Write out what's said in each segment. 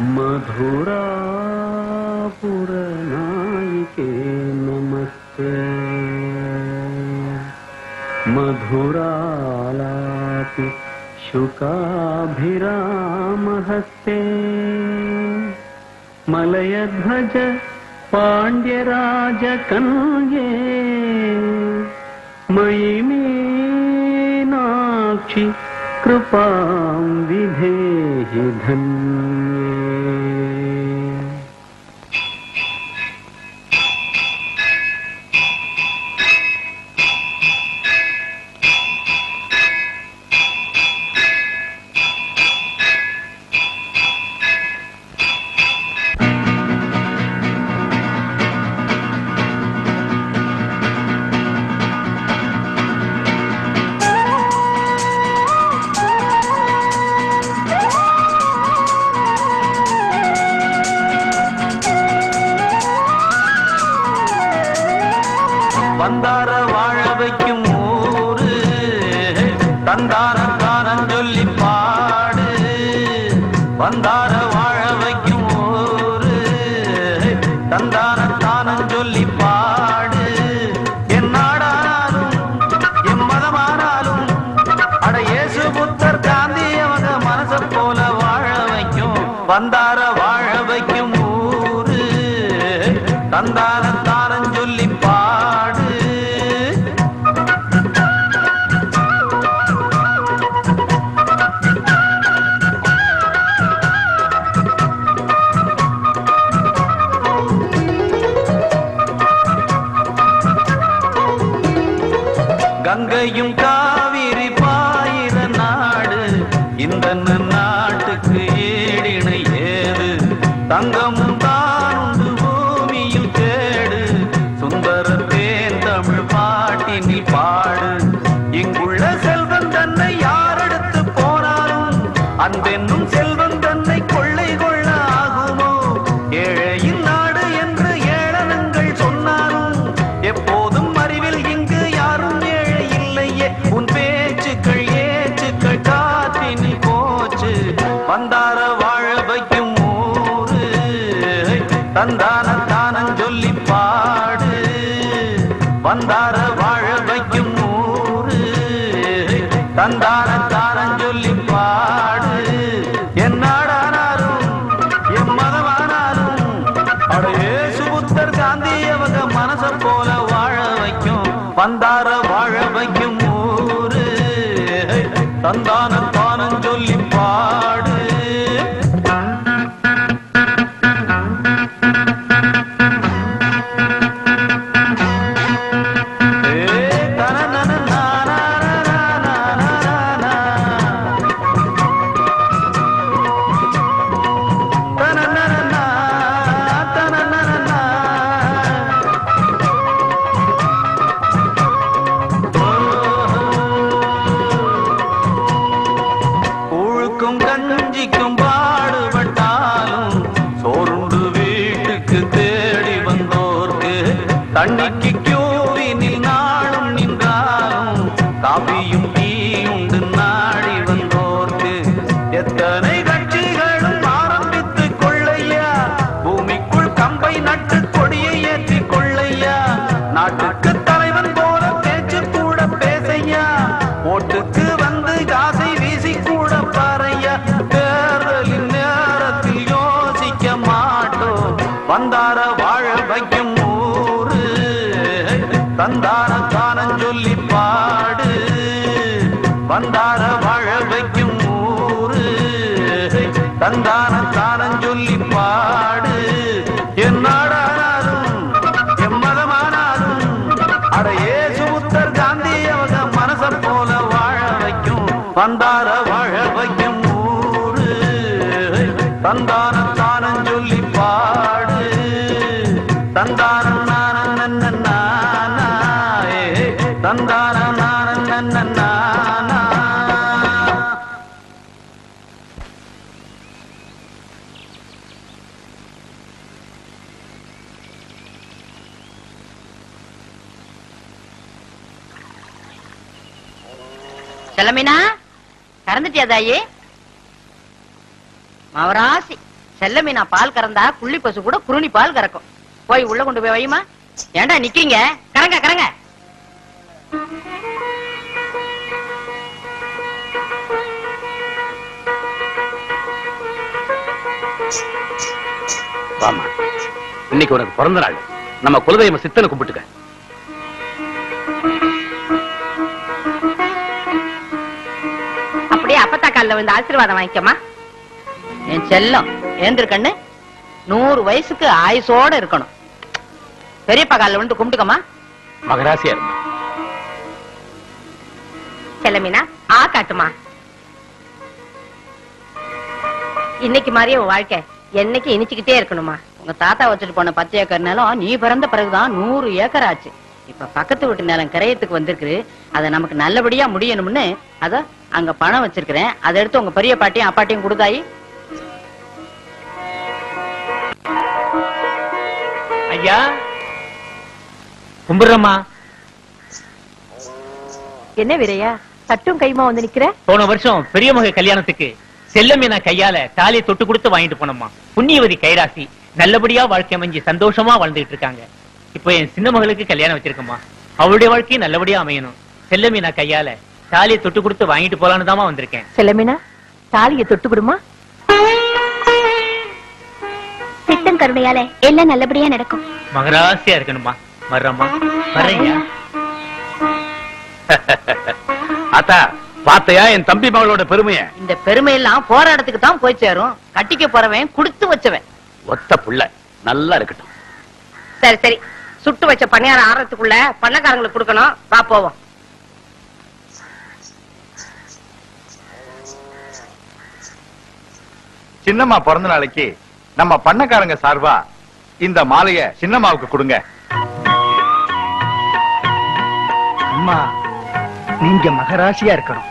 मधुरापुरनायिके नमस्ते मधुरालापि शुकाभिरामहस्ते मलयध्वज पाण्ड्यराजकन्ये मयि मीनाक्षि कृपां विधेहि धन्ये வந்தார வாழ வைக்கும் ஊரு தந்தார தானம் சொல்லி பாடு வந்தார வாழ வைக்கும் ஊரு தந்தார தானம் சொல்லி பாடு என் நாடானாலும் என் மதமானாலும் அட இயேசு புத்தர் காந்தி அவங்க மனச போல வாழ வைக்கும் வந்தார வாழ வைக்கும் ஊரு தந்தார தானம் சொல்லி பாடு கங்கையும் காவிரி பாயிர நாடு இந்த நாட்டுக்கு ஏடினை ஏது தங்கமும் தானுண்டு பூமியும் தேடு சுந்தர தேன் தமிழ் பாட்டினில் பாடு இங்குள்ள செல்வம் தன்னை யாரெடுத்து போனாலும் அன்பென்னும் செல்வம் தன்னை கொள்ளை கொள்ள ஆகுமோ ஏழையின் நாடு என்று ஏளனங்கள் சொன்னாலும் எப்போதும் அறிவில் இங்கு யாரும் ஏழை இல்லையே உன் பேச்சுக்கள் ஏச்சுக்கள் காற்றினில் போச்சு வந்தார வாழ வைக்கும் ஊரு தந்தான தானம் சொல்லி பாடு வந்தார வாழ வைக்கும் ஊரு தந்தான தானம் சொல்லி பாடு என் நாடானாலும் என் மதமானாலும் அட இயேசு புத்தர் காந்தி அவங்க மனச போல வாழ வைக்கும் வந்தார வாழ வைக்கும் ஊரு தந்தான தானம் சொல்லி பாடு ஏ தனனன நானானானானானா. தனனனனா, தனனனனா. கூழுக்கும் கஞ்சிக்கும் பாடுபட்டாலும் சோறுண்டு வீட்டுக்கு தேடி வந்தோர்க்கு தண்ணிக்கு கியூவினில் நாளும் நின்றாலும் காபியும் டீயுண்டு நாடி வந்தோர்க்கு எத்தனை கட்சிகளும் ஆரம்பித்து கொள்ளையா பூமிக்குள் கம்பை நட்டு கொடியை ஏற்றி கொள்ளையா நாட்டுக்கு தலைவன் போல பேச்சு கூட பேசையா ஓட்டுக்கு வந்து காசை வீசி கூட பாறையா தேர்தலின் நேரத்தில் யோசிக்க மாட்டோம் வந்தார வாழ வைக்கும் ஊரு தந்தார தானம் சொல்லி பாடு வந்தார வாழ வைக்கும் ஊரு தந்தான தானம் சொல்லி பாடு என் நாடானாலும் என் மதமானாலும் அட இயேசு புத்தர் காந்தி அவங்க மனச போல வாழ வைக்கும் வந்தார வாழ வைக்கும் ஊரு தந்தான தானம் சொல்லி பாடு தந்தான நான நானா தந்தான நான நானா செல்லமீனா திறந்துட்டியா தாயி மவராசி செல்ல மீனா பால் கறந்தா புள்ளி பசு கூட குருணி பால் கறக்கும் போய் உள்ள கொண்டு போய் வையுமா ஏன்டா நிக்கிறீங்க கரங்க கரங்க வாமா இன்னைக்கு உனக்கு பிறந்த நாள் நம்ம குலதெய்வ சித்தனை கும்பிட்டுக்க அப்படியே அப்பத்தா கால்ல வந்து ஆசீர்வாதம் வாங்கிக்கமா என் செல்லம் ஏந்திரு கண்ணு நூறு வயசுக்கு ஆயுசோட இருக்கணும் பெரியப்பா கால்ல வந்து கும்பிட்டுக்கமா மகராசியா இருமா செல்லமீனா ஆ காட்டுமா இன்னைக்கு மாதிரியே உன் வாழ்க்கை என்னைக்கு இனிச்சுக்கிட்டே இருக்கணுமா உங்க தாத்தா வச்சுட்டு போன பத்து ஏக்கர் நிலம் நீ பிறந்த பிறகுதான் நூறு ஏக்கர் ஆச்சு இப்ப பக்கத்து வீட்டு நிலம் கிரயத்துக்கு வந்திருக்கு அதை நமக்கு நல்லபடியா முடியணும்னு அத அங்க பணம் வச்சிருக்கிறேன் அதை எடுத்து உங்க பெரிய பாட்டியும் அப்பாட்டியும் கொடுத்தாயி ஐயா கும்பிடுறம்மா என்ன வீரையா சட்டும் கைமா வந்து நிக்கிற போன வருஷம் பெரிய மக கல்யாணத்துக்கு செல்லமீனா கையால தாலியை தொட்டு கொடுத்து வாங்கிட்டு போனோம்மா புண்ணியவதி கைராசி நல்லபடியா வாழ்க்கை அமைஞ்சு சந்தோஷமா வாழ்ந்துட்டு இருக்காங்க இப்போ என் சின்ன மகளுக்கு கல்யாணம் வச்சிருக்கம்மா அவளுடைய வாழ்க்கையும் நல்லபடியா அமையணும் செல்லமீனா கையால தாலியை தொட்டு கொடுத்து வாங்கிட்டு போலான்னு தாமா வந்திருக்கேன் செல்லமீனா தாலியை தொட்டு விடுமா சித்தம் கருணையால எல்லாம் நல்லபடியா நடக்கும் மகராசியா இருக்கணுமா வர்றம்மா வர்றேங்க ஆத்தா பாத்தையா என் தம்பி மகளோட பெருமைய இந்த பெருமை எல்லாம் போற இடத்துக்கு தான் போய் சேரும் கட்டிக்க போறவன் குடுத்து வச்சவன் ஒத்த புள்ள நல்லா இருக்கட்டும் சரி சரி சுட்டு வச்ச பணியாரம் ஆறதுக்குள்ள பண்ணக்காரங்களுக்கு கொடுக்கணும் வா போவோம் சின்னம்மா பிறந்த நாளைக்கு நம்ம பண்ணக்காரங்க சார்பா இந்த மாலைய சின்னம்மாவுக்கு கொடுங்க அம்மா நீங்க மகராசியா இருக்கணும்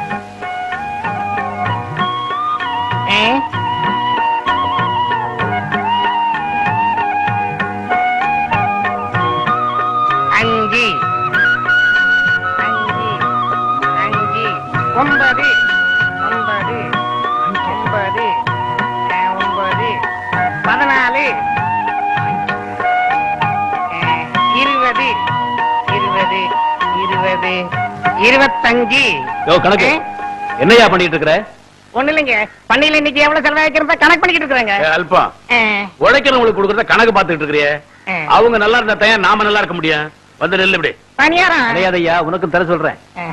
அஞ்சு அஞ்சு அஞ்சு ஒன்பது ஒன்பது ஒன்பது அஹ், ஒன்பது பதினாலு அஹ், இருபது இருபது இருபது இருபத்தஞ்சு யோ கணக்கு என்னையா பண்ணிட்டு இருக்கிற ஒண்ணு இல்லைங்க பண்ணையில இன்னைக்கு எவ்வளவு செலவாக்கிறத கணக்கு பண்ணிக்கிட்டு இருக்கிறாங்க ஏ, அல்பம் உழைக்கிறவங்களுக்கு கொடுக்கறத கணக்கு பார்த்துட்டு இருக்கிறியே அவங்க நல்லா இருந்தா தான் நாம நல்லா இருக்க முடியும் வந்து நெல்லு இப்படி பணியாரம் கிடையாதையா உனக்கும் தர சொல்றேன் அஹ்.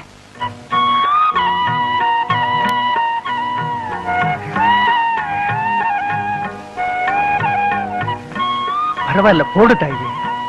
பரவாயில்ல போடு தாயி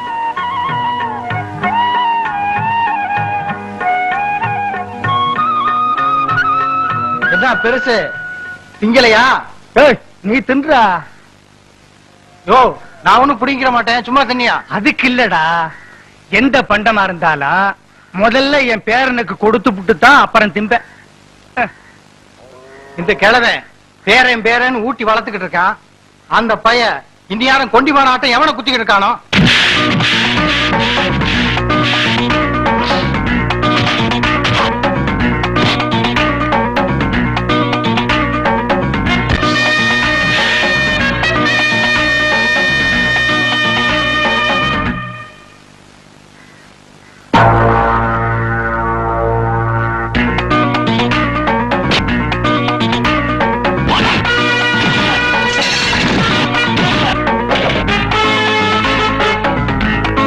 என்ன பெருசு திங்கலையா ஏய் நீ தின்றா யோ நான் ஒண்ணும் பிடிங்கிற மாட்டேன் சும்மா தண்ணியா அதுக்கு இல்லடா எந்த பண்டமா இருந்தாலும் முதல்ல என் பேரனுக்கு கொடுத்து புட்டு தான் அப்புறம் திம்பேன் அஹ். இந்த கிழவன் பேரன் பேரன் ஊட்டி வளர்த்துக்கிட்டு இருக்கான் அந்த பைய இந்தியாரம் கொண்டிமான ஆட்டம் எவனை குத்திக்கிட்டு இருக்கானோ ஆ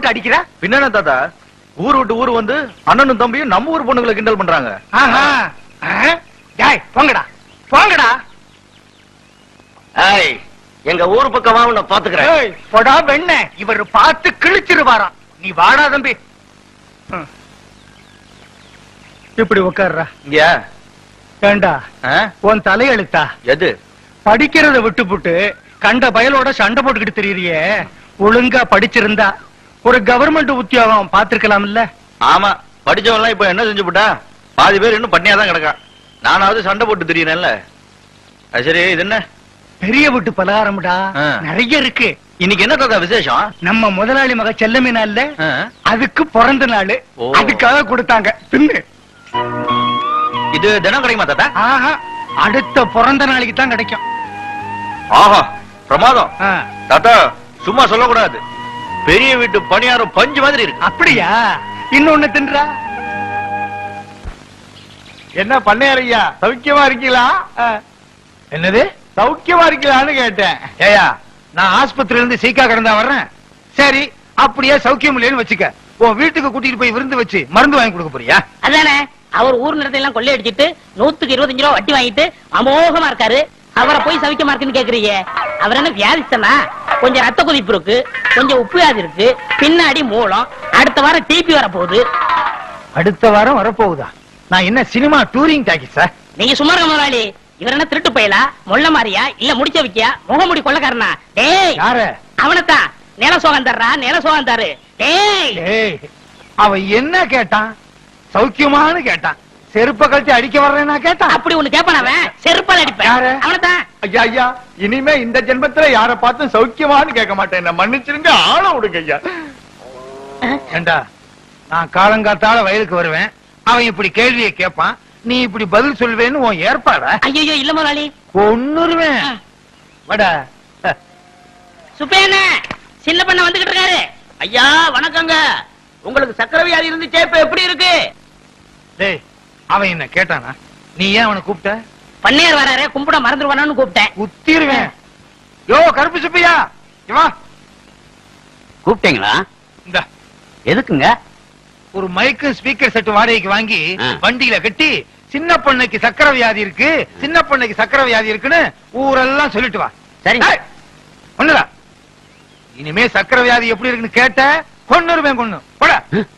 எதுக்கு அடிக்கிற பின்ன தாத்தா ஊர் விட்டு ஊர் வந்து அண்ணனும் தம்பியும் நம்ம ஊர் பொண்ணுங்களை கிண்டல் பண்றாங்க ஆஹா ஆ? டேய் போங்கடா போங்கடா ஏய் எங்க ஊர் பக்கமா உன்னை பாத்துக்கிறேன் ஏய், போடா வெண்ண இவர் பார்த்து கிழிச்சிருவாராம் நீ வாடா தம்பி ம். இப்படி உட்கார்றா இங்க ஏண்டா ஆ? உன் தலையெழுத்தா எது படிக்கிறத விட்டுப்புட்டு கண்ட பயலோட சண்டை போட்டுக்கிட்டு தெரியறியே ஒழுங்கா படிச்சிருந்தா ஒரு கவர்மெண்ட் உத்தியோகம் பாத்துருக்கலாம் இல்ல ஆமா படிச்சவன் எல்லாம் இப்ப என்ன செஞ்சு போட்டா பாதி பேர் இன்னும் பண்ணியா தான் கிடக்கான் நானாவது சண்டை போட்டு தெரியறேன்ல அது சரி இது என்ன பெரிய வீட்டு பலகாரம்டா ஆ. நிறைய இருக்கு இன்னைக்கு என்ன தாத்தா விசேஷம் நம்ம முதலாளி மக செல்லமீனா இல்ல ஆ? அதுக்கு பிறந்த நாள் ஓ. அதுக்காக கொடுத்தாங்க தின்னு இது தினம் கிடைக்குமா தாத்தா ஆஹா அடுத்த பிறந்த நாளைக்கு தான் கிடைக்கும் ஆஹா பிரமாதம் ஆ. தாத்தா சும்மா சொல்லக்கூடாது பெரிய வீட்டு பணியாரம் பஞ்சு மாதிரி இருக்கு அப்படியா இன்னொன்னு தின்றா என்ன பண்ணையார் ஐயா சௌக்கியமா இருக்கீங்களா என்னது சௌக்கியமா இருக்கீங்களான்னு கேட்டேன் ஏயா நான் ஆஸ்பத்திரியில இருந்து சீக்கா கிடந்தா வர்றேன் சரி அப்படியே சௌக்கியம் இல்லைன்னு வச்சுக்க உன் வீட்டுக்கு கூட்டிட்டு போய் விருந்து வச்சு மருந்து வாங்கி கொடுக்க போறியா அதானே அவர் ஊர் நிலத்தை எல்லாம் கொள்ளையடிச்சிட்டு நூத்துக்கு இருபத்தஞ்சு ரூபா வட்டி வாங்கிட்டு அமோகமா இருக்காரு அவரை போய் சவிக்கமா இருக்குன்னு கேக்குறீங்க அவர் என்ன வியாதிஸ்தனா கொஞ்சம் ரத்த கொதிப்பு இருக்கு கொஞ்சம் உப்பு வியாதி இருக்கு பின்னாடி மூலம் அடுத்த வாரம் டிபி வர போகுது அடுத்த வாரம் வரப்போகுதா நான் என்ன சினிமா டூரிங் டாக்கிஸா நீங்க சும்மா இருக்க முதலாளி இவர் என்ன திருட்டு பயலா மொள்ள மாறியா இல்ல முடிச்ச வைக்கியா முகமுடி கொள்ளக்காரனா டேய் யார அவனத்தான் நில சோகம் தர்றா நில சோகம் தரு டேய் ஏய் அவன் என்ன கேட்டான் சௌக்கியமான்னு கேட்டான் செருப்ப கழிச்சு அடிக்க வர்றேன்னா கேட்டான் அப்படி ஒண்ணு கேப்பான் அவன் செருப்பால் அடிப்பேன் யாரு? அவனத்தான் ஐயா ஐயா இனிமே இந்த ஜென்மத்துல யார பார்த்தும் சௌக்கியமான்னு கேட்க மாட்டேன் என்ன மன்னிச்சிருங்க ஆள விடுங்க ஐயா ஏண்டா நான் காலங்காத்தால வயலுக்கு வருவேன் அவன் இப்படி கேள்வியை கேட்பான் நீ இப்படி பதில் சொல்வேன்னு உன் ஏற்பாடா ஐயோ இல்ல முதலாளி கொன்னுருவேன் வடா சுப்பேன சின்ன பண்ண வந்துகிட்டு இருக்காரு ஐயா வணக்கங்க உங்களுக்கு சக்கரை வியாதி இருந்துச்சே இப்ப எப்படி இருக்கு டேய் அவன் என்ன கேட்டானா நீ ஏன் அவனை கூப்பிட்ட பண்ணையார் வராரு கும்பிட மறந்துடுவானு கூப்பிட்டேன் குத்திருவேன் யோ கருப்பு சுப்பையா இங்க வா கூப்பிட்டீங்களா இந்த எதுக்குங்க ஒரு மைக்கு ஸ்பீக்கர் செட் வாடகைக்கு வாங்கி ஆ. வண்டியில கட்டி சின்ன பொண்ணுக்கு சக்கரை வியாதி இருக்கு சின்ன பொண்ணுக்கு சக்கரை வியாதி இருக்குன்னு ஊரெல்லாம் சொல்லிட்டு வா சரிங்க. ஏய், ஒண்ணுடா இனிமே சக்கரை வியாதி எப்படி இருக்குன்னு கேட்ட கொன்னுருவேன் கொன்னு போட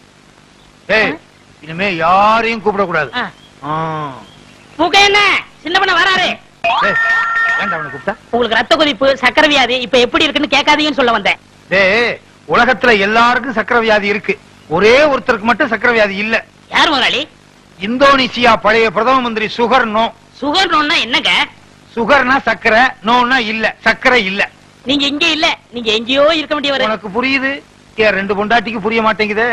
ஏய் இனிமே யாரையும் கூப்பிட கூடாது ஆ. மூக்க என்ன சின்ன பண்ண வராரு ஏன்டா அவனை கூப்பிட்டா உங்களுக்கு ரத்த கொதிப்பு சக்கரை வியாதி இப்ப எப்படி இருக்குன்னு கேட்காதீங்கன்னு சொல்ல வந்தேன் டேய் உலகத்துல எல்லாருக்கும் சக்கரை வியாதி இருக்கு ஒரே ஒருத்தருக்கு மட்டும் சக்கரை வியாதி இல்ல யார் முதலாளி இந்தோனேசியா பழைய பிரதம மந்திரி சுகர் நோ சுகர் நோன்னா என்னங்க சுகர்னா சக்கரை நோன்னா இல்ல சக்கரை இல்ல நீங்க இங்க இல்ல நீங்க எங்கேயோ இருக்க வேண்டியவர் உனக்கு புரியுது ஏன் ரெண்டு பொண்டாட்டிக்கு புரிய மாட்டேங்குதே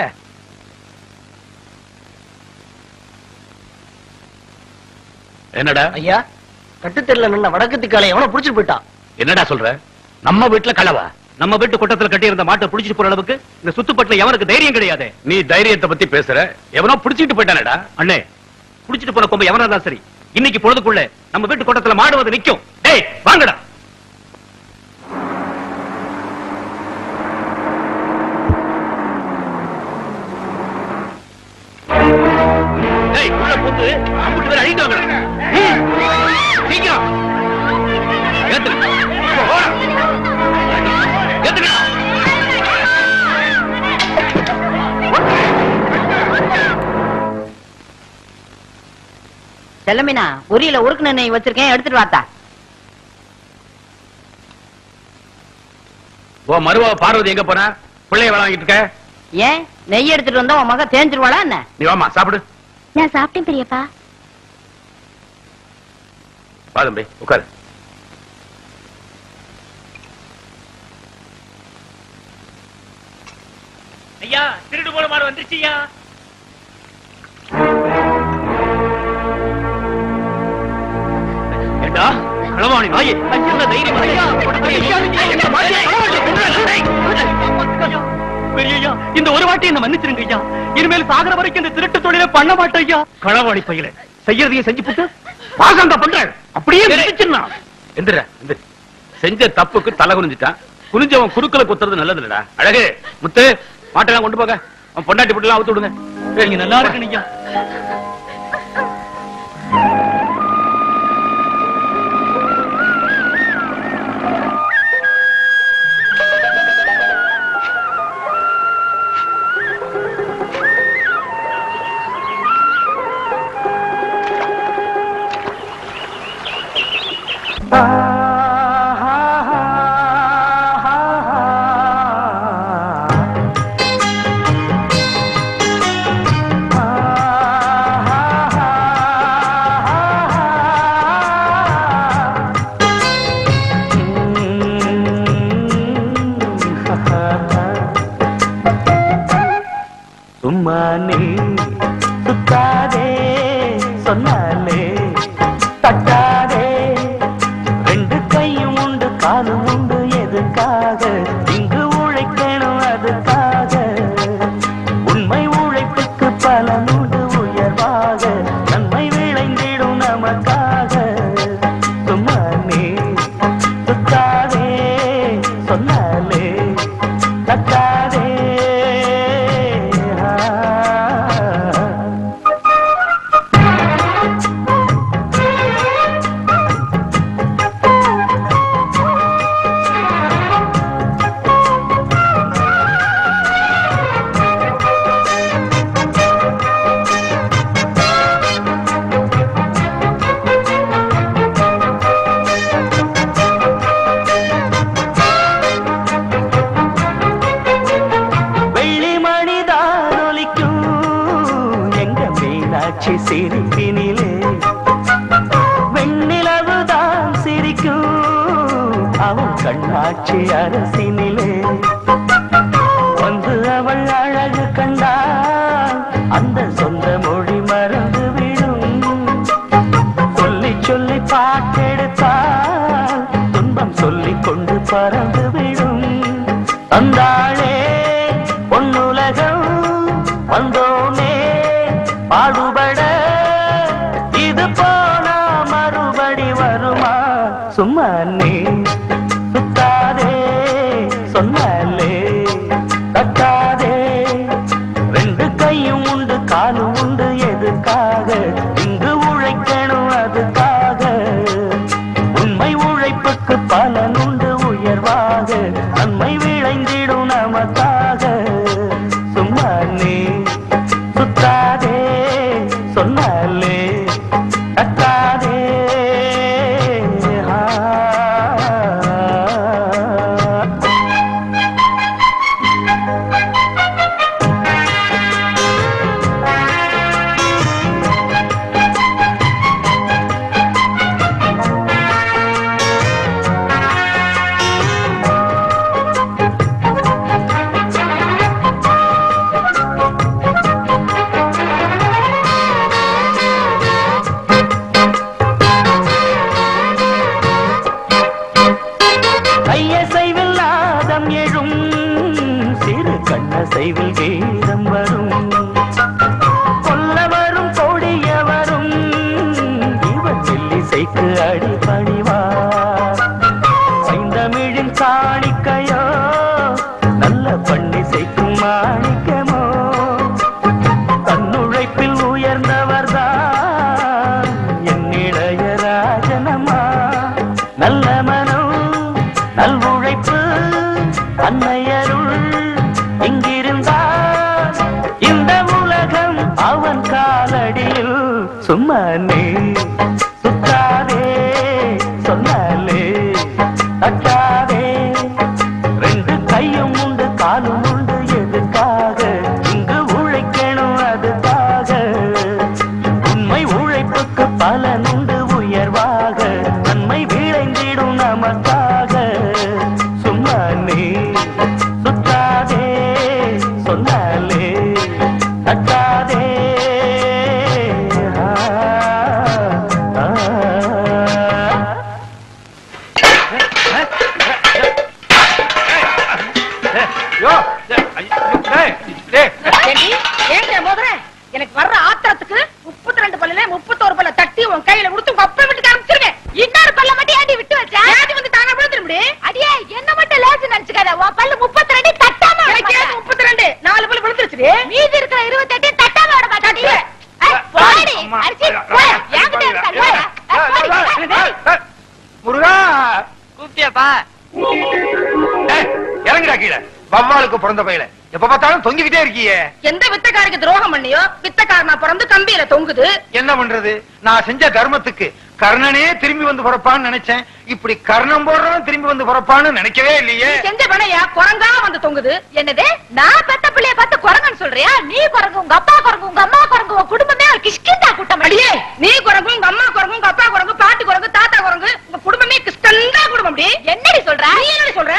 என்னடா ஐயா கட்டுத்தெருல நின்ன வடக்கு திக்காலை எவனை புடிச்சிட்டு போயிட்டான் என்னடா சொல்ற நம்ம வீட்டுல களவா நம்ம வீட்டு குட்டத்துல கட்டி இருந்த மாட்டை புடிச்சிட்டு போற அளவுக்கு இந்த சுத்துப்பட்டுல எவனுக்கு தைரியம் கிடையாது நீ தைரியத்தை பத்தி பேசுற எவனோ புடிச்சிட்டு போயிட்டானடா அண்ணே புடிச்சிட்டு போன கொம்பு எவனா தான் சரி இன்னைக்கு பொழுதுக்குள்ள நம்ம வீட்டு குட்டத்துல மாடு வந்து நிக்கும் டேய் வாங்கடா டேய் உள்ள போட்டு அம்புட்டு பேர் அழிந்து வாங்கடா ம். சீக்கிரம் ஏத்துரு ஓடா ஏத்துடா செல்லமினா உரியில உருக்கு நெய் வச்சிருக்கேன் எடுத்துட்டு வாத்தா ஓ மருவா பார்வதி எங்க போன பிள்ளைய வாங்கிட்டு இருக்க ஏன் நெய் எடுத்துட்டு வந்தா உன் மக தேஞ்சிருவாளா என்ன நீ வாமா சாப்பிடு நான் சாப்பிட்டேன் பெரியப்பா வா தம்பி உட்காரு ஐயா திருடு போன மாடு வந்துருச்சுயா ஏண்டா களவாணி நாயே என்ன தைரியம் ஐயா பெரியய்யா இந்த ஒரு வாட்டி என்ன மன்னிச்சிருங்க ஐயா இனிமேல் சாகர வரைக்கும் இந்த திருட்டு தொழிலை பண்ண மாட்டேன் ஐயா களவாணி பையல செய்யறதையும் செஞ்சு போட்டு பாசம் தான் பண்ற அப்படியே மிதிச்சிருந்தா எந்திர எந்திர செஞ்ச தப்புக்கு தலை குனிஞ்சிட்டான் குனிஞ்சவன் குறுக்கல குத்துறது நல்லது இல்லடா அழகு முத்து மாட்டெல்லாம் கொண்டு போக அவன் பொண்டாட்டி போட்டுலாம் அவுத்து விடுங்க நீங்க நல்லா இருக்கு நீங்க சும்மா நீ சுத்தாதே சொன்னாலே தட்டாதே ரெண்டு கையும் உண்டு காலும் உண்டு எதுக்காக இங்கு உழைக்கணும் அதுக்காக உண்மை உழைப்புக்கு பலனுண்டு உயர்வாக நன்மை விளைந்திடும் நமக்காக சும்மா நீ சுத்தாதே சொன்னாலே தட்டாதே ஆ. வெள்ளி மணிதான் ஒலிக்கும் எங்க மீனாட்சி சிரிப்பினிலே வெண்ணிலவுதான் சிரிக்கும் அவன் கண்ணாட்சி அரசினிலே வந்து அவள் அழகு கண்டால் அந்த சொந்த மொழி மறந்து விடும் சொல்லி சொல்லி பாட்டெடுத்தால் துன்பம் சொல்லிக் கொண்டு பறந்து விடும் தந்தாளே பொன்னுலகம் வந்தோமே பாடுபட இது போனா மறுபடி வருமா சும்மா நீ சுத்தாதே சொன்னாலே தட்டாதே ரெண்டு கையும் உண்டு காலும் உண்டு எதுக்காக இங்கு உழைக்கணும் அதுக்காக உண்மை உழைப்புக்கு பலனுண்டு உயர்வாக நன்மை விளைந்திடும் நமக்காக சும்மா நீ சுத்தாதே சொன்னாலே தட்டாதே ஆ. கையசைவில் நாதம் எழும் சிறு கண்ணசைவில் கீதம் வரும் கொல்ல வரும் கொடியவரும் இவன் செல்லிசைக்கு அடி பணிவார் சைந்தமிழின் காணிக்கையோ நல்ல பண்ணிசைக்கும் மாணிக்கமோ தன்னுழைப்பில் உயர்ந்தவர்தான் என்னிடைய ராஜனமா நல்ல மனம் நல் உழைப்பு அன்னையருள் இங்கிருந்தால் இந்த உலகம் அவன் காலடியில் சும்மா நீ சுத்தாதே சொன்னாலே தட்டாதே ரெண்டு கையும் உண்டு காலும் உண்டு எதுக்காக இங்கு உழைக்கணும் அதுக்காக உண்மை உழைப்புக்கு பலனுண்டு உயர்வாக நன்மை விளைந்திடும் நமக்காக சும்மா நீ சுத்தாதே சொன்னாலே தட்டாதே ஆ, ஆ. ஏண்டி, ஏண்டி மோதுற? எனக்கு வர்ற ஆத்திரத்துக்கு முப்பத்தி ரெண்டு பல்லுல முப்பத்தோரு பல்ல தட்டி உன் கையில கொடுத்து முருகா கூப்பிட்டியாப்பா ஏய், இறங்குடா கீழே வவ்வாலுக்கு பிறந்த பையல எப்ப பார்த்தாலும் தொங்கிக்கிட்டே இருக்கியே எந்த வித்தக்காரருக்கு துரோகம் பண்ணியோ வித்தக்காரனா பிறந்து கம்பியில தொங்குது என்ன பண்றது நான் செஞ்ச தர்மத்துக்கு கர்ணனே திரும்பி வந்து பிறப்பான்னு நினைச்சேன் இப்படி கர்ணம் போடுறவன் திரும்பி வந்து பிறப்பான்னு நினைக்கவே இல்லையே செஞ்ச பணையா குரங்கா வந்து தொங்குது என்னது நான் பெத்த பிள்ளைய பார்த்து குரங்குன்னு சொல்றியா நீ குரங்கு உங்க அப்பா குரங்கு உங்க அம்மா குரங்கு உங்க குடும்பமே ஒரு கிஷ்கிந்தா கூட்டம் அடியே நீ குரங்கு உங்க அம்மா குரங்கு உங்க அப்பா குரங்கு பாட்டி குரங்கு தாத்தா குரங்கு உங்க குடும்பமே கிருஷ்ணந்தா குடும்பம் அப்படி என்னடி சொல்ற நீ என்ன சொல்ற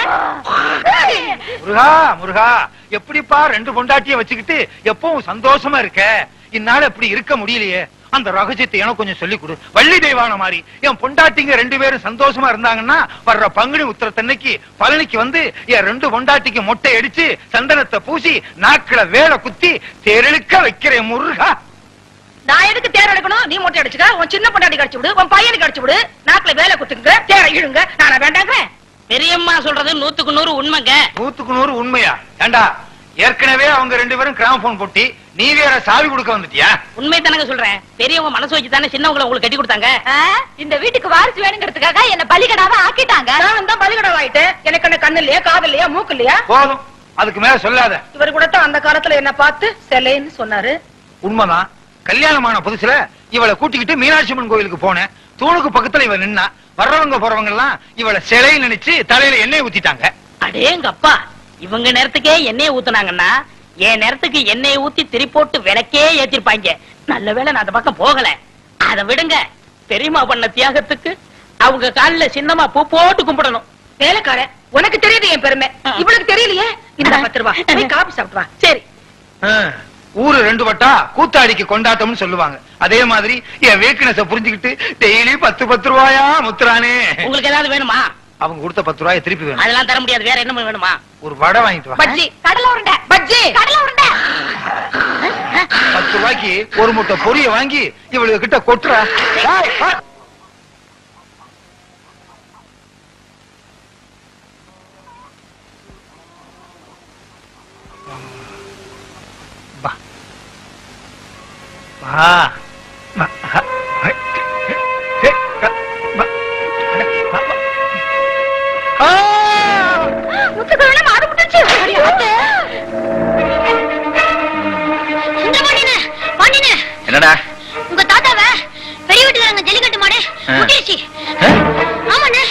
முருகா முருகா எப்படிப்பா ரெண்டு பொண்டாட்டிய வச்சுக்கிட்டு எப்பவும் சந்தோஷமா இருக்க இந்நாள் இப்படி இருக்க முடியலையே அந்த ரகசியத்தை எனக்கு கொஞ்சம் சொல்லிக் கொடு வள்ளி தெய்வான மாதிரி என் பொண்டாட்டிங்க ரெண்டு பேரும் சந்தோஷமா இருந்தாங்கன்னா வர்ற பங்குனி உத்திரத்தன்னைக்கு பழனிக்கு வந்து என் ரெண்டு பொண்டாட்டிக்கு மொட்டை அடிச்சு சந்தனத்தை பூசி நாக்குல வேலை குத்தி தேரெழுக்க வைக்கிறேன் முருகா நான் எதுக்கு தேர் எடுக்கணும் நீ மொட்டை அடிச்சுக்க உன் சின்ன பொண்டாட்டி கடிச்சு விடு உன் பையனுக்கு கடிச்சு விடு நாக்குல வேலை குத்துங்க தேர இழுங்க நானா வேண்டாங்கிறேன் பெரியம்மா சொல்றது நூத்துக்கு நூறு உண்மைங்க நூத்துக்கு நூறு உண்மையா ஏண்டா ஏற்கனவே அவங்க ரெண்டு பேரும் கிராமபோன் போட்டி நீ வேற சாவி கொடுக்க வந்துட்டியா உண்மை தானங்க சொல்றேன் பெரியவங்க மனசு வச்சு தானே சின்னவங்களை உங்களுக்கு கட்டி கொடுத்தாங்க ஆ, இந்த வீட்டுக்கு வாரிசு வேணுங்கிறதுக்காக என்ன பலிகடாவா ஆக்கிட்டாங்க நான் தான் பலிகடை ஆயிட்டேன் எனக்கு என்ன கண்ணு இல்லையா காது இல்லையா மூக்கு இல்லையா போதும் அதுக்கு மேல சொல்லாத இவர் கூட தான் அந்த காலத்துல என்ன பார்த்து செல்லேன்னு சொன்னாரு உண்மைதான் கல்யாணமான புதுசுல இவளை கூட்டிக்கிட்டு மீனாட்சி அம்மன் கோயிலுக்கு போனேன் தூணுக்கு பக்கத்துல இவ நின்னா வர்றவங்க போறவங்க எல்லாம் இவளை சிலை நினைச்சு தலையில எண்ணெய் ஊத்திட்டாங்க அடேங்க அப்பா இவங்க நேரத்துக்கே எண்ணெயை ஊத்துனாங்கன்னா என் நேரத்துக்கு எண்ணெயை ஊத்தி திரி போட்டு விளக்கே ஏத்திருப்பாங்க நல்ல வேளை நான் அந்த பக்கம் போகல அத விடுங்க பெரியம்மா பண்ண தியாகத்துக்கு அவங்க கால்ல சின்னமா பூ போட்டு கும்பிடணும் வேலைக்காரன் உனக்கு தெரியுது என் பெருமை இவளுக்கு தெரியலையே இந்த பத்து ரூபா போய் காபி சாப்பிட்டு வா சரி ஆ, ஊரு ரெண்டு வட்டா கூத்தாடிக்கு கொண்டாட்டம்னு சொல்லுவாங்க அதே மாதிரி என் வீக்னஸ புரிஞ்சுக்கிட்டு டெய்லி பத்து பத்து ரூபாயா முத்துறானே உங்களுக்கு ஏதாவது வேணுமா அவங்க கொடுத்த பத்து ரூபாயை திருப்பி வேணும் அதெல்லாம் தர முடியாது வேற என்ன வேணுமா ஒரு வடை வாங்கிட்டு வா பஜ்ஜி கடலை உருண்டை பஜ்ஜி கடலை உருண்டை பத்து ரூபாய்க்கு ஒரு முட்டை பொரிய வாங்கி இவளுக்கு கிட்ட கொட்டுறா டேய், ஆ. வா. வா. வா. ஹ. ஹை. ஹே. க. வா. அட. வா. வா. ஆ! முத்துக்குள்ள மாடு முட்டுச்சு சுந்தரபாண்டியனே பாண்டியனே என்னடா உங்க தாத்தாவ பெரிய வீட்டுக்காரங்க ஜல்லிக்கட்டு மாடு ஆ. முட்டிருச்சு ஆ? ஆமாண்ணே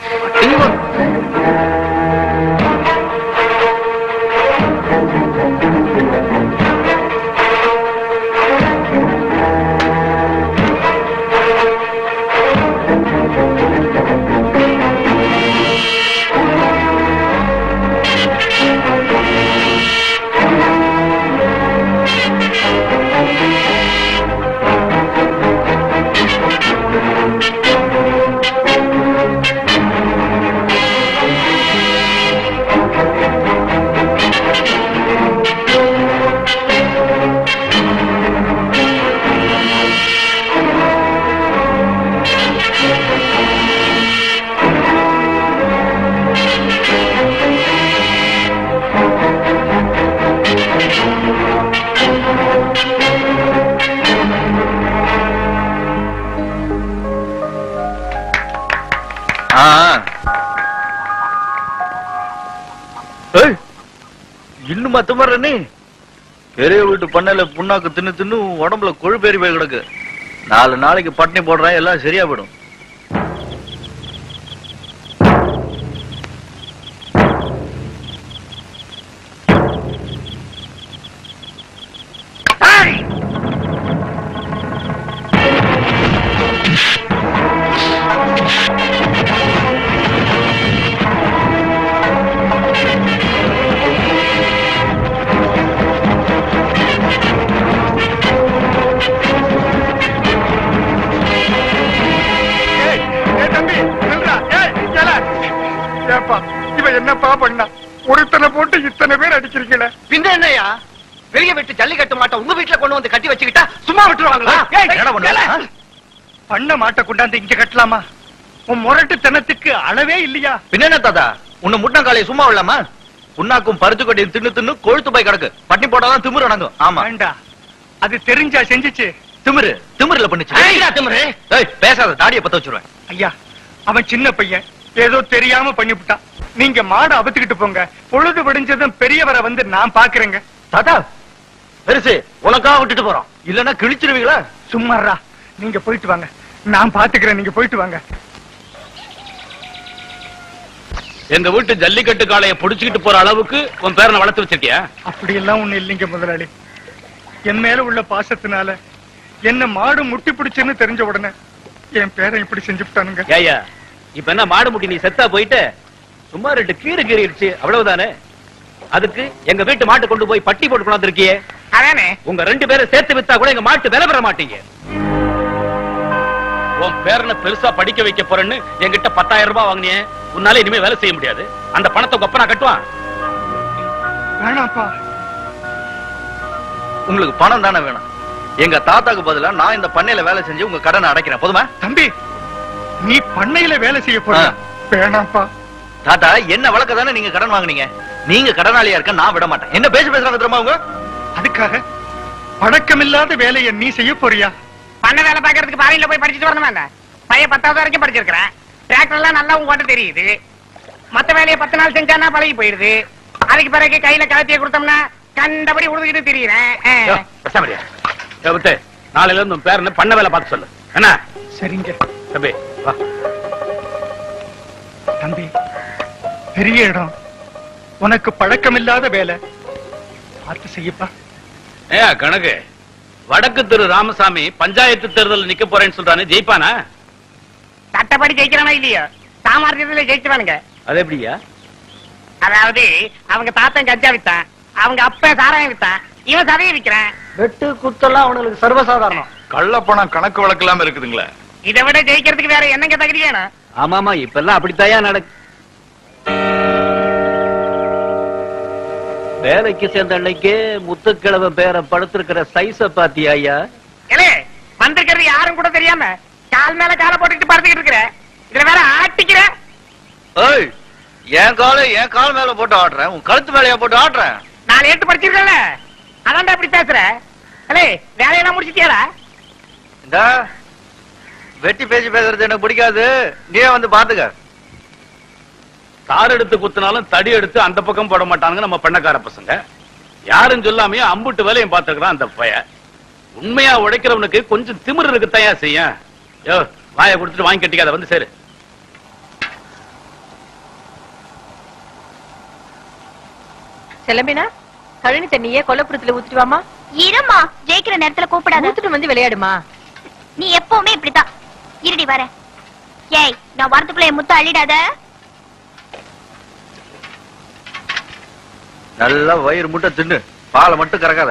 ஆ ஏய், இன்னும் மத்த மாதிரி நீ பெரிய வீட்டு பண்ணையில புண்ணாக்கு தின்னு தின்னு உடம்புல கொழுப்பேறி போய் கிடக்கு நாலு நாளைக்கு பட்டினி போடுறேன் எல்லாம் சரியா போயிடும் ஏய், ஏய் தம்பி, நில்றா. ஏய், ஏல. ஏப்பா, இவன் என்னப்பா பண்ணா ஒருத்தனை போட்டு இத்தனை பேர் அடிக்கிறீங்களே பின்ன என்னையா பெரிய வீட்டு ஜல்லிக்கட்டு மாட்டை உங்க வீட்டுல கொண்டு வந்து கட்டி வச்சுக்கிட்டா சும்மா விட்டுருவாங்களா ஏய், என்னடா பண்ண? ஏல. ஆ? பண்ண மாட்டை கொண்டாந்து இங்க கட்டலாமா உன் முரட்டுத்தனத்துக்கு அளவே இல்லையா பின்ன என்ன தாத்தா உன்னை முட்டின காலையை சும்மா விடலாமா புண்ணாக்கும் பருத்து கொட்டையும் தின்னு தின்னு கொழுத்து போய் கிடக்கு பட்டினி போட்டாதான் திமிரு அடங்கும் ஆமா வேண்டா அது தெரிஞ்சா செஞ்சுச்சு திமிரு திமிருல பண்ணுச்சு ஏய்டா திமிரு. ஏய் பேசாத தாடியை பத்த வச்சிருவேன் ஐயா அவன் சின்ன பையன் ஏதோ தெரியாம பண்ணிவிட்டான் நீங்க மாடு அபத்துக்கிட்டு போங்க பொழுது விடிஞ்சதும் பெரியவரை வந்து நான் பாக்குறேங்க தாத்தா பெருசு உனக்காக விட்டுட்டு போறோம் இல்லன்னா கிழிச்சிருவீங்களா சும்மாறா நீங்க போயிட்டு வாங்க நான் பாத்துக்கிறேன் நீங்க போயிட்டு வாங்க எங்க வீட்டு ஜல்லிக்கட்டு காளைய புடிச்சுக்கிட்டு போற அளவுக்கு உன் பேரனை வளர்த்து வச்சிருக்கியா அப்படியெல்லாம் ஒண்ணு இல்லைங்க முதலாளி என் மேல உள்ள பாசத்தினால என்ன மாடு முட்டி பிடிச்சுன்னு தெரிஞ்ச உடனே என் பேரன் இப்படி செஞ்சுட்டானுங்க ஏய்யா இப்ப என்ன மாடு முட்டி நீ செத்தா போயிட்டு சும்மா ரெண்டு கீறு கீறிடுச்சு அவ்வளவுதானே அதுக்கு எங்க வீட்டு மாட்டு கொண்டு போய் பட்டி போட்டு கொண்டாந்து இருக்கியே அதானே உங்க ரெண்டு பேரும் சேர்த்து வித்தா கூட எங்க மாட்டு விலை பெற மாட்டீங்க உன் பேரனை பெருசா படிக்க வைக்க போறேன்னு என்கிட்ட பத்தாயிரம் ரூபாய் வாங்கினியே உன்னால இனிமே வேலை செய்ய முடியாது அந்த பணத்தை கொப்பனா கட்டுவான் வேணாப்பா உங்களுக்கு பணம் தானே வேணும் எங்க தாத்தாக்கு பதிலா நான் இந்த பண்ணையில வேலை செஞ்சு உங்க கடனை அடைக்கிறேன் போதுமா தம்பி நீ பண்ணையில வேலை செய்ய போற ஆ. வேணாப்பா தாத்தா என்ன வழக்க தானே நீங்க கடன் வாங்குனீங்க நீங்க கடனாளியா இருக்க நான் விட மாட்டேன் என்ன பேசி பேசுறாங்க தெரியுமா அவங்க அதுக்காக பழக்கமில்லாத வேலையை நீ செய்ய போறியா பண்ண வேலை பாக்குறதுக்கு பாரியில போய் படிச்சுட்டு வரணுமா என்ன பையன் பத்தாவது வரைக்கும் படிச்சிருக்கிறேன் டிராக்டர் எல்லாம் நல்லா உங்க தெரியுது மத்த வேலையை பத்து நாள் செஞ்சானா பழகி போயிடுது அதுக்கு பிறகு கையில கலத்திய கொடுத்தோம்னா கண்டபடி உழுதுகிட்டு திரியிறேன் யோ, பேசாம இருயா. யோ, முத்து, நாளையில இருந்து உன் பேரனை பண்ண வேலை பார்த்து சொல்லு என்ன சரிங்க தம்பி வா தம்பி பெரிய இடம் உனக்கு பழக்கமில்லாத வேலை பார்த்து செய்யப்பா ஏ கணக்கு வடக்கு திரு ராமசாமி பஞ்சாயத்து தேர்தல் நிக்க போறேன்னு சொல்றானே ஜெயிப்பானா சட்டப்படி ஜெயிக்கிறானா இல்லையோ சாமர்த்தியத்துல ஜெயிச்சுவானுங்க அது எப்படியா அதாவது அவங்க தாத்தன் கஞ்சா வித்தான் அவங்க அப்ப சாராயம் வித்தான் இவன் சதையை விக்கிறான் வெட்டு குத்தெல்லாம் அவனுங்களுக்கு சர்வசாதாரணம் கள்ளப்பணம் கணக்கு வழக்கு இல்லாம இருக்குதுங்களா இதை விட ஜெயிக்கிறதுக்கு வேற என்னங்க தகுதி வேணும் ஆமாமா இப்ப எல்லாம் அப்படித்தாயா நடக்கு வேலைக்கு சேர்ந்த அன்னைக்கு முத்துக்கிழமை பேர படுத்திருக்கிற சைஸ பாத்தியா ஐயா ஏலே வந்திருக்கிறது யாரும் கூட தெரியாம கால் மேல காலை போட்டுக்கிட்டு படுத்துக்கிட்டு இருக்கிற இதுல வேற ஆட்டிக்கிற ஏய் என் கால என் கால் மேல போட்டு ஆடுறேன் உன் கழுத்து மேலயா போட்டு ஆடுறேன் நாலு எழுத்து படிச்சிருக்கல அதான்டா இப்படி பேசுற ஏலே வேலையெல்லாம் முடிச்சிட்டியாடா இந்த வெட்டி பேசி பேசுறது எனக்கு பிடிக்காது நீயே வந்து பாத்துக்க தார் எடுத்து குத்துனாலும் தடி எடுத்து அந்த பக்கம் போட மாட்டானுங்க நம்ம பண்ணக்கார பசங்க யாரும் சொல்லாமையே அம்புட்டு வேலையும் பார்த்துக்கிறான் அந்த பைய உண்மையா உழைக்கிறவனுக்கு கொஞ்சம் திமிரு இருக்குத்தையா செய்ய யோ வாயை கொடுத்துட்டு வாங்கி கட்டிக்காத வந்து சேரு செல்லமேனா கழனி தண்ணியே கொல்லப்புறத்துல ஊத்திட்டு வாமா இருமா ஜெயிக்கிற நேரத்துல கூப்பிடாத ஊத்துட்டு வந்து விளையாடுமா நீ எப்பவுமே இப்படித்தான் இருடி வர ஏய் நான் வரதுக்குள்ள என் முத்த அள்ளிடாத நல்லா வயிறு முட்டை தின்னு பாலை மட்டும் கறக்காத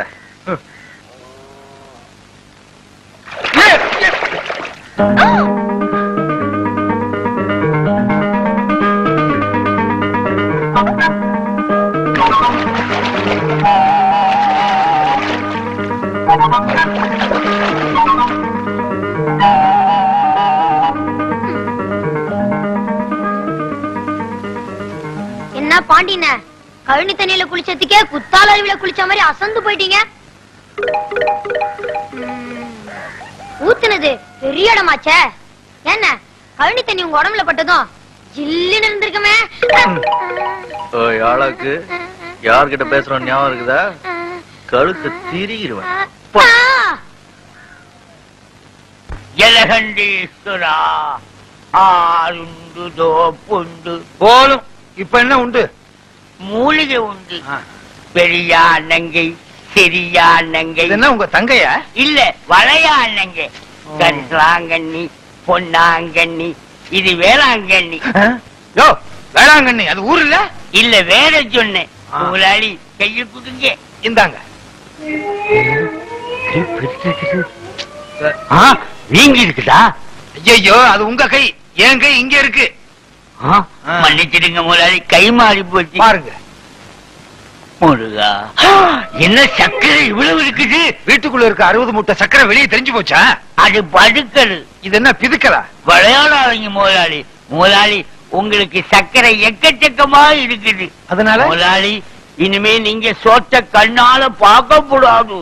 என்ன பாண்டின கழனி தண்ணியில குளிச்சதுக்கே குத்தால அருவில குளிச்ச மாதிரி அசந்து போயிட்டீங்க ம், ஊத்துனது பெரிய இடமாச்சே என்ன கழனி தண்ணி உங்க உடம்புல பட்டதும் ஜில்லுன்னு இருந்திருக்குமே ஓய் ஆளாக்கு யார்கிட்ட பேசுறோம் ஞாபகம் இருக்குதா கழுத்து திரிடுவேன் ஆ, ஜலகண்டீஸ்வரா ஆளுண்டு தோப்புண்டு போலும் இப்ப என்ன உண்டு மூலிகை உண்டு பெரியா நங்கை சிறியா நங்கை இது என்ன உங்க தங்கையா இல்ல வளையா நங்கை கரிசலாங்கண்ணி பொன்னாங்கண்ணி இது வேளாங்கண்ணி யோ வேளாங்கண்ணி அது ஊர் இல்ல இல்ல வேற சொன்னேன் ஆ. முதலாளி கையை கொடுங்க இந்தாங்க நீங்க இருக்குதா ஐயோ அது உங்க கை என் கை இங்க இருக்கு ஆ. மன்னிச்சிடுங்க முதலாளி கை மாறி போச்சு பாருங்க முருகா என்ன சக்கரை இவ்வளவு இருக்குது வீட்டுக்குள்ள இருக்க அறுபது மூட்டை சக்கரை வெளியே தெரிஞ்சு போச்சா அது படுக்கல் இது என்ன பிதுக்கலா விளையாடாதீங்க முதலாளி முதலாளி உங்களுக்கு சக்கரை எக்கச்சக்கமா இருக்குது அதனால முதலாளி இனிமே நீங்க சோத்த கண்ணால பார்க்க கூடாது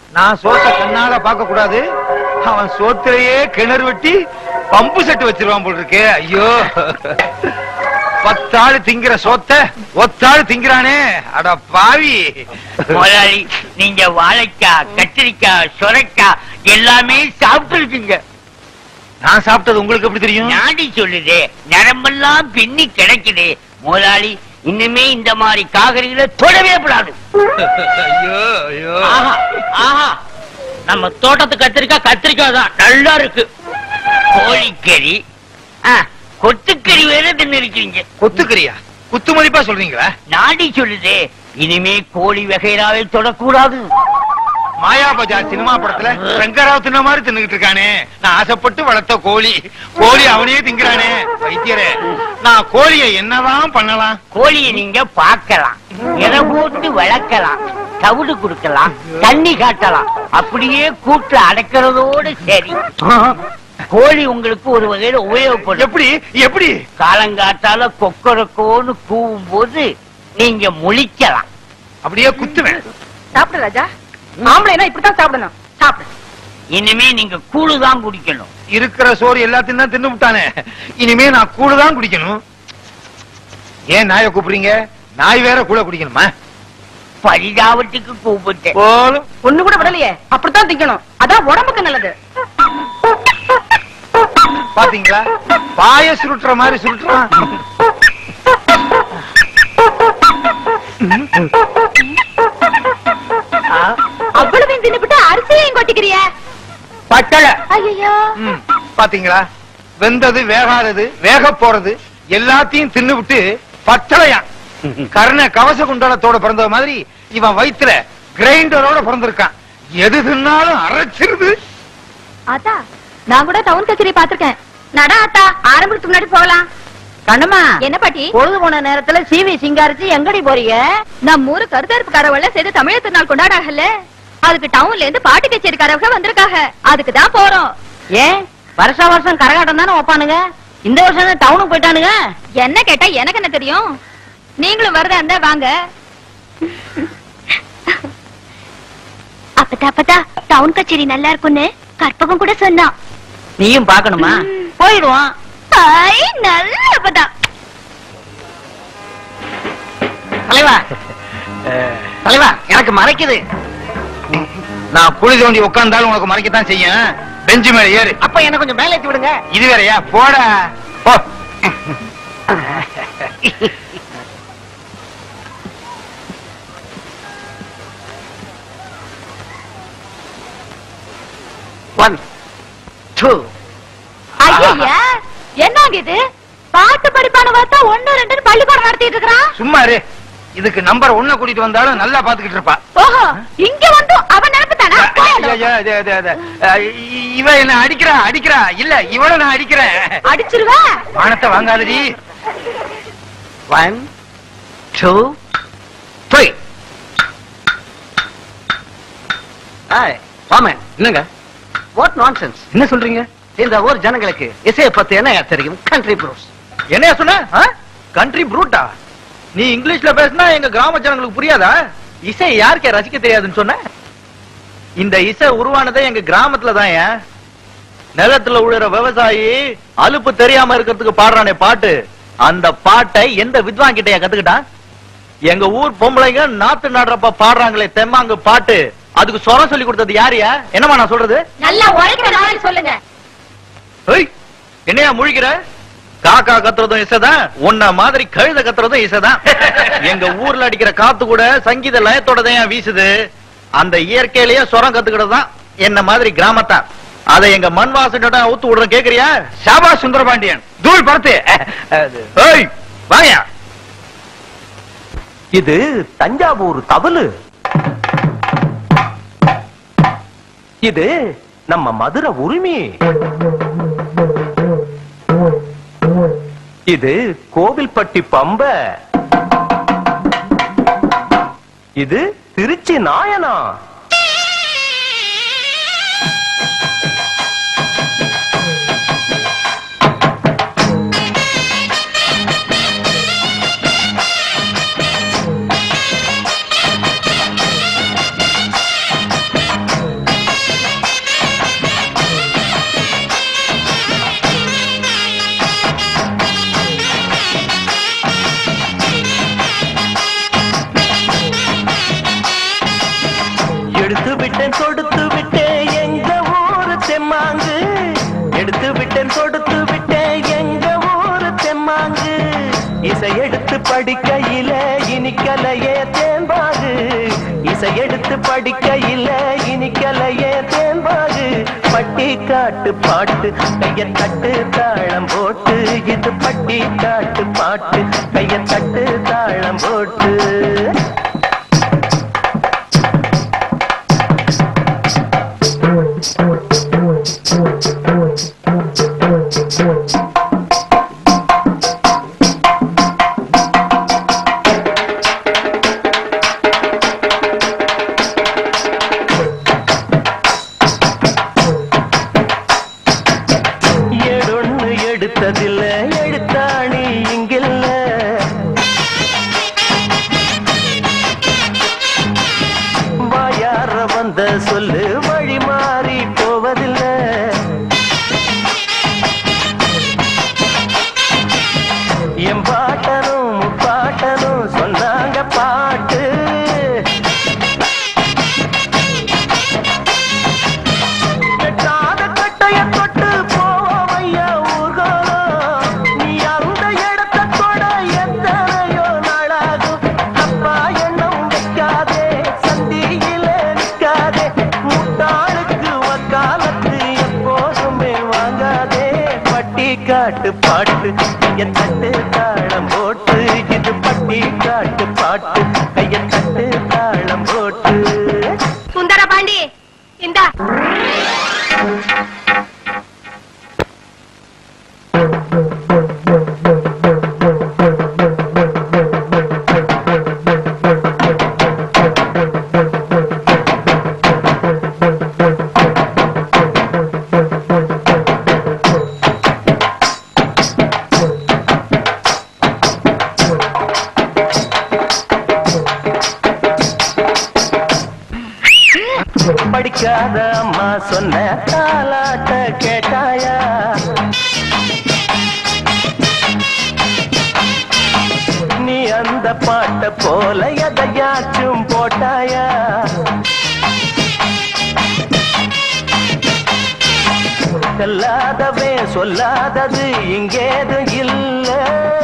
நான் சோத்த கண்ணால பார்க்க கூடாது அவன் சோத்திலேயே கிணறு வெட்டி பம்பு செட்டு வச்சிருவான் போல் இருக்கே ஐயோ பத்தாள் திங்கிற சோத்த ஒத்தாள் திங்கிறானே அட பாவி முதலாளி நீங்க வாழைக்காய் கத்திரிக்காய் சுரைக்காய் எல்லாமே சாப்பிட்டுருக்கீங்க நான் சாப்பிட்டது உங்களுக்கு எப்படி தெரியும் நாடி சொல்லுது நரம்பெல்லாம் பின்னி கிடைக்குது முதலாளி இனிமே இந்த மாதிரி காகரிகளை தொடவே கூடாது ஐயோ ஐயோ ஆஹா ஆஹா நம்ம தோட்டத்து கத்திரிக்காய் கத்திரிக்காய் தான் நல்லா இருக்கு கோழிக்கறி ஆ, கொத்துக்கறி வேற தின்னு இருக்கீங்க கொத்துக்கிறியா குத்து மதிப்பா சொல்றீங்களா நாடி சொல்லுது இனிமே கோழி வகைராவை தொடக்கூடாது மாயா பஜார் சினிமா படத்துல ரங்கராவ் தின்ன மாதிரி தின்னுகிட்டு இருக்கானே நான் ஆசைப்பட்டு வளர்த்த கோழி கோழி அவனையே திங்கிறானே வைத்தியரே நான் கோழியை என்னதான் பண்ணலாம் கோழியை நீங்க பார்க்கலாம் எதை போட்டு வளர்க்கலாம் தவிடு கொடுக்கலாம் தண்ணி காட்டலாம் அப்படியே கூட்டுல அடைக்கிறதோடு சரி கோழி உங்களுக்கு ஒரு வகையில உபயோகப்படும் எப்படி எப்படி காலங்காத்தால கொக்கரக்கோன்னு கூவும் போது நீங்க முழிக்கலாம் அப்படியே குத்துவேன் சாப்பிடு ராஜா ஆம்பளைனா இப்படித்தான் சாப்பிடணும் சாப்பிடு இனிமே நீங்க கூழு தான் குடிக்கணும் இருக்கிற சோறு எல்லாத்தையும் தான் தின்னு விட்டானே இனிமே நான் கூழு தான் குடிக்கணும் ஏன் நாயை கூப்பிடுறீங்க நாய் வேற கூட குடிக்கணுமா பரிதாபத்துக்கு கூப்பிட்டேன் போலும் ஒண்ணு கூட விடலையே அப்படித்தான் திங்கணும் அதான் உடம்புக்கு நல்லது பாத்தீங்களா பாய சுருட்டுற மாதிரி சுருட்டுறான் அவ்வளவு தின்னுபிட்டு அரிசியையும் கொட்டிக்கிறிய பட்டளை ஐயோ ம், பாத்தீங்களா வெந்தது வேகாதது வேக போறது எல்லாத்தையும் தின்னு விட்டு பட்டளையான் கர்ண கவச குண்டலத்தோட பிறந்த மாதிரி இவன் வயித்துல கிரைண்டரோட பிறந்திருக்கான் எது தின்னாலும் அரைச்சிருது ஆத்தா நான் கூட டவுன் கச்சேரி பாத்திருக்கேன் நடா ஆத்தா ஆரம்பத்துக்கு முன்னாடி போகலாம் கண்ணம்மா என்ன பாட்டி பொழுது போன நேரத்துல சீவி சிங்காரிச்சு எங்கடி போறீங்க நம்ம ஊரு கருத்தறுப்பு காரவள்ள சேர்ந்து தமிழர் திருநாள் கொண்டாடாகல அதுக்கு டவுன்ல இருந்து பாட்டு கச்சேரிக்காரவங்க வந்திருக்காங்க அதுக்கு தான் போறோம் ஏன் வருஷா வருஷம் கரகாட்டம் தானே வைப்பானுங்க இந்த வருஷம் தான் டவுனுக்கு போயிட்டானுங்க என்ன கேட்டா எனக்கு என்ன தெரியும் நீங்களும் வரதா இருந்தா வாங்க அப்பதா அப்பதா டவுன் கச்சேரி நல்லா இருக்கும்னு கற்பகம் கூட சொன்னான் நீயும் பாக்கணுமா போயிடுவான் ஐ நல்ல அப்பதா தலைவா தலைவா எனக்கு மறைக்குது நான் குழி தோண்டி உட்கார்ந்தாலும் உனக்கு மறைக்கத்தான் செய்யும் பெஞ்சு மேல ஏறு அப்ப என்ன கொஞ்சம் மேலே ஏத்தி விடுங்க இது வேறயா போடா போ ஒன் டூ ஐயா என்னங்க இது பாட்டு படிப்பான பார்த்தா ஒண்ணு ரெண்டு பள்ளிக்கூடம் நடத்திட்டு இருக்கிறான் சும்மா இரு இதுக்கு நம்பர் ஒண்ண கூட்டிட்டு வந்தாலும் நல்லா பாத்துக்கிட்டு இருப்பா ஓஹோ இங்க வந்து அவன் நினைப்பு தானா ஐயா, ஐயா, இது, இது, இது. அஹ், இ- இவ என்ன அடிக்கிறா அடிக்கிறா இல்ல இவள நான் அடிக்கிறேன் அடிச்சிருவா வானத்தை வாங்காதடி ஒன் டூ த்ரீ ஹாய் வாமன் என்னங்க வாட் நான்சென்ஸ் என்ன சொல்றீங்க இந்த ஊர் ஜனங்களுக்கு இசையை பத்தி என்ன தெரியும் கண்ட்ரி ப்ரூஸ் என்னையா சொன்ன கண்ட்ரி ப்ரூட்டா நீ இங்கிலீஷ்ல பேசினா எங்க கிராம ஜனங்களுக்கு புரியாதா இசை யாருக்கே ரசிக்க தெரியாதுன்னு சொன்ன இந்த இசை உருவானதே எங்க கிராமத்துல தான் ஏன் நிலத்துல உழுற விவசாயி அலுப்பு தெரியாம இருக்கிறதுக்கு பாடுறானே பாட்டு அந்த பாட்டை எந்த வித்வான் கிட்டயா கத்துக்கிட்டான் எங்க ஊர் பொம்பளைங்க நாத்து நடுறப்ப பாடுறாங்களே தெம்மாங்கு பாட்டு அதுக்கு சொரம் சொல்லி கொடுத்தது யாரையா என்னமா நான் சொல்றது நல்லா உழைக்கிற நாள் சொல்லுங்க ஏய், என்னையா முழிக்கிற காக்கா கத்துறதும் இசைதான் உன்ன மாதிரி கழுத கத்துறதும் இசைதான் எங்க ஊர்ல அடிக்கிற காத்து கூட சங்கீத லயத்தோட தான் வீசுது அந்த இயற்கையிலேயே சொரம் கத்துக்கிட்டு தான் என்ன மாதிரி கிராமத்தான் அதை எங்க மண் வாசனோட ஊத்து விடுறோம் கேக்குறியா ஷாபா சுந்தரபாண்டியன் தூள் படத்து ஏய் வாயா இது தஞ்சாவூர் தவளு இது நம்ம மதுரை உரிமை இது கோவில்பட்டி பம்ப இது திருச்சி நாயனா விட்டேன் கொடுத்து விட்டேன் எங்க ஊரு தெம்மாங்கு இசை எடுத்து படிக்கையில இனிக்கலையே தேன்பாகு இசை எடுத்து படிக்கையில இனிக்கலையே தேன்பாகு பட்டி காட்டு பாட்டு கைய தட்டு தாளம் போட்டு இது பட்டி காட்டு பாட்டு கைய தட்டு தாளம் போட்டு ஏடொன்னு எடுத்ததில்ல எழுத்தாணி இங்கில்ல வாயார வந்த சொல்லு வழி மாறி போவதில்லை என் பாட்டனும் முப்பாட்டனும் சொன்னாங்க பாட்டு கட்டாத கட்டைய தொட்டு போவையா ஊர்கோலம் நீ அந்த இடத்தை தொட எத்தனையோ நாளாகும் அப்பா எண்ணம் வைக்காதே சந்தியில நிற்காதே முட்டாளுக்கு வக்காலத்து எப்போதுமே வாங்காதே பட்டி காட்டு பாட்டு கைய தட்டு தாளம் போட்டு இது பட்டி காட்டு பாட்டு கைய தட்டு தாளம் போட்டு சுந்தர பாண்டி இந்தா படிக்காத அம்மா சொன்ன தாலாட்ட கேட்டாயா நீ அந்த பாட்ட போல எதையாச்சும் போட்டாயா சொல்லாதவே சொல்லாதது இங்கேதும் இல்லை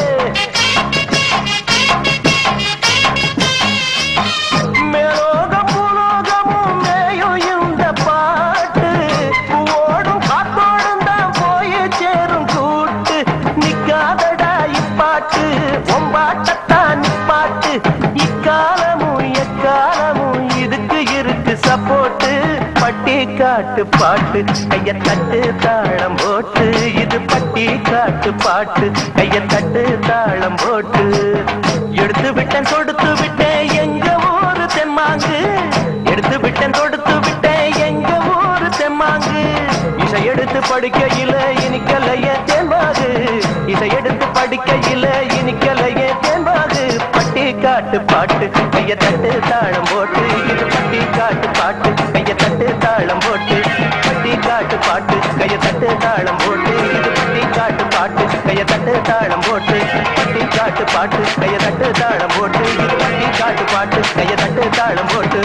மேலோகம் பூலோகமும் மேயும் இந்த பாட்டு ஓடும் காத்தோடும் தான் போய் சேரும் கூட்டு நிக்காதடா இப்பாட்டு ஒம்பாட்டத்தான் நிப்பாட்டு இக்காலமும் எக்காலமும் இதுக்கு இருக்கு சப்போட்டு பட்டி காட்டு பாட்டு கைய தட்டு தாளம் போட்டு இது பட்டி காட்டு பாட்டு கைய தட்டு தாளம் போட்டு எடுத்து விட்டேன் கொடுத்து விட்டேன் எங்க ஊரு தெம்மாங்கு எடுத்து விட்டேன் கொடுத்து விட்டேன் எங்க ஊரு தெம்மாங்கு இசை எடுத்து படிக்கையில இனிக்கலைய தேன்பாகு இசை எடுத்து படிக்கையில இனிக்கலைய தேன்பாகு பட்டி காட்டு பாட்டு கைய தட்டு தாளம் போட்டு இது பட்டி காட்டு பாட்டு கைய தட்டு தாளம் போட்டு பட்டி காட்டு பாட்டு கைய தட்டு தாளம் போட்டு இது பட்டி காட்டு பாட்டு கைய தட்டு தாளம் போட்டு பட்டி காட்டு பாட்டு கைய தட்டு தாளம் போட்டு இது பட்டி காட்டு பாட்டு கைய தட்டு தாளம் போட்டு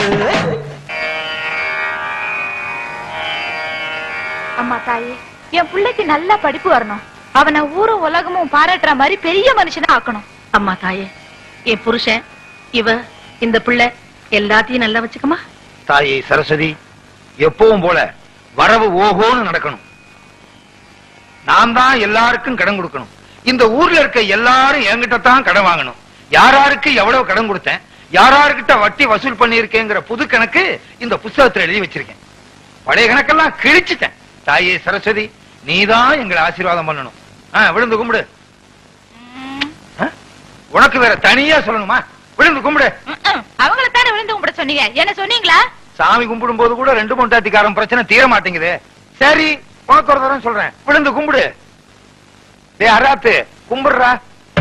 அம்மா தாயே என் பிள்ளைக்கு நல்ல படிப்பு வரணும் அவனை ஊரும் உலகமும் பாராட்டுற மாதிரி பெரிய மனுஷனா ஆக்கணும் அம்மா தாயே என் புருஷன் இவ இந்த பிள்ளை எல்லாத்தையும் நல்லா வச்சுக்கமா தாயே சரஸ்வதி எப்பவும் போல வரவு ஓஹோன்னு நடக்கணும் நான் தான் எல்லாருக்கும் கடன் கொடுக்கணும் இந்த ஊர்ல இருக்க எல்லாரும் என்கிட்ட தான் கடன் வாங்கணும் யாராருக்கு எவ்வளவு கடன் கொடுத்தேன் யாராருக்கிட்ட வட்டி வசூல் பண்ணியிருக்கேங்கிற புது கணக்கு இந்த புஸ்தகத்துல எழுதி வச்சிருக்கேன் பழைய கணக்கெல்லாம் கிழிச்சிட்டேன் தாயே சரஸ்வதி நீதான் எங்களை ஆசீர்வாதம் பண்ணணும் ஆ, விழுந்து கும்பிடு ஆ? உனக்கு வேற தனியா சொல்லணுமா விழுந்து கும்பிடு அவங்கள தானே விழுந்து கும்பிட சொன்னீங்க என்ன சொன்னீங்களா சாமி கும்பிடும் போது கூட ரெண்டு பொண்டாட்டிக்காரன் பிரச்சனை தீர மாட்டேங்குது சரி உனக்கு ஒரு தரம் சொல்றேன் விழுந்து கும்பிடு டேய் அராத்து கும்பிடுறா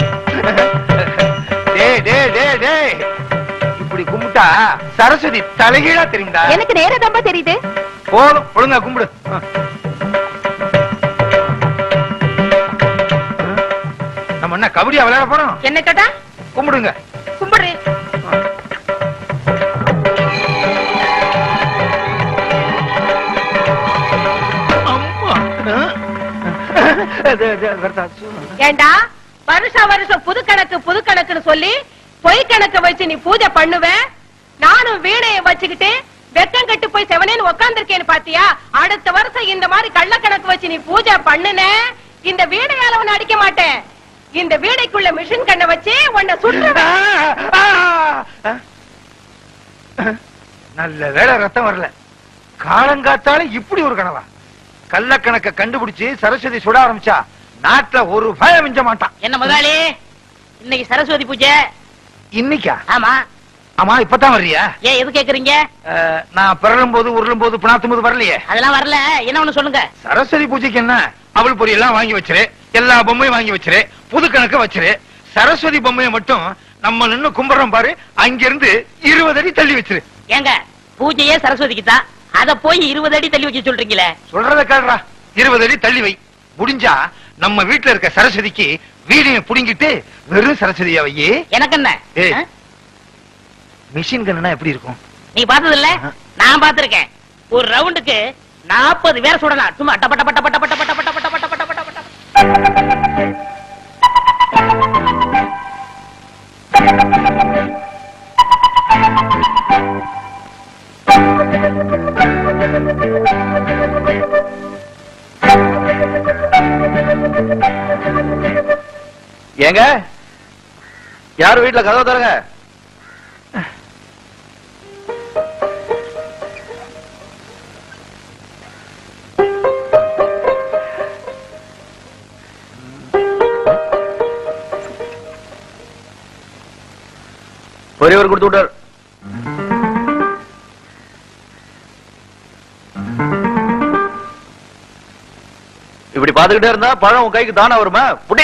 டேய் டேய் டேய் டேய் இப்படி கும்பிட்டா சரஸ்வதி தலைகீழா தெரியும்டா எனக்கு நேரம் ரொம்ப தெரியுது போதும் ஒழுங்கா கும்பிடு ஆ. நம்ம என்ன கபடியா விளையாட போறோம் என்ன கேட்டா கும்பிடுங்க கும்பிடுறேன் அம்மா. ஆ? ஏண்டா வருஷம் வருஷம் புது கணக்கு புது கணக்குன்னு சொல்லி பொய் கணக்கு வச்சு நீ பூஜை பண்ணுவ நானும் வீணைய வச்சுக்கிட்டு வெக்கம் கட்டு போய் செவனேன்னு உக்காந்துருக்கேன்னு பாத்தியா அடுத்த வருஷம் இந்த மாதிரி கள்ள கணக்கு வச்சு நீ பூஜை பண்ணுன இந்த வீணையால உன்னை அடிக்க மாட்டேன் இந்த வீணைக்குள்ள மிஷின் கண்ணை வச்சு உன்னை சுற்றுவேன் நல்ல வேளை ரத்தம் வரல காலங்காத்தால இப்படி ஒரு கனவா கள்ளக்கணக்க கண்டுபிடிச்சு சரஸ்வதி சுட ஆரம்பிச்சா நாட்டுல ஒரு பயம் மிஞ்ச மாட்டான் என்ன முதலாளி இன்னைக்கு சரஸ்வதி பூஜை இன்னைக்கா ஆமா ஆமா இப்பதான் வர்றியா ஏன் எது கேக்குறீங்க அஹ், நான் பிறலும் போது உருளும் போது பிணாத்தும் போது வரலையே அதெல்லாம் வரல என்ன ஒண்ணு சொல்லுங்க சரஸ்வதி பூஜைக்கு என்ன அவள் பொரி எல்லாம் வாங்கி வச்சிரு எல்லா பொம்மையும் வாங்கி வச்சிரு புது கணக்கு வச்சிரு சரஸ்வதி பொம்மையை மட்டும் நம்ம நின்னு கும்பிடுறோம் பாரு அங்கிருந்து இருபது அடி தள்ளி வச்சிரு ஏங்க பூஜையே சரஸ்வதிக்கு தான் அத போய் இருபது அடி தள்ளி வச்சு சொல்றீங்களே சொல்றத கேள்றா இருபது அடி தள்ளி வை முடிஞ்சா நம்ம வீட்டுல இருக்க சரஸ்வதிக்கு வீடியை புடிங்கிட்டு வெறும் சரஸ்வதியா வையே எனக்கு என்ன ஏய். ஆ? மிஷின் கண்ணுனா எப்படி இருக்கும் நீ பார்த்தது இல்ல நான் பார்த்திருக்கேன் ஒரு ரவுண்டுக்கு நாற்பது பேர் சுடலாம் சும்மா டப்ப டப்ப டப்ப டப்ப டப்ப டப்ப டப்ப டப்ப டப்ப டப்ப டப்ப ஏங்க யார் வீட்டுல கதவை தரங்க பெரியவர் கொடுத்து விட்டார் இப்படி பாத்துக்கிட்டே இருந்தா பழம் உன் கைக்கு தானா வருமா புடி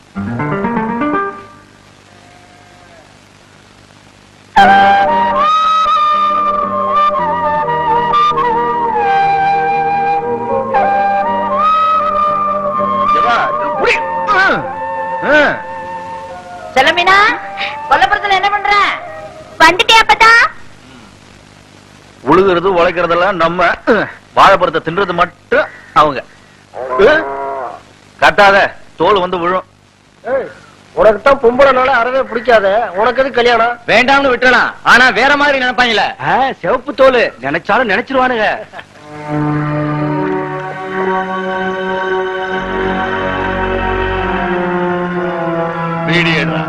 ஏம்மா, புடி. ஆ, ஆ. செல்லமீனா கொல்லப்புறத்துல என்ன பண்ற வந்துட்டே அப்பதா உழுகிறது உழைக்கிறதெல்லாம் நம்ம வாழைப்பழத்தை தின்றது மட்டும் அவங்க அஹ், கட்டாத தோல் வந்து விழும் உனக்கு தான் பொம்பளைனால அறவே பிடிக்காத உனக்கு எது கல்யாணம் வேண்டாம்னு விட்டுறலாம் ஆனா வேற மாதிரி நினைப்பாங்களே சிவப்பு தோல் நினைச்சாலும் நினைச்சிருவானுங்க வீடியோ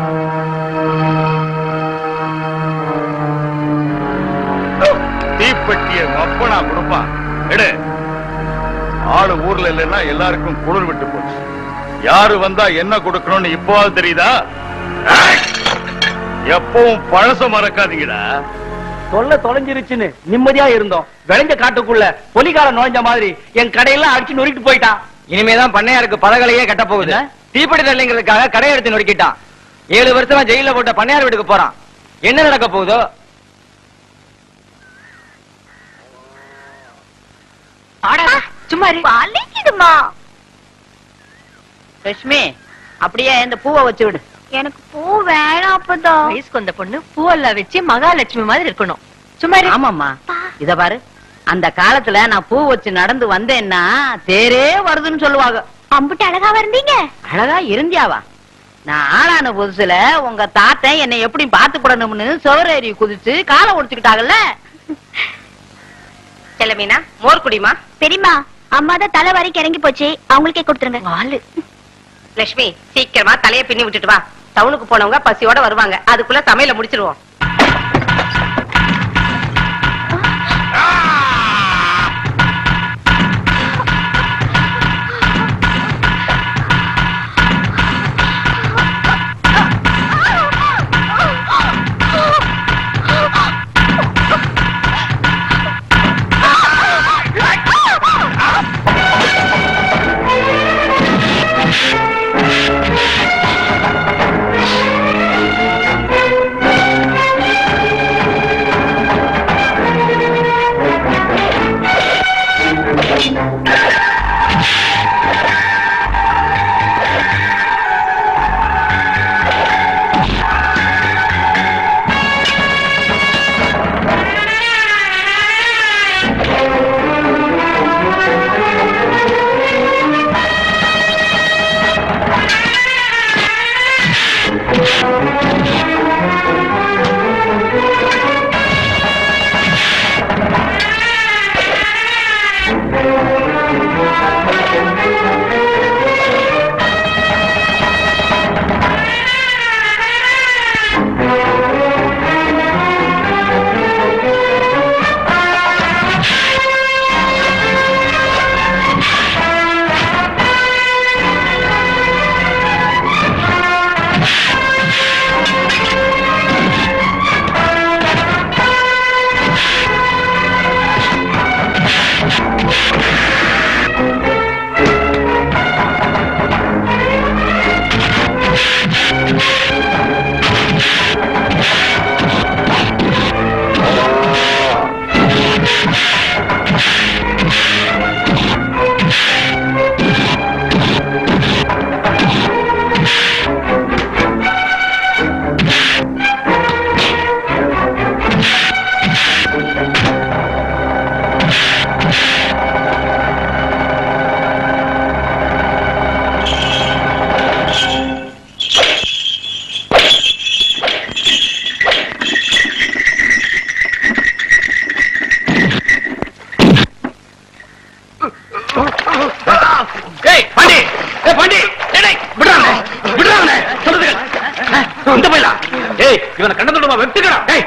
தீப்பெட்டிய மப்பனா கொடுப்பான் எடு ஆளு ஊர்ல இல்லைன்னா எல்லாருக்கும் குளிர் விட்டு போச்சு யாரு வந்தா என்ன கொடுக்கணும்னு இப்போவாது தெரியுதா ஏய்! எப்பவும் பழச மறக்காதீங்கடா தொல்லை தொலைஞ்சிருச்சுன்னு நிம்மதியா இருந்தோம் விளைஞ்ச காட்டுக்குள்ள பொலிகாரன் நுழைஞ்ச மாதிரி என் கடையெல்லாம் அடிச்சு நொறுக்கிட்டு போயிட்டான் இனிமேதான் பண்ணையாருக்கு பதகலையே கட்ட போகுது தீப்பெட்டி தள்ளிங்கிறதுக்காக கடை எடுத்து நொறுக்கிட்டான் ஏழு வருஷமா ஜெயில போட்ட பண்ணையார் வீட்டுக்கு போறான் என்ன நடக்க போகுதோ சும்மா வலிக்குதுமா லட்சுமி அப்படியே இந்த பூவை வச்சு விடு எனக்கு பூ வேணாம் அப்பதான் வயசுக்கு வந்த பொண்ணு பூவெல்லாம் வச்சு மகாலட்சுமி மாதிரி இருக்கணும் சும்மா ஆமாம்மா இத பாரு அந்த காலத்துல நான் பூ வச்சு நடந்து வந்தேன்னா தேரே வருதுன்னு சொல்லுவாங்க அம்புட்டு அழகா வந்தீங்க அழகா இருந்தியாவா நான் ஆளான புதுசுல உங்க தாத்தன் என்னை எப்படி பாத்துப்படணும்னு சோரேறி குதிச்சு காலை ஒடிச்சுக்கிட்டாங்கல்ல செல்லமீனா மோர் குடிமா பெரியமா அம்மா தான் தலை வரைக்கும் இறங்கி போச்சு அவங்களுக்கே கொடுத்துருங்க வாலு லட்சுமி சீக்கிரமா தலைய பின்னி விட்டுட்டு வா டவுனுக்கு போனவங்க பசியோட வருவாங்க அதுக்குள்ள சமையல முடிச்சிருவோம் ஆ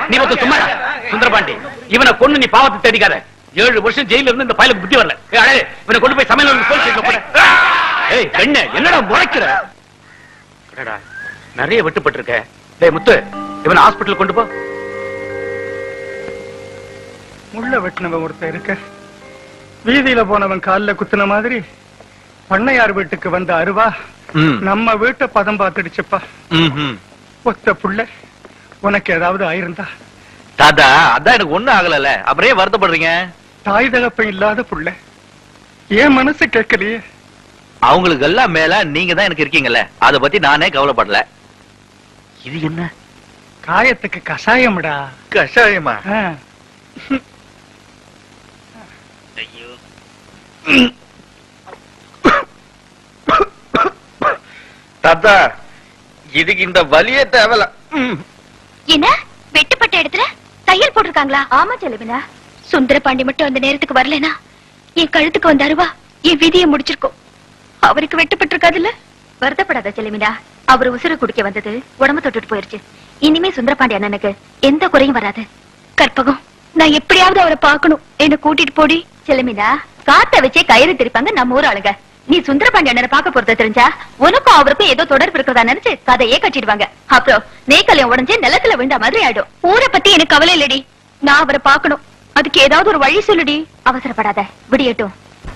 நீ வந்து சும்மா இரு. சுந்தரபாண்டி இவனை கொண்டு நீ பாவத்தை தேடிக்காத ஏழு வருஷம் ஜெயில இருந்து இந்த பயலுக்கு புத்தி வரல ஏய், அழகு, இவனை கொண்டு போய் சமையல் போலீஸ் ஸ்டேஷன்ல போடு ஏய் பெண்ணே என்னடா முறைக்கிற அடடா, நிறைய வெட்டுப்பட்டிருக்க டேய் முத்து இவனை ஹாஸ்பிடல் கொண்டு போ முள்ள வெட்டினவன் ஒருத்தன் இருக்க வீதியில போனவன் கால்ல குத்துன மாதிரி பண்ணையார் வீட்டுக்கு வந்த அருவா நம்ம வீட்டை பதம் பார்த்துடுச்சுப்பா ஒத்த புள்ள உனக்கு ஏதாவது ஆயிருந்தா தாத்தா அதான் எனக்கு ஒண்ணும் ஆகலல்ல அப்புறம் ஏன் வருத்தப்படுறீங்க தாய் தகப்பன் இல்லாத புள்ள ஏன் மனசு கேட்கலையே அவங்களுக்கு எல்லாம் மேல நீங்க தான் எனக்கு இருக்கீங்கல்ல அத பத்தி நானே கவலைப்படல இது என்ன காயத்துக்கு கஷாயம்டா கஷாயமா ஆ. தாத்தா இதுக்கு இந்த வலியே தேவல என்ன வெட்டுப்பட்ட இடத்துல தையல் போட்டிருக்காங்களா ஆமா செலவினா சுந்தர பாண்டி மட்டும் அந்த நேரத்துக்கு வரலனா என் கழுத்துக்கு வந்த அருவா என் விதியை முடிச்சிருக்கோம் அவருக்கு வெட்டுப்பட்டிருக்காதுல்ல வருத்தப்படாத செலவினா அவர் உசுறு குடிக்க வந்தது உடம்பு தொட்டுட்டு போயிருச்சு இனிமே சுந்தரபாண்டி அண்ணனுக்கு எந்த குறையும் வராது கற்பகம் நான் எப்படியாவது அவரை பார்க்கணும் என்ன கூட்டிட்டு போடி செலமினா காத்த வச்சே கயிறு திரிப்பாங்க நம்ம ஊர் ஆளுங்க நீ சுந்தரபாண்டி அண்ணனை பார்க்க போறத தெரிஞ்சா உனக்கும் அவருக்கும் ஏதோ தொடர்பு இருக்கிறதா நினைச்சு கதையே கட்டிடுவாங்க அப்புறம் நேக்கலையும் உடஞ்சு நிலத்துல விழுந்த மாதிரி ஆயிடும் ஊரை பத்தி எனக்கு கவலை இல்லடி நான் அவரை பார்க்கணும் அதுக்கு ஏதாவது ஒரு வழி சொல்லுடி அவசரப்படாத விடியட்டும்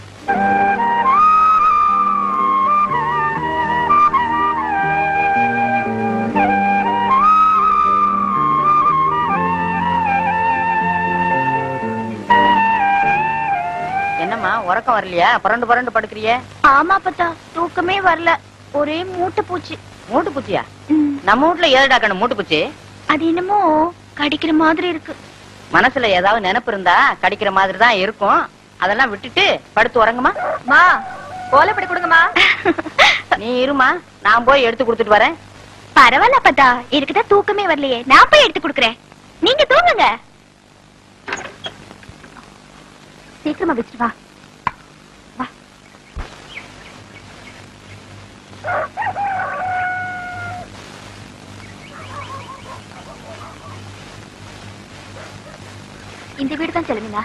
என்னம்மா உறக்கம் வரலையா புரண்டு புரண்டு படுக்கிறியே ஆமா பத்தா தூக்கமே வரல ஒரே மூட்டை பூச்சி மூட்டு பூச்சியா நம்ம வீட்ல ஏழடா கண்ணு மூட்டு பூச்சி அது என்னமோ கடிக்கிற மாதிரி இருக்கு மனசுல ஏதாவது நினைப்பு இருந்தா கடிக்கிற மாதிரி தான் இருக்கும் அதெல்லாம் விட்டுட்டு படுத்து உறங்குமா மா கோலப்படி கொடுங்கம்மா நீ இருமா நான் போய் எடுத்து கொடுத்துட்டு வரேன் பரவாயில்ல பத்தா இருக்குதான் தூக்கமே வரலையே நான் போய் எடுத்து கொடுக்குறேன் நீங்க தூங்குங்க சீக்கிரமா வச்சுட்டு வா வா. இந்த வீடு தான் செலவினா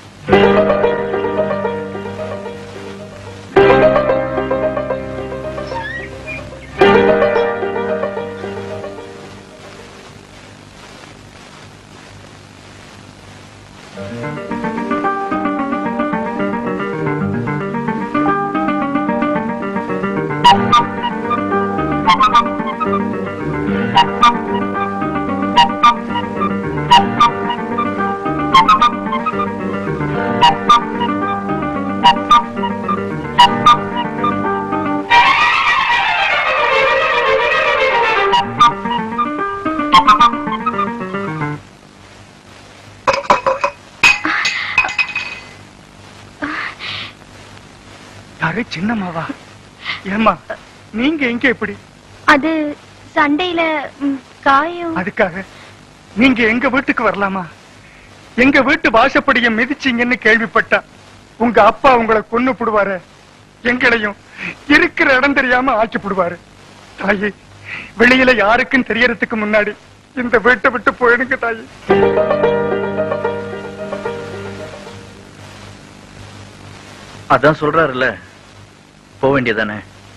யாரு சின்னம்மாவா ஏம்மா நீங்க எங்க எப்படி அது சண்டையில ம், காயம் அதுக்காக நீங்க எங்க வீட்டுக்கு வரலாமா எங்க வீட்டு வாசப்படிய மிதிச்சீங்கன்னு கேள்விப்பட்டா உங்க அப்பா உங்களை கொன்னு புடுவாரு எங்களையும் இருக்கிற இடம் தெரியாம ஆக்கி புடுவாரு தாயி வெளியில யாருக்கும் தெரியறதுக்கு முன்னாடி இந்த வீட்டை விட்டு போயிடுங்க தாயி அதான் சொல்றாருல்ல போக வேண்டியதானே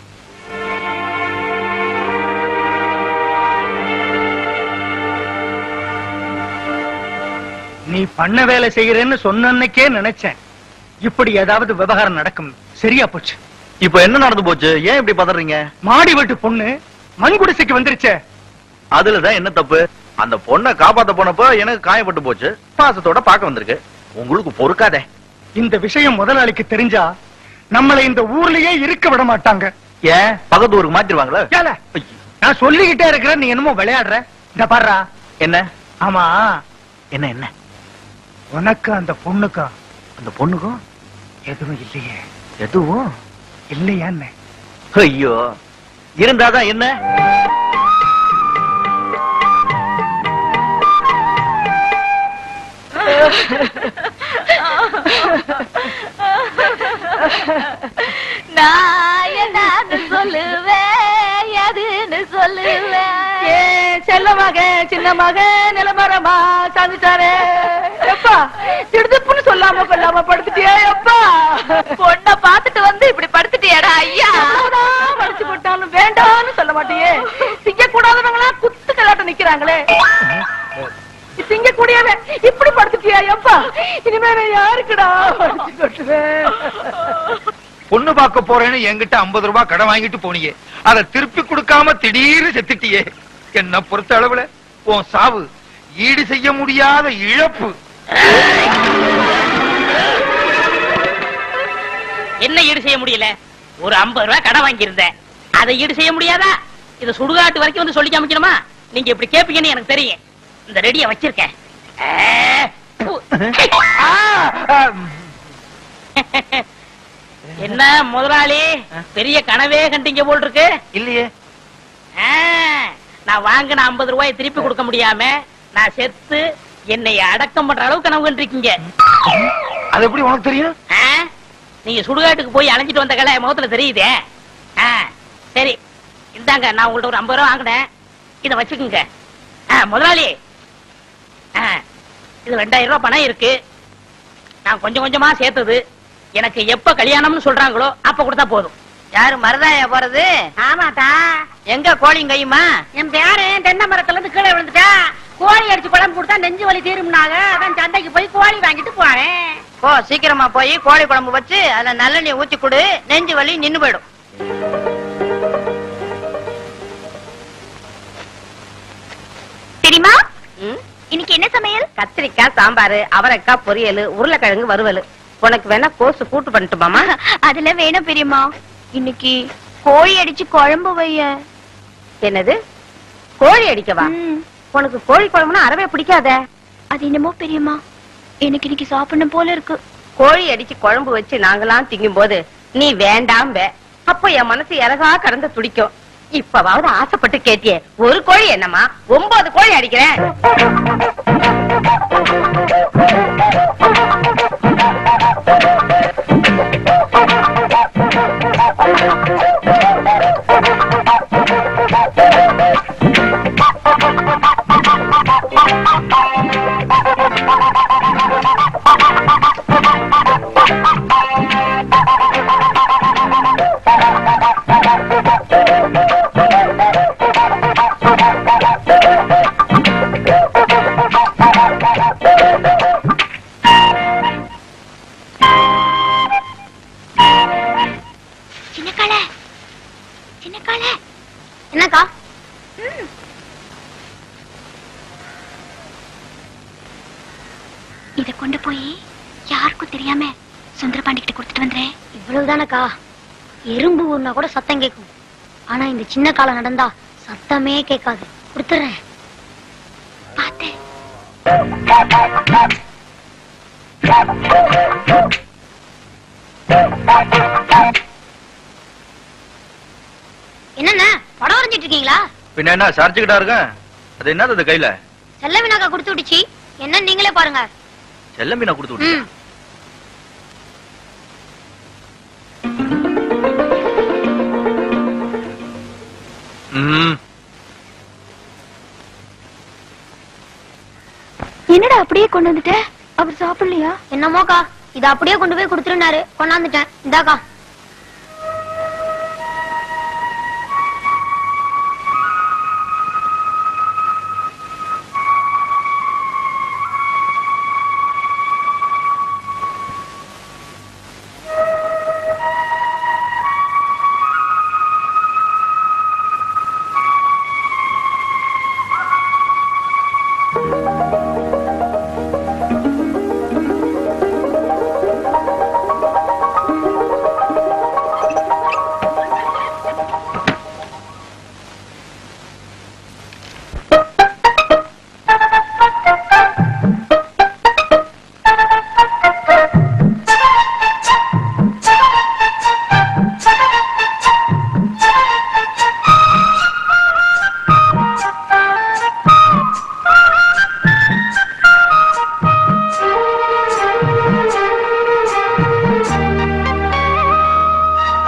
நீ பண்ண வேலை செய்யறேன்னு சொன்ன அன்னைக்கே நினைச்சேன் இப்படி ஏதாவது விவகாரம் நடக்கும் சரியா போச்சு இப்போ என்ன நடந்து போச்சு ஏன் இப்படி பதறீங்க மாடி வீட்டு பொண்ணு மண் குடிசைக்கு வந்துருச்சே அதுலதான் என்ன தப்பு அந்த பொண்ணை காப்பாத்த போனப்போ எனக்கு காயப்பட்டு போச்சு பாசத்தோட பார்க்க வந்திருக்கு உங்களுக்கு பொறுக்காதே இந்த விஷயம் முதலாளிக்கு தெரிஞ்சா நம்மளை இந்த ஊர்லயே இருக்க விட மாட்டாங்க ஏன் பக்கத்து ஊருக்கு மாத்திருவாங்களா ஏல, நான் சொல்லிக்கிட்டே இருக்கிறேன் நீ என்னமோ விளையாடுற இந்த பாருடா என்ன ஆமா என்ன என்ன உனக்கு அந்த பொண்ணுக்கும் அந்த பொண்ணுக்கும் எதுவும் இல்லையே எதுவும் இல்லையான்னு ஐயோ இருந்தாதான் என்ன நான் என்னன்னு சொல்லுவேன் எதுன்னு சொல்லுவேன் செல்ல மகன் சின்ன மகன் நிலமரமா சாந்துட்டாரே எப்பா திடுதுப்புன்னு சொல்லாம கொல்லாம படுத்துட்டியே எப்பா பொண்ண பாத்துட்டு வந்து இப்படி படுத்துட்டியாடா ஐயா படிச்சு போட்டாலும் வேண்டாம்னு சொல்ல மாட்டியே திங்க கூடாதவங்களா குத்து கலாட்டம் நிக்கிறாங்களே திங்க கூடியவன் இப்படி படுத்துட்டியா எப்பா இனிமே நான் யாருக்குடா படிச்சு கொட்டுவேன் பொண்ணு பார்க்க போறேன்னு என்கிட்ட 50 ரூபாய் கடன் வாங்கிட்டு போனியே அதை திருப்பி கொடுக்காம திடீர்னு செத்துட்டியே என்ன பொறுத்த அளவுல உன் சாவு ஈடு செய்ய முடியாத இழப்பு என்ன ஈடு செய்ய முடியல ஒரு ஐம்பது ரூபாய் கடன் வாங்கியிருந்தேன் அதை ஈடு செய்ய முடியாதா இத சுடுகாட்டு வரைக்கும் வந்து சொல்லி காமிக்கணுமா நீங்க இப்படி கேப்பீங்கன்னு எனக்கு தெரியும் இந்த ரெடிய வச்சிருக்கேன் ஆ, பு. என்ன முதலாளி பெரிய கனவே கண்டீங்க போல் இருக்கு இல்லையே ஆ, நான் வாங்கின ஐம்பது ரூபாய் திருப்பி கொடுக்க முடியாம நான் செத்து என்னை அடக்கம் பண்ற அளவுக்கு கனவு கண்டிருக்கீங்க அது எப்படி உனக்கு தெரியும் ஆ? நீங்க சுடுகாட்டுக்கு போய் அலைஞ்சிட்டு வந்த கலை என் முகத்துல தெரியுதே ஆ, சரி இந்தாங்க நான் உங்கள்ட்ட ஒரு ஐம்பது ரூபா வாங்கினேன் இதை வச்சுக்கோங்க ஆ, முதலாளி ஆ, இது ரெண்டாயிரம் ரூபாய் பணம் இருக்கு நான் கொஞ்சம் கொஞ்சமா சேர்த்தது எனக்கு எப்ப கல்யாணம்னு சொல்றாங்களோ அப்ப கொடுத்தா போதும் யாரு மருதாயா போறது ஆமாட்டா எங்க கோழியும் கையுமா என் பேரன் தென்னை மரத்துல இருந்து கீழே விழுந்துட்டா கோழி அடிச்சு குழம்பு கொடுத்தா நெஞ்சு வலி தீரும்னாங்க அதான் சந்தைக்கு போய் கோழி வாங்கிட்டு போறேன் போ சீக்கிரமா போய் கோழி குழம்பு வச்சு அதுல நல்லெண்ணெய் ஊத்தி கொடு நெஞ்சு வலி நின்னு போயிடும் தெரியுமா ம்? இன்னைக்கு என்ன சமையல் கத்திரிக்காய் சாம்பார் அவரைக்காய் பொரியல் உருளைக்கிழங்கு வறுவல் உனக்கு வேணா கோசு கூட்டு பண்ணட்டுமாமா அதுல வேணும் பெரியம்மா இன்னைக்கு கோழி அடிச்சு குழம்பு வைய என்னது கோழி அடிக்கவா ம், உனக்கு கோழி குழம்புனா அறவே பிடிக்காதே அது என்னமோ பெரியம்மா எனக்கு இன்னைக்கு சாப்பிடணும் போல இருக்கு கோழி அடிச்சு குழம்பு வச்சு நாங்களாம் திங்கும் போது நீ வேண்டாம் அப்போ என் மனசு இறகா கடந்து துடிக்கும் இப்பவாவது ஆசைப்பட்டு கேட்டியே ஒரு கோழி என்னம்மா ஒன்பது கோழி அடிக்கிறேன் சின்ன கால சின்ன கால என்னக்கா இத கொண்டு போய் யாருக்கும் தெரியாம சுந்தரபாண்டி கிட்ட கொடுத்துட்டு வந்துறேன் இவ்வளவுதானக்கா எறும்பு ஊர்னா கூட சத்தம் கேட்கும் ஆனா இந்த சின்ன காலம் நடந்தா சத்தமே கேட்காது கொடுத்துறேன் பார்த்தேன் என்னண்ணே படம் வரைஞ்சிட்டு இருக்கீங்களா பின்ன என்ன சரிச்சுக்கிட்டா இருக்கேன் அது என்னது அது கையில செல்ல வினாக்கா கொடுத்து விடுச்சு என்ன நீங்களே பாருங்க செல்ல மீனா கொடுத்து விட்டு ம் ம் என்னடா அப்படியே கொண்டு வந்துட்ட அவர் சாப்பிடலையா என்னமோக்கா இத அப்படியே கொண்டு போய் கொடுத்துருனாரு கொண்டாந்துட்டேன் இந்தாக்கா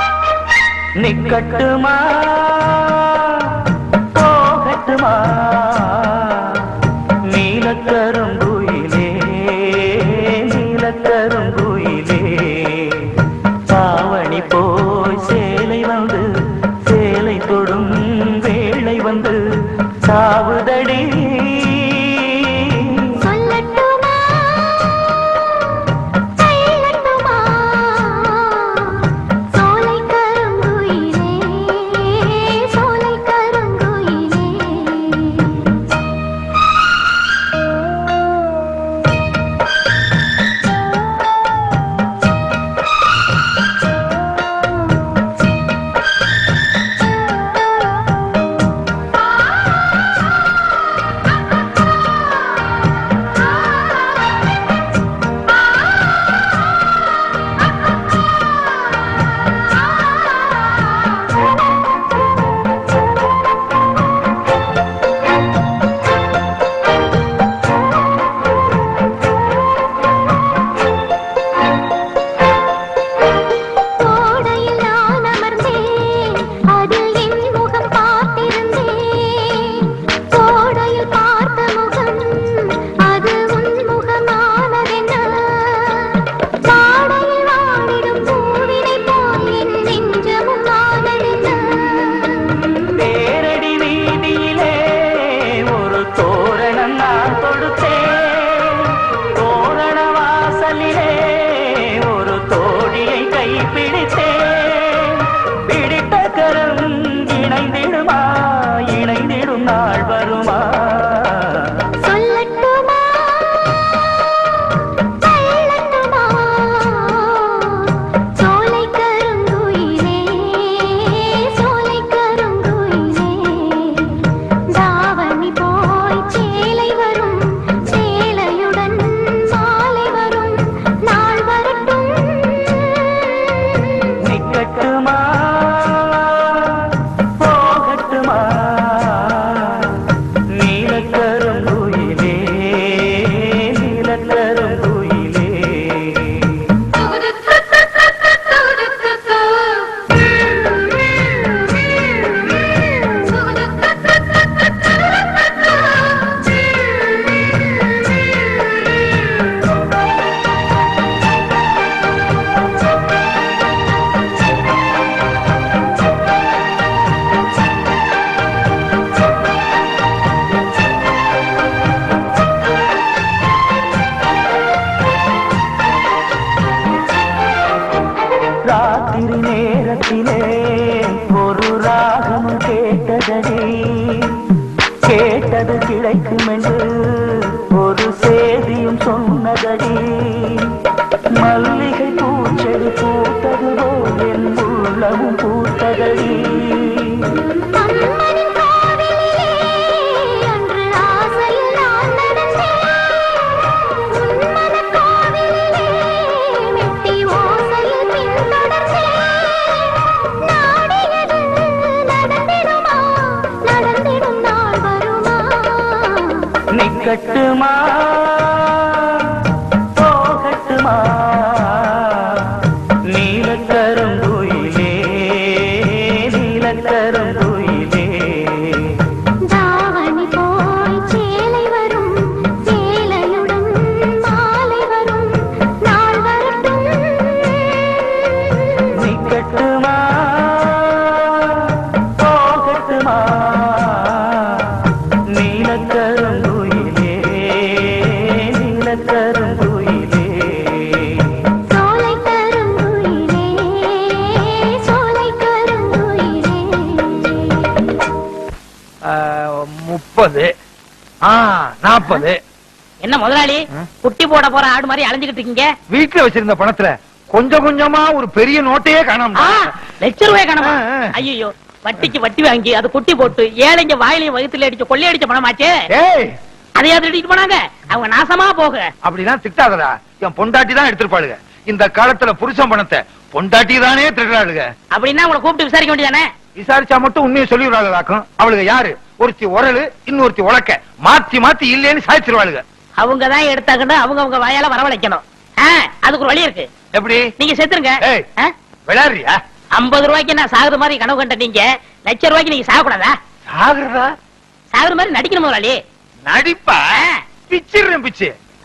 நிக்கட்டுமா போகட்டுமா வந்து சாவுதடி சொல்லட்டுமா சொல்லட்டுமா சோலை கருங்குயிலே சோலை கருங்குயிலே கோடையில் நான் அமர்ந்தேன் அதில் என் முகம் பார்த்திருந்தேன் கோடையில் பார்த்த முகம் அது உன் முகமானதென்ன பாடையில் வாடிடும் பூவினை போல் என் நெஞ்சமும் ஆனதென்ன நேரடி வீதியிலே ஒரு தோரணம் நான் கொடுத்தேன் தோரண வாசலிலே ஒரு தோழியை கைப்பிடித்தேன் பிடித்த கரம் இணைந்திடுமா இணைந்திடும் நாள் வருமா சொல்லட்டுமா சொல்லட்டுமா சோலை கருங்குயிலே சோலை கருங்குயிலே தாவணி போய் சேலை வரும் சேலையுடன் மாலை வரும் நாள் வரட்டும் நிக்கட்டுமா போகட்டுமா நீலக்கருங்குயிலே நீலக்கருங்குயிலே ராத்திரி நேரத்திலே ஒரு ராகம் கேட்டதடி கேட்டது கிடைக்கும் என்று ஒரு செய்தியும் சொன்னதடி மல்லிகை பூச்செடி பூத்தது போல் என் உள்ளமும் பூத்ததடி அம்மனின் கோவிலிலே அன்று ஆசையில் நான் நடந்தேன் உன்மன கோவிலிலே மெட்டி ஓசையில் பின்தொடர்ந்தேன் நாடியது நடந்திடுமா நடந்திடும் நாள் வருமா நிக்கட்டுமா போகட்டுமா நீலக்கருங்குயிலே நீலக்கருங்குயிலே தாவணி போய் சேலை வரும் சேலையுடன் மாலை வரும் நாள் வரட்டும் நிக்கட்டுமா போகட்டுமா நீலக்கருங்குயிலே நீலக்கருங்குயிலே சோலை கருங்குயிலே சோலை கருங்குயிலே முப்பது ஆ நாற்பது என்ன முதலாளி குட்டி போட போற ஆடு மாதிரி அலைஞ்சுகிட்டு இருக்கீங்க வீட்டுல வச்சிருந்த பணத்துல கொஞ்சம் கொஞ்சமா ஒரு பெரிய நோட்டையே காணாம லட்ச ரூபாய் காணமா ஐயோ வட்டிக்கு வட்டி வாங்கி அது குட்டி போட்டு ஏழைங்க வாயிலையும் வயித்துல அடிச்ச கொள்ளையடிச்ச பணமாச்சே ஏய் அதையா திருடிட்டு போனாங்க அவங்க நாசமா போக அப்படிலாம் திட்டாதடா என் பொண்டாட்டி தான் எடுத்திருப்பாளுங்க இந்த காலத்துல புருஷன் பணத்தை பொண்டாட்டி தானே திருடுறாளுங்க அப்படின்னா உங்களை கூப்பிட்டு விசாரிக்க வேண்டியதானே விசாரிச்சா மட்டும் உண்மையை சொல்லிடுறாளுக்கும் அவளுங்க யாரு ஒருத்தி உரலு இன்னொருத்தி உலக்க மாத்தி மாத்தி இல்லேன்னு சாய்ச்சிருவாளுங்க அவங்க தான் எடுத்தாங்கன்னு அவங்க அவங்க வாயால வரவழைக்கணும் ஆ, அதுக்கு ஒரு வழி இருக்கு எப்படி நீங்க செத்துருங்க ஆ? விளையாடுறியா ஐம்பது ரூபாய்க்கு நான் சாகுற மாதிரி கனவு கண்ட நீங்க லட்ச ரூபாய்க்கு நீங்க சாகக்கூடாதா சாகுறதா சாகுற மாதிரி நடிக்கணும் முதலாளி நடிப்பா பிச்சிடுறேன் பிச்சு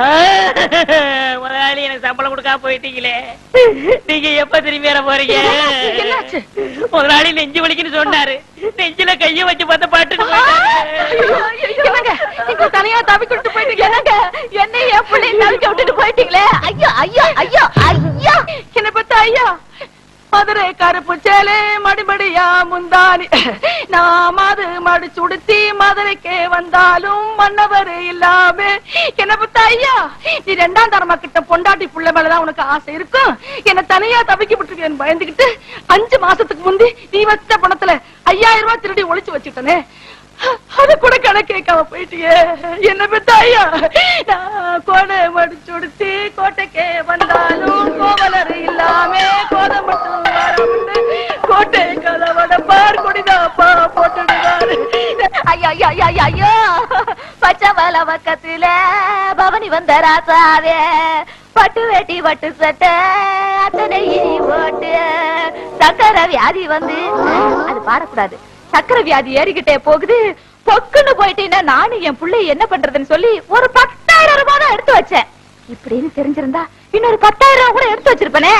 முதலாளி எனக்கு சம்பளம் கொடுக்காம போயிட்டீங்களே நீங்க எப்ப திரும்பி வர போறீங்க என்னாச்சு? முதலாளி நெஞ்சு வலிக்குன்னு சொன்னாரு நெஞ்சில கைய வச்சு பார்த்த பாட்டுட்டு என்னங்க நீங்க தனியா தவி கொண்டு போயிட்டீங்க என்னங்க என்ன என் பிள்ளை தவிக்க விட்டுட்டு போயிட்டீங்களே ஐயோ ஐயோ ஐயோ ஐயோ என்ன பத்த ஐயா மதுரை கருப்பு சேலே மடிமடியா முந்தானி நான் மது மடிச்சு உடுத்தி மதுரைக்கே வந்தாலும் மன்னவர் இல்லாம என்ன பத்த ஐயா நீ ரெண்டாம் தரமா கிட்ட பொண்டாட்டி புள்ள மேலதான் உனக்கு ஆசை இருக்கும் என்ன தனியா தவிக்க விட்டுருக்கேன் பயந்துகிட்டு அஞ்சு மாசத்துக்கு முந்தி நீ வச்ச பணத்துல ஐயாயிரம் ரூபாய் திருடி ஒளிச்சு வச்சுட்டனே அது கூட கணக்கு கேட்காம போயிட்டியே என்ன பெத்த ஐயா நான் கோடை மடிச்சு உடுத்தி கோட்டைக்கே வந்தாலும் கோவலர் இல்லாம கோதை மட்டும் வரவுண்டு கோட்டை கதவட பார் கொடிதாப்பா போட்டுடுவாரு ஐயா ஐயா ஐயா ஐயா ஐயோ பச்சை வல பக்கத்துல பவனி வந்த ராசாவே பட்டு வேட்டி பட்டு சட்டை அத்தனை இனி ஓட்டு சக்கரை வியாதி வந்து அது பாடக்கூடாது சக்கரை வியாதி ஏறிக்கிட்டே போகுது பொக்குன்னு போயிட்டீங்கன்னா நானும் என் புள்ளை என்ன பண்றதுன்னு சொல்லி ஒரு பத்தாயிரம் ரூபாய் தான் எடுத்து வச்சேன் இப்படின்னு தெரிஞ்சிருந்தா இன்னொரு பத்தாயிரம் ரூபாய் கூட எடுத்து வச்சிருப்பேனே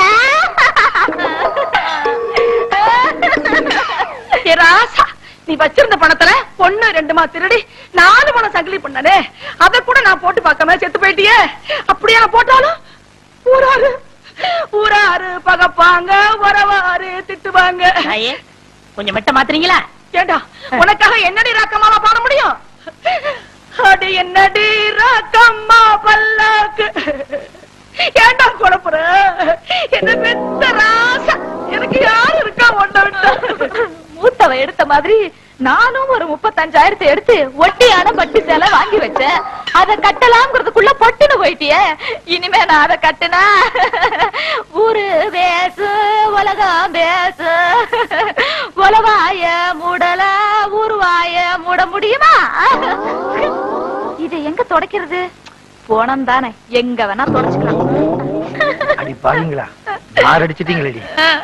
ஏ ராசா நீ வச்சிருந்த பணத்துல ஒண்ணு ரெண்டுமா திருடி நாலு பணம் சங்கிலி பண்ணனே அத கூட நான் போட்டு பார்க்காம செத்து போயிட்டியே அப்படியே நான் போட்டாலும் ஊராரு ஊராரு பகப்பாங்க உறவாரு திட்டுவாங்க ஐயே கொஞ்சம் மெட்ட மாத்துறீங்களா ஏண்டா உனக்காக என்னடி ராக்கம்மாவா பாட முடியும் அடி என்னடி ராக்கம்மா பல்லாக்கு ஏண்டா குழப்புற என்ன பெத்த ராசா எனக்கு யாரு இருக்கா ஒன்ன விட்டா மூத்தவ எடுத்த மாதிரி நானும் ஒரு முப்பத்தஞ்சாயிரத்தை எடுத்து ஒட்டியான பட்டு சேலை வாங்கி வச்சேன் அத கட்டலாம்ங்கிறதுக்குள்ள பொட்டுன்னு போயிட்டியே இனிமே நான் அதை கட்டுனா ஊரு பேசு உலகம் பேசு உலவாய மூடல ஊருவாய மூட முடியுமா இது எங்க தொடக்கிறது போனம் தானே எங்க வேணா தொடச்சுக்கலாம் அடி பாருங்களா மார் அடிச்சிட்டீங்களேடி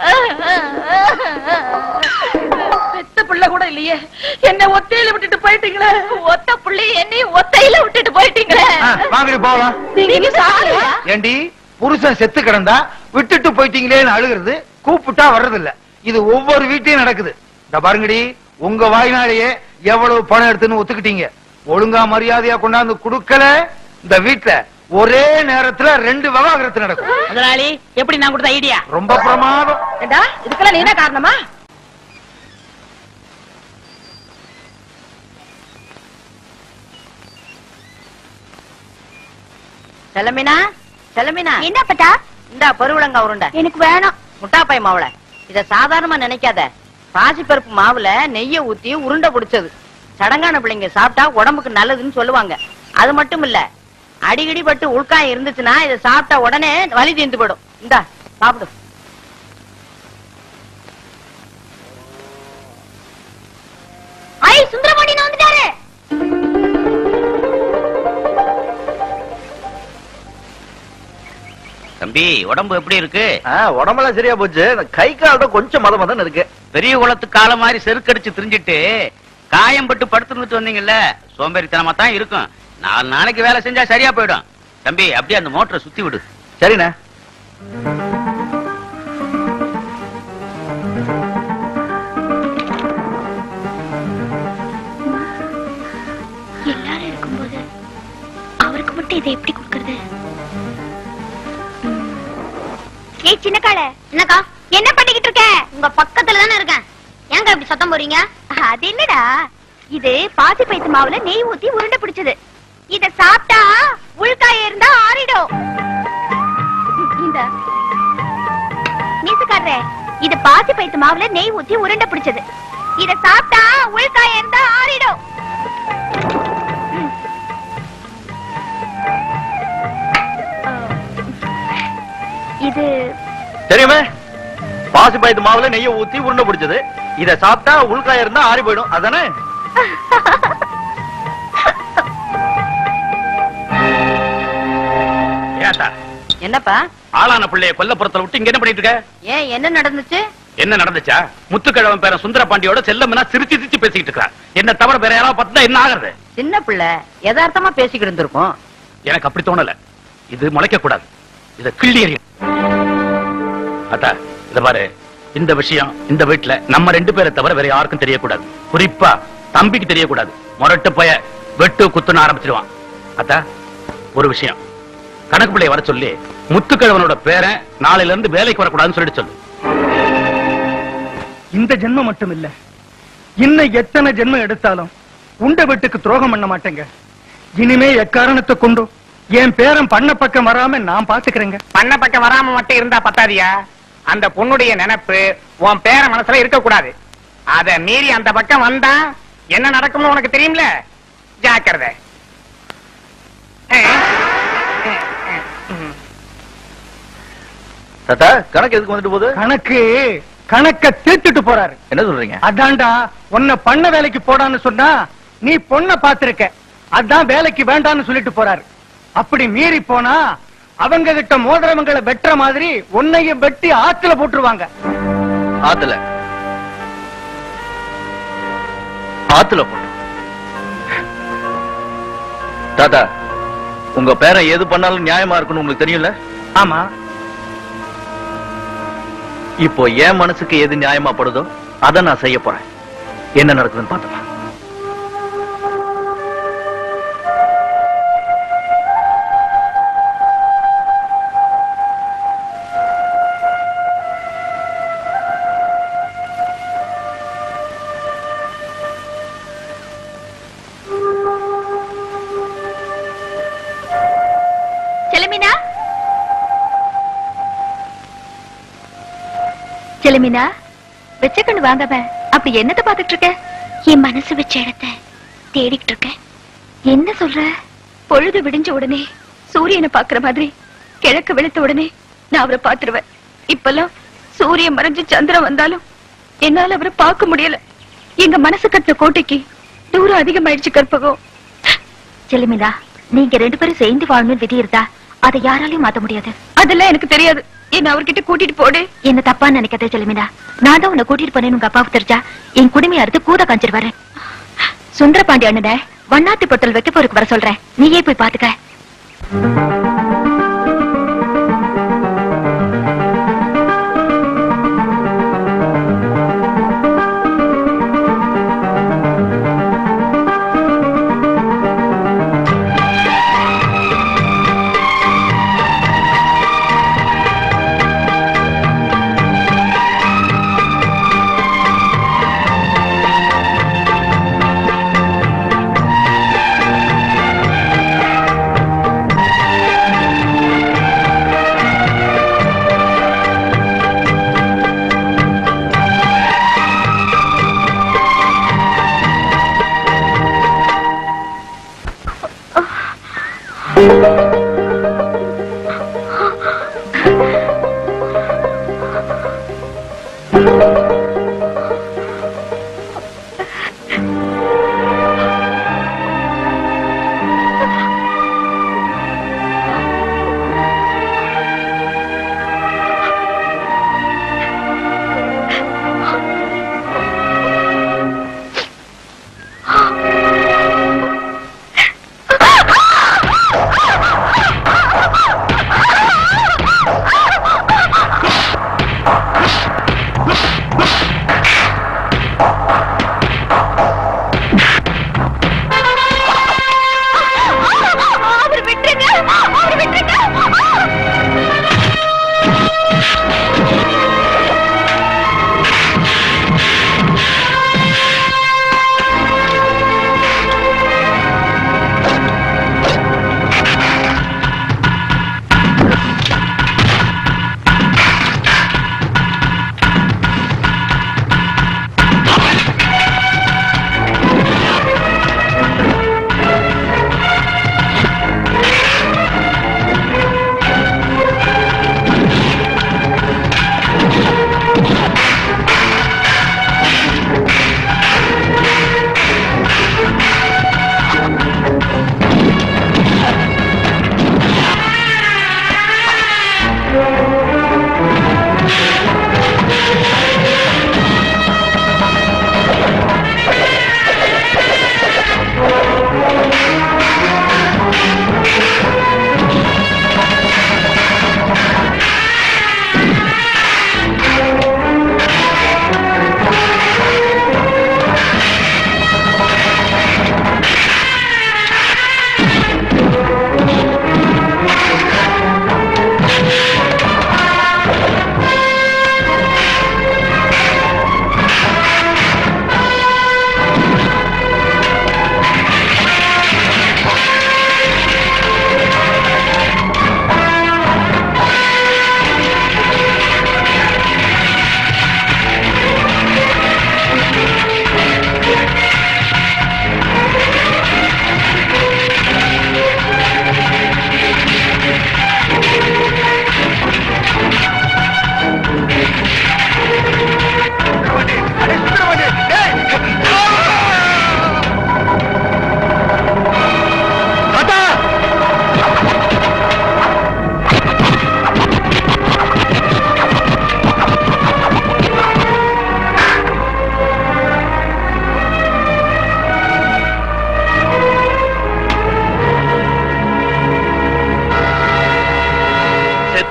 பெத்த பிள்ளை கூட இல்லையே என்ன ஒத்தையில விட்டுட்டு போயிட்டீங்களே ஒத்த புள்ளி என்னையும் ஒத்தையில விட்டுட்டு போயிட்டீங்களே ஆ, வாங்கடி போகலாம் நீங்க சாரியா ஏண்டி புருஷன் செத்து கிடந்தா விட்டுட்டு போயிட்டீங்களேன்னு அழுகிறது கூப்பிட்டா வர்றதில்ல இது ஒவ்வொரு வீட்லயும் நடக்குது இந்த பாருங்கடி உங்க வாய்னாலேயே எவ்வளவு பணம் எடுத்துன்னு ஒத்துக்கிட்டீங்க ஒழுங்கா மரியாதையா கொண்டாந்து குடுக்கல இந்த வீட்ல ஒரே நேரத்துல ரெண்டு விவாகரத்து நடக்கும் முதலாளி எப்படி நான் கொடுத்த ஐடியா ரொம்ப பிரமாதம் ஏண்டா இதுக்கெல்லாம் நீ என்ன காரணமா செல்லமினா செல்லமினா என்ன பட்டா இந்தா பருவலங்கா உருண்டை எனக்கு வேணாம் முட்டாப்பாய் மாவுல இத சாதாரணமா நினைக்காத பாசிப்பருப்பு மாவுல நெய்ய ஊத்தி உருண்டை பிடிச்சது சடங்கான பிள்ளைங்க சாப்பிட்டா உடம்புக்கு நல்லதுன்னு சொல்லுவாங்க அது மட்டும் இல்ல அடிக்கடி பட்டு உள்காயம் இருந்துச்சுன்னா இத சாப்பிட்டா உடனே வலி தீர்ந்து போயிடும் இந்தா சாப்பிடு ஐ சுந்தரபாண்டியன் வந்துட்டாரு தம்பி உடம்பு எப்படி இருக்கு உடம்பெல்லாம் சரியா போச்சு இந்த கை கால் தான் கொஞ்சம் மத மதம் இருக்கு பெரிய குளத்து கால மாதிரி செருக்கடிச்சு திரிஞ்சிட்டு காயம் பட்டு படுத்துட்டு வந்தீங்கல்ல சோம்பேறித்தனமா தான் இருக்கும் நாலு நாளைக்கு வேலை செஞ்சா சரியா போயிடும் தம்பி அப்படியே அந்த மோட்டரை சுத்தி விடு சரிண்ணே எல்லாரும் இருக்கும்போது அவருக்கு மட்டும் இதை எப்படி கொடுக்கறது ஏய் சின்ன கால என்னக்கா என்ன பண்ணிக்கிட்டு இருக்க உங்க பக்கத்துல தானே இருக்கேன் ஏங்க இப்படி சத்தம் போறீங்க அது என்னடா இது பாசி பைத்து மாவுல நெய் ஊத்தி உருண்டை பிடிச்சது இத சாப்பிட்டா உள்காய இருந்தா ஆறிடும் இந்த மீசுக்காரரே இது பாசி பைத்து மாவுல நெய் ஊத்தி உருண்டை பிடிச்சது இத சாப்பிட்டா உள்காய இருந்தா ஆறிடும் ம். இது தெரியுமே பாசி பயத்து மாவுல நெய்ய ஊத்தி உருண்டை பிடிச்சது இத சாப்பிட்டா உள்காய இருந்தா ஆறி போயிடும் அதானே ஏட்டா என்னப்பா ஆளான பிள்ளைய கொல்லப்புறத்துல விட்டு இங்க என்ன பண்ணிட்டு இருக்க ஏன் என்ன நடந்துச்சு என்ன நடந்துச்சா முத்துக்கிழவன் பேரன் சுந்தர பாண்டியோட செல்லம்னா சிரிச்சு சிரிச்சு பேசிக்கிட்டு இருக்கா என்ன தவிர வேற யாராவது பார்த்தா என்ன ஆகுறது சின்ன பிள்ளை யதார்த்தமா பேசிக்கிட்டு இருந்திருக்கோம் எனக்கு அப்படி தோணல இது முளைக்க கூடாது இத கிள்ளி எறியும் அத்தா இத பாரு இந்த விஷயம் இந்த வீட்டுல நம்ம ரெண்டு பேரை தவிர வேற யாருக்கும் தெரியக்கூடாது குறிப்பா தம்பிக்கு தெரியக்கூடாது முரட்டு பய வெட்டு குத்துன்னு ஆரம்பிச்சிருவான் அத்தா ஒரு விஷயம் கணக்கு பிள்ளைய வர சொல்லி முத்துக்கிழவனோட பேரன் நாளையில இருந்து வேலைக்கு வரக்கூடாதுன்னு சொல்லிட்டு சொல்லு இந்த ஜென்மம் மட்டும் இல்ல இன்னும் எத்தனை ஜென்மம் எடுத்தாலும் உண்ட வீட்டுக்கு துரோகம் பண்ண மாட்டேங்க இனிமே எக்காரணத்தை கொண்டு என் பேரன் பண்ண பக்கம் வராம நான் பாத்துக்கிறேங்க பண்ண பக்கம் வராம மட்டும் இருந்தா பத்தாதியா அந்த பொண்ணுடைய நினைப்பு உன் பேர மனசுல இருக்க கூடாது அத மீறி அந்த பக்கம் வந்தா என்ன நடக்கும்னு உனக்கு தெரியும்ல ஜாக்கிரதை தாத்தா கணக்கு எதுக்கு வந்துட்டு போகுது கணக்கு கணக்க தீர்த்துட்டு போறாரு என்ன சொல்றீங்க அதான்டா உன்னை பண்ண வேலைக்கு போடான்னு சொன்னா நீ பொண்ண பாத்திருக்க அதான் வேலைக்கு வேண்டான்னு சொல்லிட்டு போறாரு அப்படி மீறி போனா அவங்க கிட்ட மோதிரவங்களை வெட்டுற மாதிரி உன்னையும் வெட்டி ஆத்துல போட்டுருவாங்க ஆத்துல ஆத்துல போட்டு தாத்தா உங்க பேரன் எது பண்ணாலும் நியாயமா இருக்குன்னு உங்களுக்கு தெரியும்ல ஆமா இப்போ என் மனசுக்கு எது நியாயமா படுதோ அதை நான் செய்ய போறேன் என்ன நடக்குதுன்னு பார்த்துக்கலாம் செலமினா செலமினா வச்ச கண்ணு வாங்காம அப்படி என்னத்த பாத்துட்டு இருக்க என் மனசு வச்ச இடத்த தேடிக்கிட்டு இருக்கேன் என்ன சொல்ற பொழுது விடிஞ்ச உடனே சூரியனை பாக்குற மாதிரி கிழக்கு வெளுத்த உடனே நான் அவரை பாத்துருவேன் இப்பெல்லாம் சூரியன் மறைஞ்சு சந்திரன் வந்தாலும் என்னால அவரை பார்க்க முடியல எங்க மனசு கட்டின கோட்டைக்கு தூரம் அதிகமாயிடுச்சு கற்பகம் செல்லுமிலா நீங்க ரெண்டு பேரும் சேர்ந்து வாழணும்னு விதி இருந்தா அதை யாராலையும் மாத்த முடியாது அதெல்லாம் எனக்கு தெரியாது என்ன அவர்கிட்ட கூட்டிட்டு போடு என்ன தப்பா நினைக்காத செல்லுமிலா நான் தான் உன்னை கூட்டிட்டு போனேன்னு உங்க அப்பாவுக்கு தெரிஞ்சா என் குடுமையை அறுத்து கூத காஞ்சிருவாரு சுந்தரபாண்டி அண்ணனை வண்ணாத்தி பொட்டல் வைக்க போருக்கு வர சொல்றேன் நீயே போய் பாத்துக்க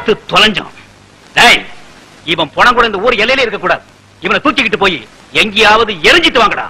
செத்து தொலைஞ்சோம் டேய் இவன் பணம் கூட இந்த ஊர் எல்லையில இருக்க கூடாது இவனை தூக்கிக்கிட்டு போய் எங்கேயாவது எரிஞ்சிட்டு வாங்கடா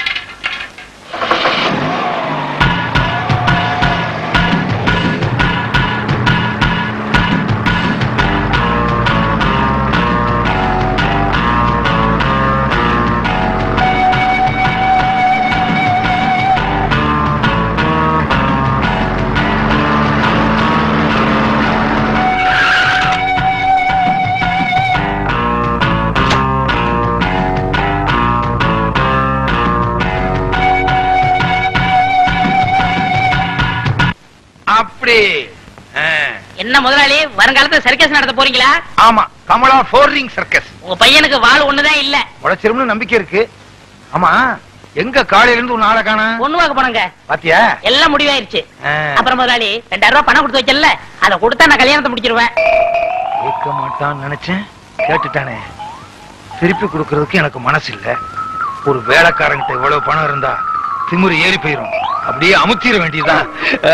அப்படி ஆ. என்ன முதலாளி வருங்காலத்துல சர்க்கஸ் நடத்த போறீங்களா ஆமா கமலா போர்ரிங் சர்க்கஸ் உங்க பையனுக்கு வாழ் ஒண்ணுதான் இல்ல உழைச்சிரும்னு நம்பிக்கை இருக்கு ஆமா எங்க காலையில இருந்து ஒரு நாளை காண பொண்ணு வாக்க போனங்க பாத்தியா எல்லாம் முடிவாயிருச்சு ஆ. அப்புறம் முதலாளி ரெண்டாயிரம் ரூபாய் பணம் கொடுத்து வச்சல அதை கொடுத்தா நான் கல்யாணத்தை முடிச்சிருவேன் கேட்க மாட்டான்னு நினைச்சேன் கேட்டுட்டானே திருப்பி கொடுக்கறதுக்கு எனக்கு மனசு இல்ல ஒரு வேலைக்காரங்கிட்ட இவ்வளவு பணம் இருந்தா திமிரு ஏறி போயிரும் அப்படியே அமுத்திர வேண்டியதுதான்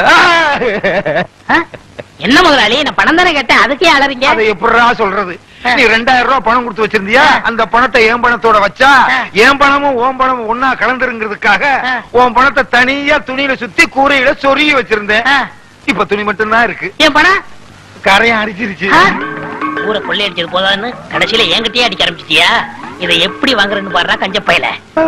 என்ன முதலாளி நான் பணம் தானே கேட்டேன் அதுக்கே அலறீங்க அதை எப்படிடா சொல்றது நீ ரெண்டாயிரம் ரூபாய் பணம் கொடுத்து வச்சிருந்தியா அந்த பணத்தை என் பணத்தோட வச்சா என் பணமும் உன் பணமும் ஒன்னா கலந்துருங்கிறதுக்காக உன் பணத்தை தனியா துணியில சுத்தி கூரையில சொருகி வச்சிருந்தேன் இப்ப துணி மட்டும்தான் இருக்கு என் பணம் கரையும் அடிச்சிருச்சு ஊரை கொள்ளை அடிச்சது போதான்னு கடைசியில என்கிட்டயே அடிக்க ஆரம்பிச்சிட்டியா இதை எப்படி வாங்குறேன்னு பாடுறா கஞ்ச பையல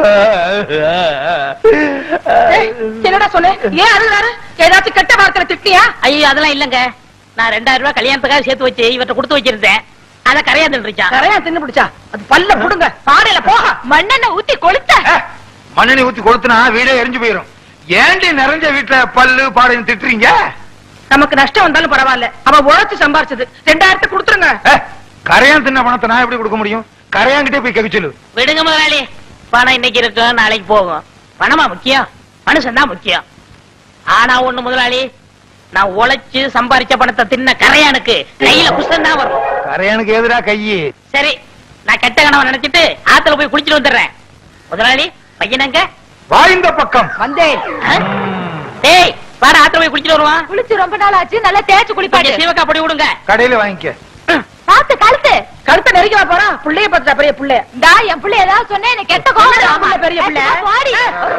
என்னடா சொல்லு ஏன் அழுகுறாரு ஏதாச்சும் கெட்ட வார்த்தை திட்டியா ஐயோ அதெல்லாம் இல்லங்க நான் ரெண்டாயிரம் ரூபாய் கல்யாணத்துக்காக சேர்த்து வச்சு இவர்ட்ட கொடுத்து வச்சிருந்தேன் அத கரையா தின்றுச்சான் கரையா தின்னு பிடிச்சா அது பல்ல புடுங்க பாடையில போக மண்ணெண்ண ஊத்தி கொளுத்த மண்ணெண்ணெய் ஊத்தி கொடுத்தனா வீடே எரிஞ்சு போயிரும் ஏண்டி நிறைஞ்ச வீட்டுல பல்லு பாடையும் திட்டுறீங்க நமக்கு நஷ்டம் வந்தாலும் பரவாயில்ல அவ உழைச்சு சம்பாரிச்சது ரெண்டாயிரத்தை கொடுத்துருங்க கரையான் தின்ன பணத்தை நான் எப்படி கொடுக்க முடியும் கரையாங்கிட்டே போய் கேட்க சொல்லு விடுங்க முதலாளி பணம் இன்னைக்கு இருக்கும் நாளைக்கு போகும் பணமா முக்கியம் மனுஷன் தான் முக்கியம் ஆனா ஒண்ணு முதலாளி நான் உழைச்சு சம்பாரிச்ச பணத்தை தின்ன கரையானுக்கு கையில புஷ்டம் தான் வரும் கரையானுக்கு எதிரா கையி சரி நான் கெட்ட கனவை நினைச்சிட்டு ஆத்துல போய் குளிச்சிட்டு வந்துடுறேன் முதலாளி பையனங்க வாய்ந்த பக்கம் வந்தேன் டேய் வாடா ஆத்துல போய் குளிச்சிட்டு வருவான் குளிச்சு ரொம்ப நாள் ஆச்சு நல்லா தேய்ச்சு குளிப்பாட்டு சீவக்கா அப்படி விடுங்க கடையில வாங்கிக்க பாத்து கழுத்து கழுத்தை நெருங்கி வா போறான் புள்ளைய பார்த்தா பெரிய புள்ளைய இந்தா என் பிள்ளை ஏதாவது சொன்னேன் எனக்கு கெட்ட கோவம் ஆமா, பெரிய பிள்ளை. பாடி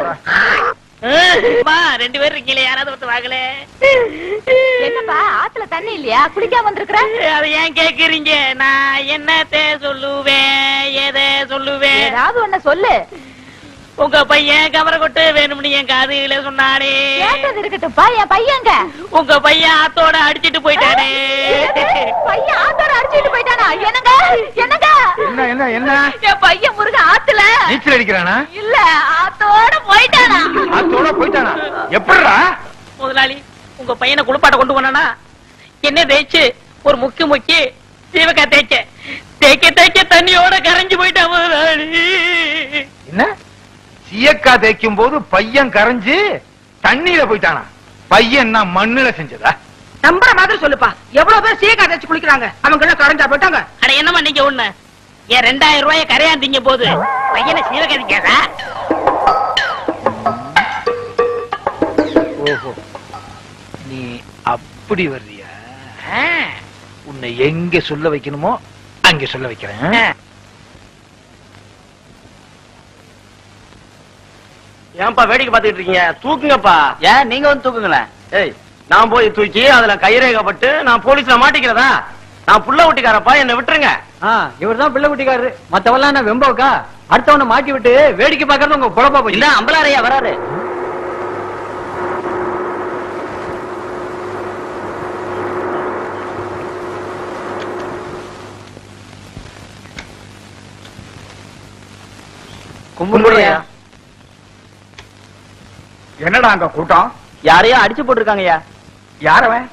மா ரெண்டு பேரும் இருக்கீங்களே யாராவது ஒருத்தர் வாங்கல என்னப்பா ஆத்துல தண்ணி இல்லையா குளிக்காம வந்திருக்கிற அதை ஏன் கேக்குறீங்க நான் என்னத்த சொல்லுவேன் எதை சொல்லுவேன் ஏதாவது ஒண்ணு சொல்லு உங்க பையன் கவர கொட்டு வேணும்னு என் காதுல சொன்னானே கேட்டது இருக்கட்டும்ப்பா என் பையங்க உங்க பையன் ஆத்தோட அடிச்சிட்டு போயிட்டானே பையன் ஆத்தோட அடிச்சிட்டு போயிட்டானா என்னங்க என்னங்க என்ன என்ன என்ன என் பையன் முருக ஆத்துல நீச்சல் அடிக்கிறானா இல்ல ஆத்தோட போயிட்டானா அதோட போயிட்டானா எப்படிடா முதலாளி உங்க பையனை குளிப்பாட்ட கொண்டு போனானா என்ன தேய்ச்சு ஒரு முக்கி முக்கி சீவக்கா தேய்ச்ச தேய்க்க தேய்க்க தண்ணியோட கரைஞ்சு போயிட்டான் முதலாளி என்ன சீயக்கா தேய்க்கும் போது பையன் கரைஞ்சு தண்ணியில போயிட்டானா பையன் நான் மண்ணுல செஞ்சதா நம்புற மாதிரி சொல்லுப்பா எவ்வளவு பேர் சீக்கா தேய்ச்சு குளிக்கிறாங்க அவங்க எல்லாம் கரைஞ்சா போயிட்டாங்க அட என்னம்மா நீங்க ஒண்ணு என் ரெண்டாயிரம் ரூபாய கரையாந்தீங்க போது பையனை சீவகதிக்காதா ஓஹோ நீ அப்படி வர்றியா உன்னை எங்க சொல்ல வைக்கணுமோ அங்க சொல்ல வைக்கிறேன் ஏன்பா வேடிக்கை பார்த்துட்டு இருக்கீங்க தூக்குங்கப்பா ஏன் நீங்க வந்து தூக்குங்களேன் ஏய் நான் போய் தூக்கி அதுல கைரேகப்பட்டு நான் போலீஸ்ல மாட்டிக்கிறதா நான் புள்ள ஊட்டிக்காரப்பா என்ன விட்டுருங்க இவர் தான் பிள்ளை குட்டிக்காரரு மத்தவெல்லாம் என்ன வெம்பவுக்கா அடுத்தவனை மாட்டி விட்டு வேடிக்கை பாக்குறது உங்க குழப்பா போச்சு இல்ல அம்பலாரையா வராரு கும்பிடுறியா என்னடா அங்க கூட்டம் யாரையோ அடிச்சு போட்டிருக்காங்கய்யா யாரவன்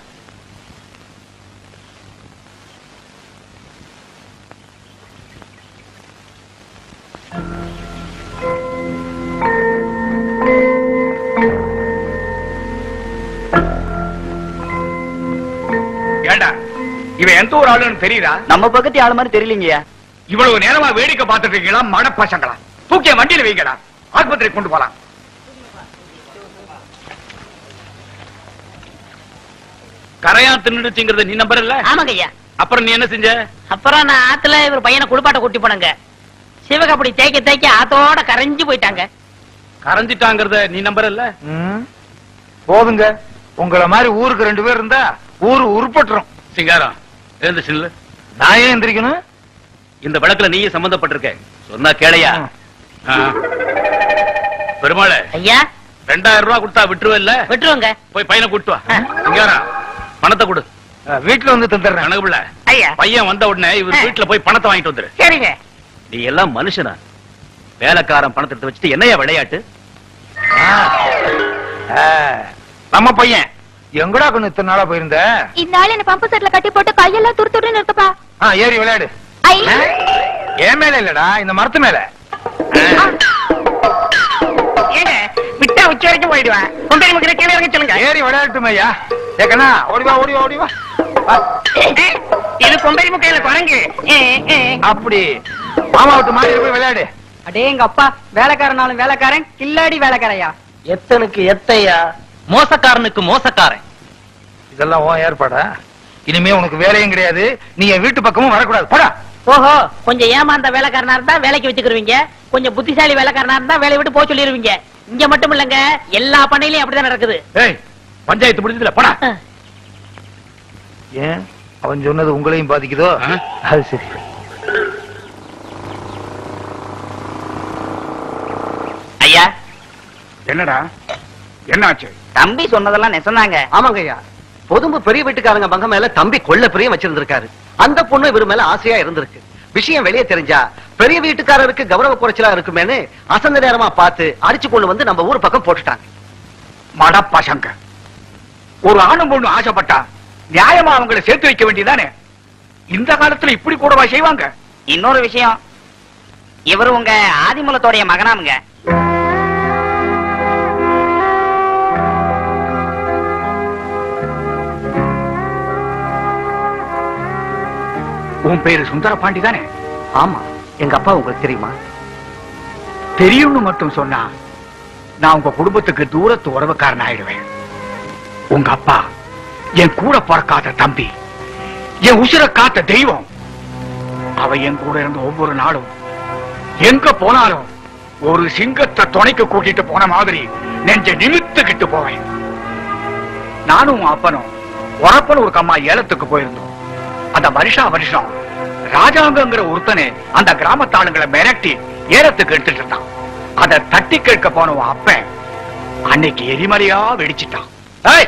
ஏண்டா இவன் எந்த ஒரு ஆளுன்னு தெரியுதா நம்ம பக்கத்து ஆளு மாதிரி தெரியலீங்கய்யா இவ்வளவு நேரமா வேடிக்கை பார்த்துட்டு இருக்கீங்களா மட பசங்களா தூக்கிய வண்டியில வைங்கடா ஆஸ்பத்திரி கொண்டு போலாம் கரையா தின்னுடுச்சுங்கிறத நீ நம்புறல்ல ஆமாங்க ஐயா அப்புறம் நீ என்ன செஞ்ச அப்புறம் நான் ஆத்துல இவர் பையனை குளிப்பாட்ட கூட்டி போனங்க சிவகப்படி தேய்க்க தேய்க்க ஆத்தோட கரைஞ்சு போயிட்டாங்க கரைஞ்சிட்டாங்கிறத நீ நம்பர் இல்ல ம். போதுங்க உங்கள மாதிரி ஊருக்கு ரெண்டு பேர் இருந்தா ஊரு உருப்பட்டுரும் சிங்காரம் எழுந்து சில்லு நான் ஏன் எந்திரிக்கணும் இந்த வழக்குல நீயும் சம்பந்தப்பட்டிருக்க சொன்னா கேளையா ஆ. பெருமாளே ஐயா ரெண்டாயிரம் ரூபாய் கொடுத்தா விட்டுருவ இல்ல விட்டுருவங்க போய் பையனை கூட்டு வா சிங்காரம் பணத்தை கொடு வீட்டுல வந்து தந்துடுறேன் கணக்கு பிள்ளை ஐயா பையன் வந்த உடனே இவர் வீட்டுல போய் பணத்தை வாங்கிட்டு வந்துரு சரிங்க நீ எல்லாம் மனுஷனா வேலைக்காரன் பணத்தை எடுத்து வச்சுட்டு என்னையா விளையாட்டு ஆ, நம்ம பையன் எங்கடா கண்ணு இத்தனை நாளா போயிருந்த இந்த ஆள் என்ன பம்பு செட்ல கட்டி போட்டு கையெல்லாம் துரு துருன்னு இருக்குப்பா ஆ, ஏறி விளையாடு ஐ என் மேல இல்லடா இந்த மரத்து மேல ஏங்க விட்டா உச்சி வரைக்கும் போயிடுவேன் கொண்டு வந்து கீழே இறங்க சொல்லுங்க ஏறி விளையாட்டுமே ஐயா ஏக்கண்ணா ஓடி வா ஓடி வா ஓடி வா வா. இது கொம்பரி முக்கையில குரங்கு ஏ, ஏ. அப்படி மாமா விட்டு மாறி போய் விளையாடு அடே எங்க அப்பா வேலைக்காரனாலும் வேலைக்காரன் கில்லாடி வேலைக்காரையா எத்தனுக்கு எத்தையா மோசக்காரனுக்கு மோசக்காரன் இதெல்லாம் உன் ஏற்பாடா இனிமே உனக்கு வேலையும் கிடையாது நீ என் வீட்டு பக்கமும் வரக்கூடாது போடா ஓஹோ கொஞ்சம் ஏமாந்த வேலைக்காரனா இருந்தா வேலைக்கு வச்சுக்கிருவீங்க கொஞ்சம் புத்திசாலி வேலைக்காரனா இருந்தா வேலையை விட்டு போக சொல்லிருவீங்க இங்க மட்டும் இல்லங்க எல்லா பண்ணையிலயும் அப்படிதான் நடக்குது ஏய் பஞ்சாயத்து முடிஞ்சதுல போடா ஏன் அவன் சொன்னது உங்களையும் பாதிக்குதோ ஆ? அது சரி ஐயா என்னடா என்னாச்சு தம்பி சொன்னதெல்லாம் நெசந்தாங்க ஆமாங்க ஐயா பொதும்பு பெரிய வீட்டுக்காரங்க பங்க மேல தம்பி கொள்ள பிரியம் வச்சிருந்திருக்காரு அந்த பொண்ணு இவர் மேல ஆசையா இருந்திருக்கு விஷயம் வெளியே தெரிஞ்சா பெரிய வீட்டுக்காரருக்கு கௌரவ குறைச்சலா இருக்குமேன்னு அசந்த நேரமா பார்த்து அடிச்சு கொண்டு வந்து நம்ம ஊர் பக்கம் போட்டுட்டாங்க மட பசங்க ஒரு ஆணும் பொண்ணு ஆசைப்பட்டா நியாயமா அவங்களை சேர்த்து வைக்க வேண்டியதானே இந்த காலத்துல இப்படி கூடவா செய்வாங்க இன்னொரு விஷயம் இவர் உங்க ஆதிமூலத்தோடைய மகனாமுங்க உன் பேரு சுந்தர பாண்டி தானே ஆமா எங்க அப்பா உங்களுக்கு தெரியுமா தெரியும்னு மட்டும் சொன்னா நான் உங்க குடும்பத்துக்கு தூரத்து உறவுக்காரன் ஆயிடுவேன் உங்க அப்பா என் கூட பிறக்காத தம்பி என் உசிர காத்த தெய்வம் அவ என் கூட இருந்த ஒவ்வொரு நாளும் எங்க போனாலும் ஒரு சிங்கத்தை துணைக்கு கூட்டிட்டு போன மாதிரி நெஞ்ச நிமித்துக்கிட்டு போவேன் நானும் உன் அப்பனும் உறப்பன் ஒரு கம்மா ஏலத்துக்கு போயிருந்தோம் அந்த வருஷா வருஷம் ராஜாங்கங்கிற ஒருத்தனே அந்த கிராமத்தாளுங்களை மிரட்டி ஏலத்துக்கு எடுத்துட்டு இருந்தான் அதை தட்டி கேட்க போன உன் அப்பன் அன்னைக்கு எரிமலையா வெடிச்சிட்டான் ஏய்,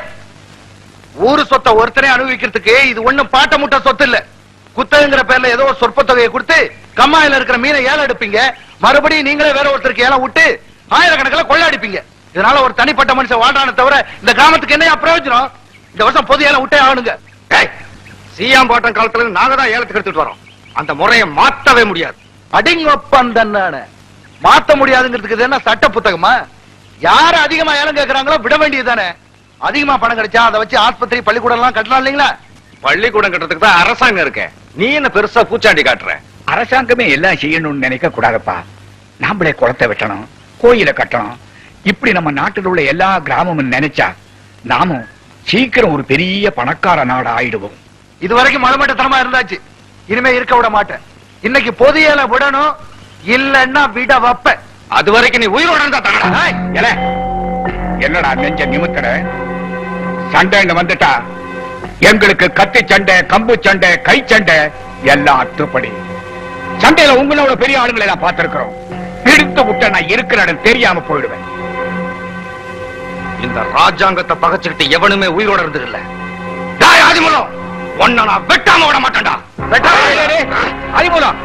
ஊரு சொத்தை ஒருத்தனே அனுபவிக்கிறதுக்கு இது ஒண்ணும் பாட்ட முட்டை சொத்து இல்ல குத்தகைங்கிற பேர்ல ஏதோ ஒரு சொற்ப தொகையை கொடுத்து கம்மாயில இருக்கிற மீனை ஏலம் எடுப்பீங்க மறுபடியும் நீங்களே வேற ஒருத்தருக்கு ஏலம் விட்டு ஆயிரக்கணக்கில் கொள்ள அடிப்பீங்க இதனால ஒரு தனிப்பட்ட மனுஷன் வாழ்றானே தவிர இந்த கிராமத்துக்கு என்ன பிரயோஜனம் இந்த வருஷம் பொது ஏலம் விட்டே ஆகணுங்க ஏய், சீயாம் பாட்டம் காலத்துல இருந்து நாங்க தான் ஏலத்துக்கு எடுத்துட்டு வரோம் அந்த முறையை மாத்தவே முடியாது அடிங்கப்பன் தன்னான மாத்த முடியாதுங்கிறதுக்கு இது என்ன சட்ட புத்தகமா யாரு அதிகமா ஏலம் கேக்குறாங்களோ விட வேண்டியதுதானே அதிகமா பணம் கிடைச்சா அதை வச்சு ஆஸ்பத்திரி பள்ளிக்கூடம் எல்லாம் கட்டலாம் இல்லைங்களா பள்ளிக்கூடம் கட்டுறதுக்கு தான் அரசாங்கம் இருக்க நீ என்ன பெருசா பூச்சாண்டி காட்டுற அரசாங்கமே எல்லாம் செய்யணும்னு நினைக்க கூடாதுப்பா நாமளே குளத்தை வெட்டணும் கோயிலை கட்டணும் இப்படி நம்ம நாட்டில் உள்ள எல்லா கிராமமும் நினைச்சா நாமும் சீக்கிரம் ஒரு பெரிய பணக்கார நாடு ஆயிடுவோம் இது வரைக்கும் மலமட்டத்தனமா இருந்தாச்சு இனிமே இருக்க விட மாட்டேன் இன்னைக்கு பொது ஏலம் விடணும் இல்லன்னா விட வைப்பேன் அது வரைக்கும் நீ உயிரோட இருந்தா தங்கடா ஏய், ஏலே, என்னடா நெஞ்ச நிமித்தற சண்டைன்னு வந்துட்டா எங்களுக்கு கத்தி சண்டை கம்பு சண்டை கை சண்டை எல்லாம் அத்துப்படி சண்டையில உங்களோட பெரிய ஆளுங்களை நான் பார்த்திருக்கிறோம் பிடித்து விட்ட நான் இருக்கிற இடம் தெரியாம போயிடுவேன் இந்த ராஜாங்கத்தை பகச்சுக்கிட்டு எவனுமே உயிரோட இருந்தது இல்ல டேய் ஆதிமூலம் ஒன்ன நான் வெட்டாம விட மாட்டேன்டா அறிமுகம்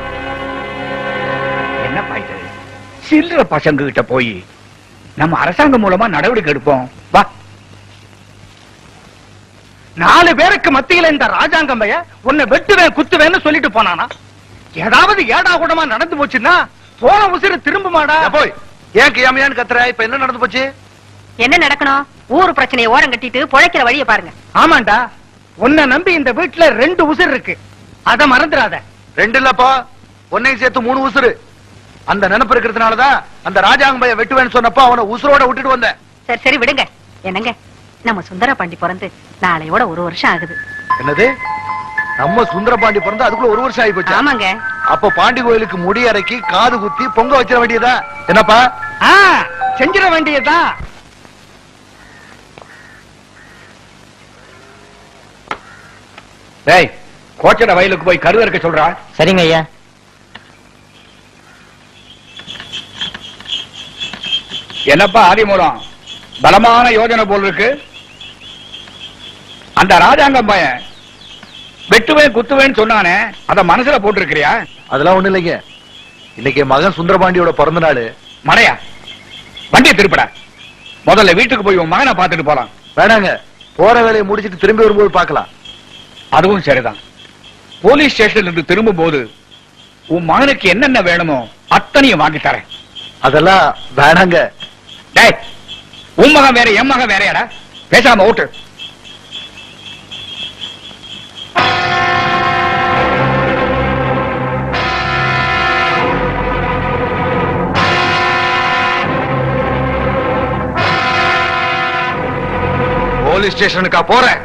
என்ன பாய்து சில்லற பசங்க கிட்ட போய் நம்ம அரசாங்கம் மூலமா நடவடிக்கை எடுப்போம் வா நாலு பேருக்கு மத்தியில இந்த ராஜாங்கம் பைய உன்னை வெட்டுவேன் குத்துவேன்னு சொல்லிட்டு போனானா ஏதாவது ஏடா கூடமா நடந்து போச்சுன்னா போன உசிறு திரும்புமாடா போய் ஏன் கியாமையான்னு கத்துற இப்ப என்ன நடந்து போச்சு என்ன நடக்கணும் ஊர் பிரச்சனையை ஓரம் கட்டிட்டு பொழைக்கிற வழியை பாருங்க ஆமாண்டா உன்னை நம்பி இந்த வீட்டுல ரெண்டு உசிர் இருக்கு அத மறந்துடாத ரெண்டு இல்லப்பா ஒன்னையும் சேர்த்து மூணு உசுரு அந்த நினைப்பு இருக்கிறதுனாலதான் அந்த ராஜாங்க பைய வெட்டுவேன்னு சொன்னப்போ அவனை உசுரோட விட்டுட்டு வந்தேன் சரி சரி விடுங்க என்னங்க நம்ம சுந்தர பாண்டி பிறந்து நாளையோட ஒரு வருஷம் ஆகுது என்னது நம்ம சுந்தரபாண்டி பிறந்து அதுக்குள்ள ஒரு வருஷம் ஆகி போச்சு ஆமாங்க அப்ப பாண்டி கோயிலுக்கு முடி இறக்கி காது குத்தி பொங்க வச்சிட வேண்டியதா என்னப்பா ஆ செஞ்சிட வேண்டியதுதான் டேய் கோச்சட வயலுக்கு போய் கருது இருக்க சொல்றா சரிங்க ஐயா என்னப்பா ஆதிமூலம் பலமான யோஜனை போல் இருக்கு அந்த ராஜாங்கம் பையன் வெட்டுவேன் குத்துவேன்னு சொன்னானே அத மனசுல போட்டிருக்கிறியா அதெல்லாம் ஒண்ணு இல்லைங்க இன்னைக்கு என் மகன் சுந்தரபாண்டியோட பிறந்த நாள் மடையா வண்டியை திருப்பட முதல்ல வீட்டுக்கு போய் உன் மகனை பார்த்துட்டு போலாம் வேணாங்க போற வேலையை முடிச்சிட்டு திரும்பி வரும்போது பார்க்கலாம் அதுவும் சரிதான் போலீஸ் ஸ்டேஷன்ல இருந்து திரும்பும் போது உன் மகனுக்கு என்னென்ன வேணுமோ அத்தனையும் வாங்கி தரேன் அதெல்லாம் வேணாங்க டேய் உன் மகன் வேற என் மகன் வேறையாடா பேசாம ஓட்டு போலீஸ் ஸ்டேஷனுக்கா போறேன்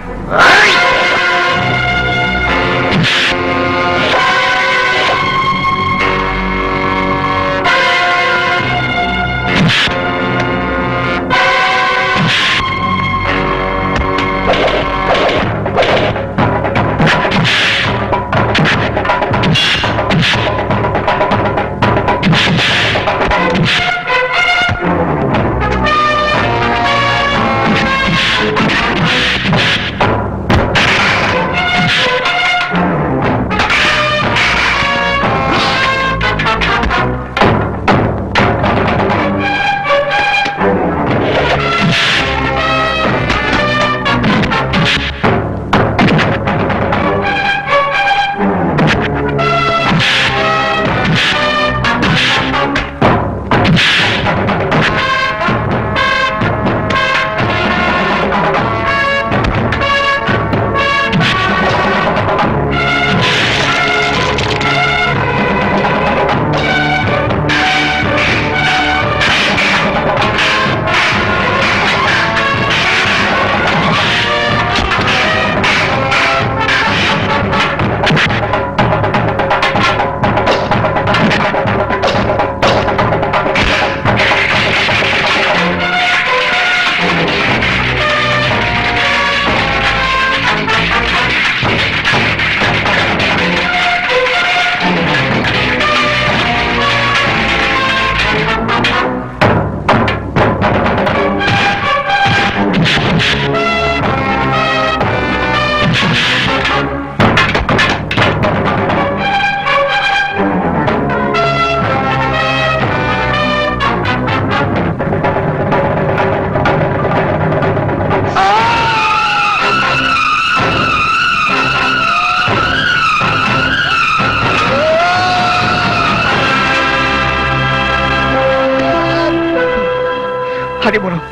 ஹரிபுரம்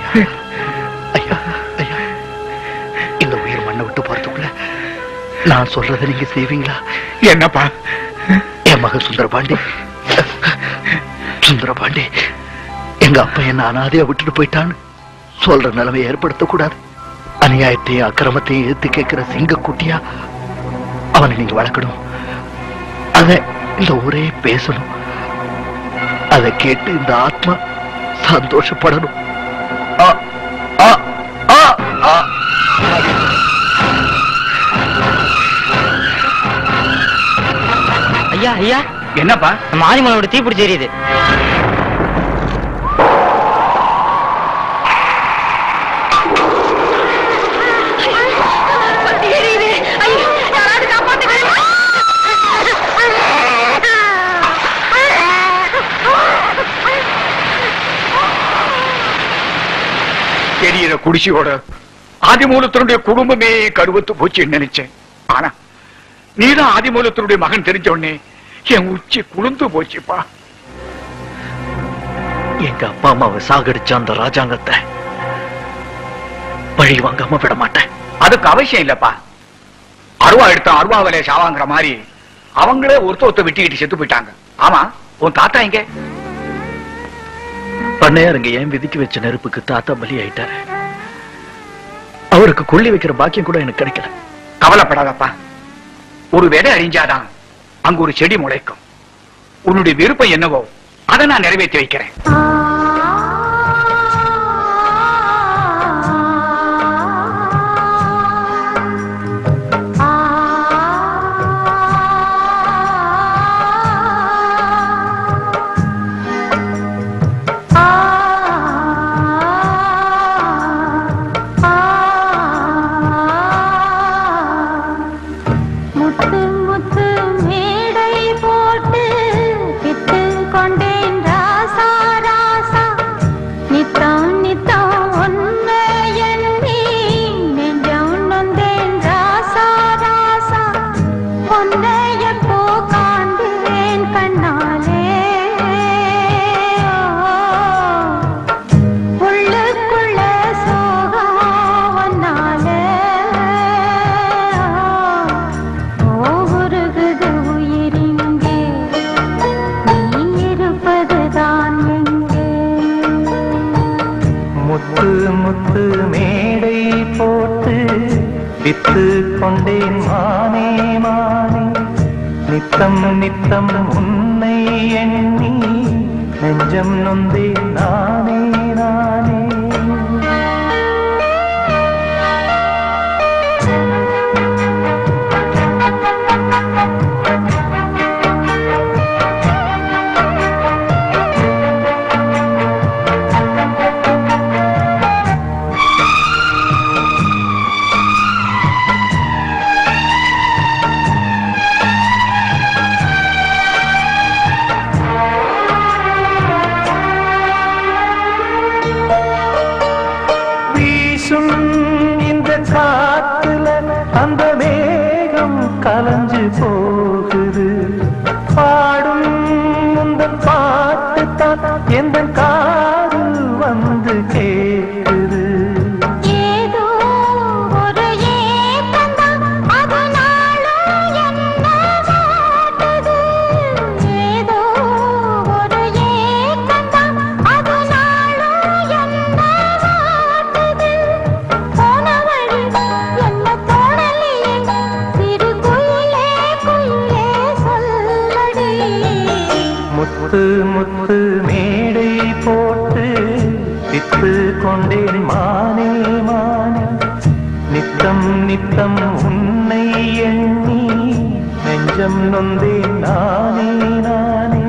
இந்த உயிர் மண்ணை விட்டு போறதுக்குள்ள நான் சொல்றதை நீங்க செய்வீங்களா என்னப்பா என் மகன் சுந்தரபாண்டி சுந்தரபாண்டி எங்க அப்பா என்ன அனாதையா விட்டுட்டு போயிட்டான்னு சொல்ற நிலைமை ஏற்படுத்தக்கூடாது அநியாயத்தையும் அக்கிரமத்தையும் ஏத்து கேட்கிற சிங்கக்குட்டியா அவனை நீங்க வளர்க்கணும் அத இந்த ஊரே பேசணும் அதை கேட்டு இந்த ஆத்மா சந்தோஷப்படணும் ஆ, ஆ, ஆ, ஆ. ஐயா ஐயா என்னப்பா நம்ம ஆதிமலோட தீப்பிடிச்சு எரியுது எரியிற குடிசையோட ஆதிமூலத்தினுடைய குடும்பமே கருவத்து போச்சுன்னு நினைச்சேன் ஆனா நீதான் ஆதிமூலத்தினுடைய மகன் தெரிஞ்ச உடனே என் உச்சி குளிர்ந்து போச்சுப்பா எங்க அப்பா அம்மாவை சாகடிச்ச அந்த ராஜாங்கத்தை பழி வாங்காம விட மாட்டேன் அதுக்கு அவசியம் இல்லப்பா அருவா எடுத்தோம் அருவா விலைய சாவாங்கிற மாதிரி அவங்களே ஒருத்த ஒருத்த வெட்டிக்கிட்டு செத்து போயிட்டாங்க ஆமா உன் தாத்தா எங்க பண்ணையாருங்க ஏன் விதிக்கு வச்ச நெருப்புக்கு தாத்தா பலி ஆயிட்டாரு அவருக்கு கொள்ளி வைக்கிற பாக்கியம் கூட எனக்கு கிடைக்கல கவலைப்படாதப்பா ஒரு விதை அழிஞ்சாதான் அங்க ஒரு செடி முளைக்கும் உன்னுடைய விருப்பம் என்னவோ அதை நான் நிறைவேற்றி வைக்கிறேன் முத்து முத்து மேடை போட்டு விட்டு கொண்டேன் ராசா ராசா நித்தம் நித்தம் உன்னை எண்ணி நெஞ்சம் நொந்தேன் ராசா ராசா உன்னை எப்போ காண்கிறேன் கண்ணாலே உள்ளுக்குள்ள சோகம் ஒன்னாலே ஓகுருகுது உயிரிங்கே நீ இருப்பதுதான் எங்கே முத்து முத்து மேடை போட்டு வித்து கொண்டேன் மானே மானே நித்தம் நித்தம் உன்னை எண்ணி நெஞ்சம் நொந்தேன் நானே நானே வீசும் இந்த காத்துல அந்த மேகம் கலஞ்சு போகுது பாடும் இந்த பாட்டு தான் எந்த காதில் வந்து கேக்குது ஏதோ ஒரு ஏக்கம்தான் அது நாளும் என்ன வாட்டுது ஏதோ ஒரு ஏக்கம்தான் அது நாளும் என்ன வாட்டுது போன வழி என்ன தோணலையே சிறு குயிலே குயிலே சொல்லடி முத்து முத்து மேடை போட்டு வித்து கொண்டேன் மானே மானே நித்தம் நித்தம் உன்னை எண்ணி நெஞ்சம் நொந்தேன் நானே நானே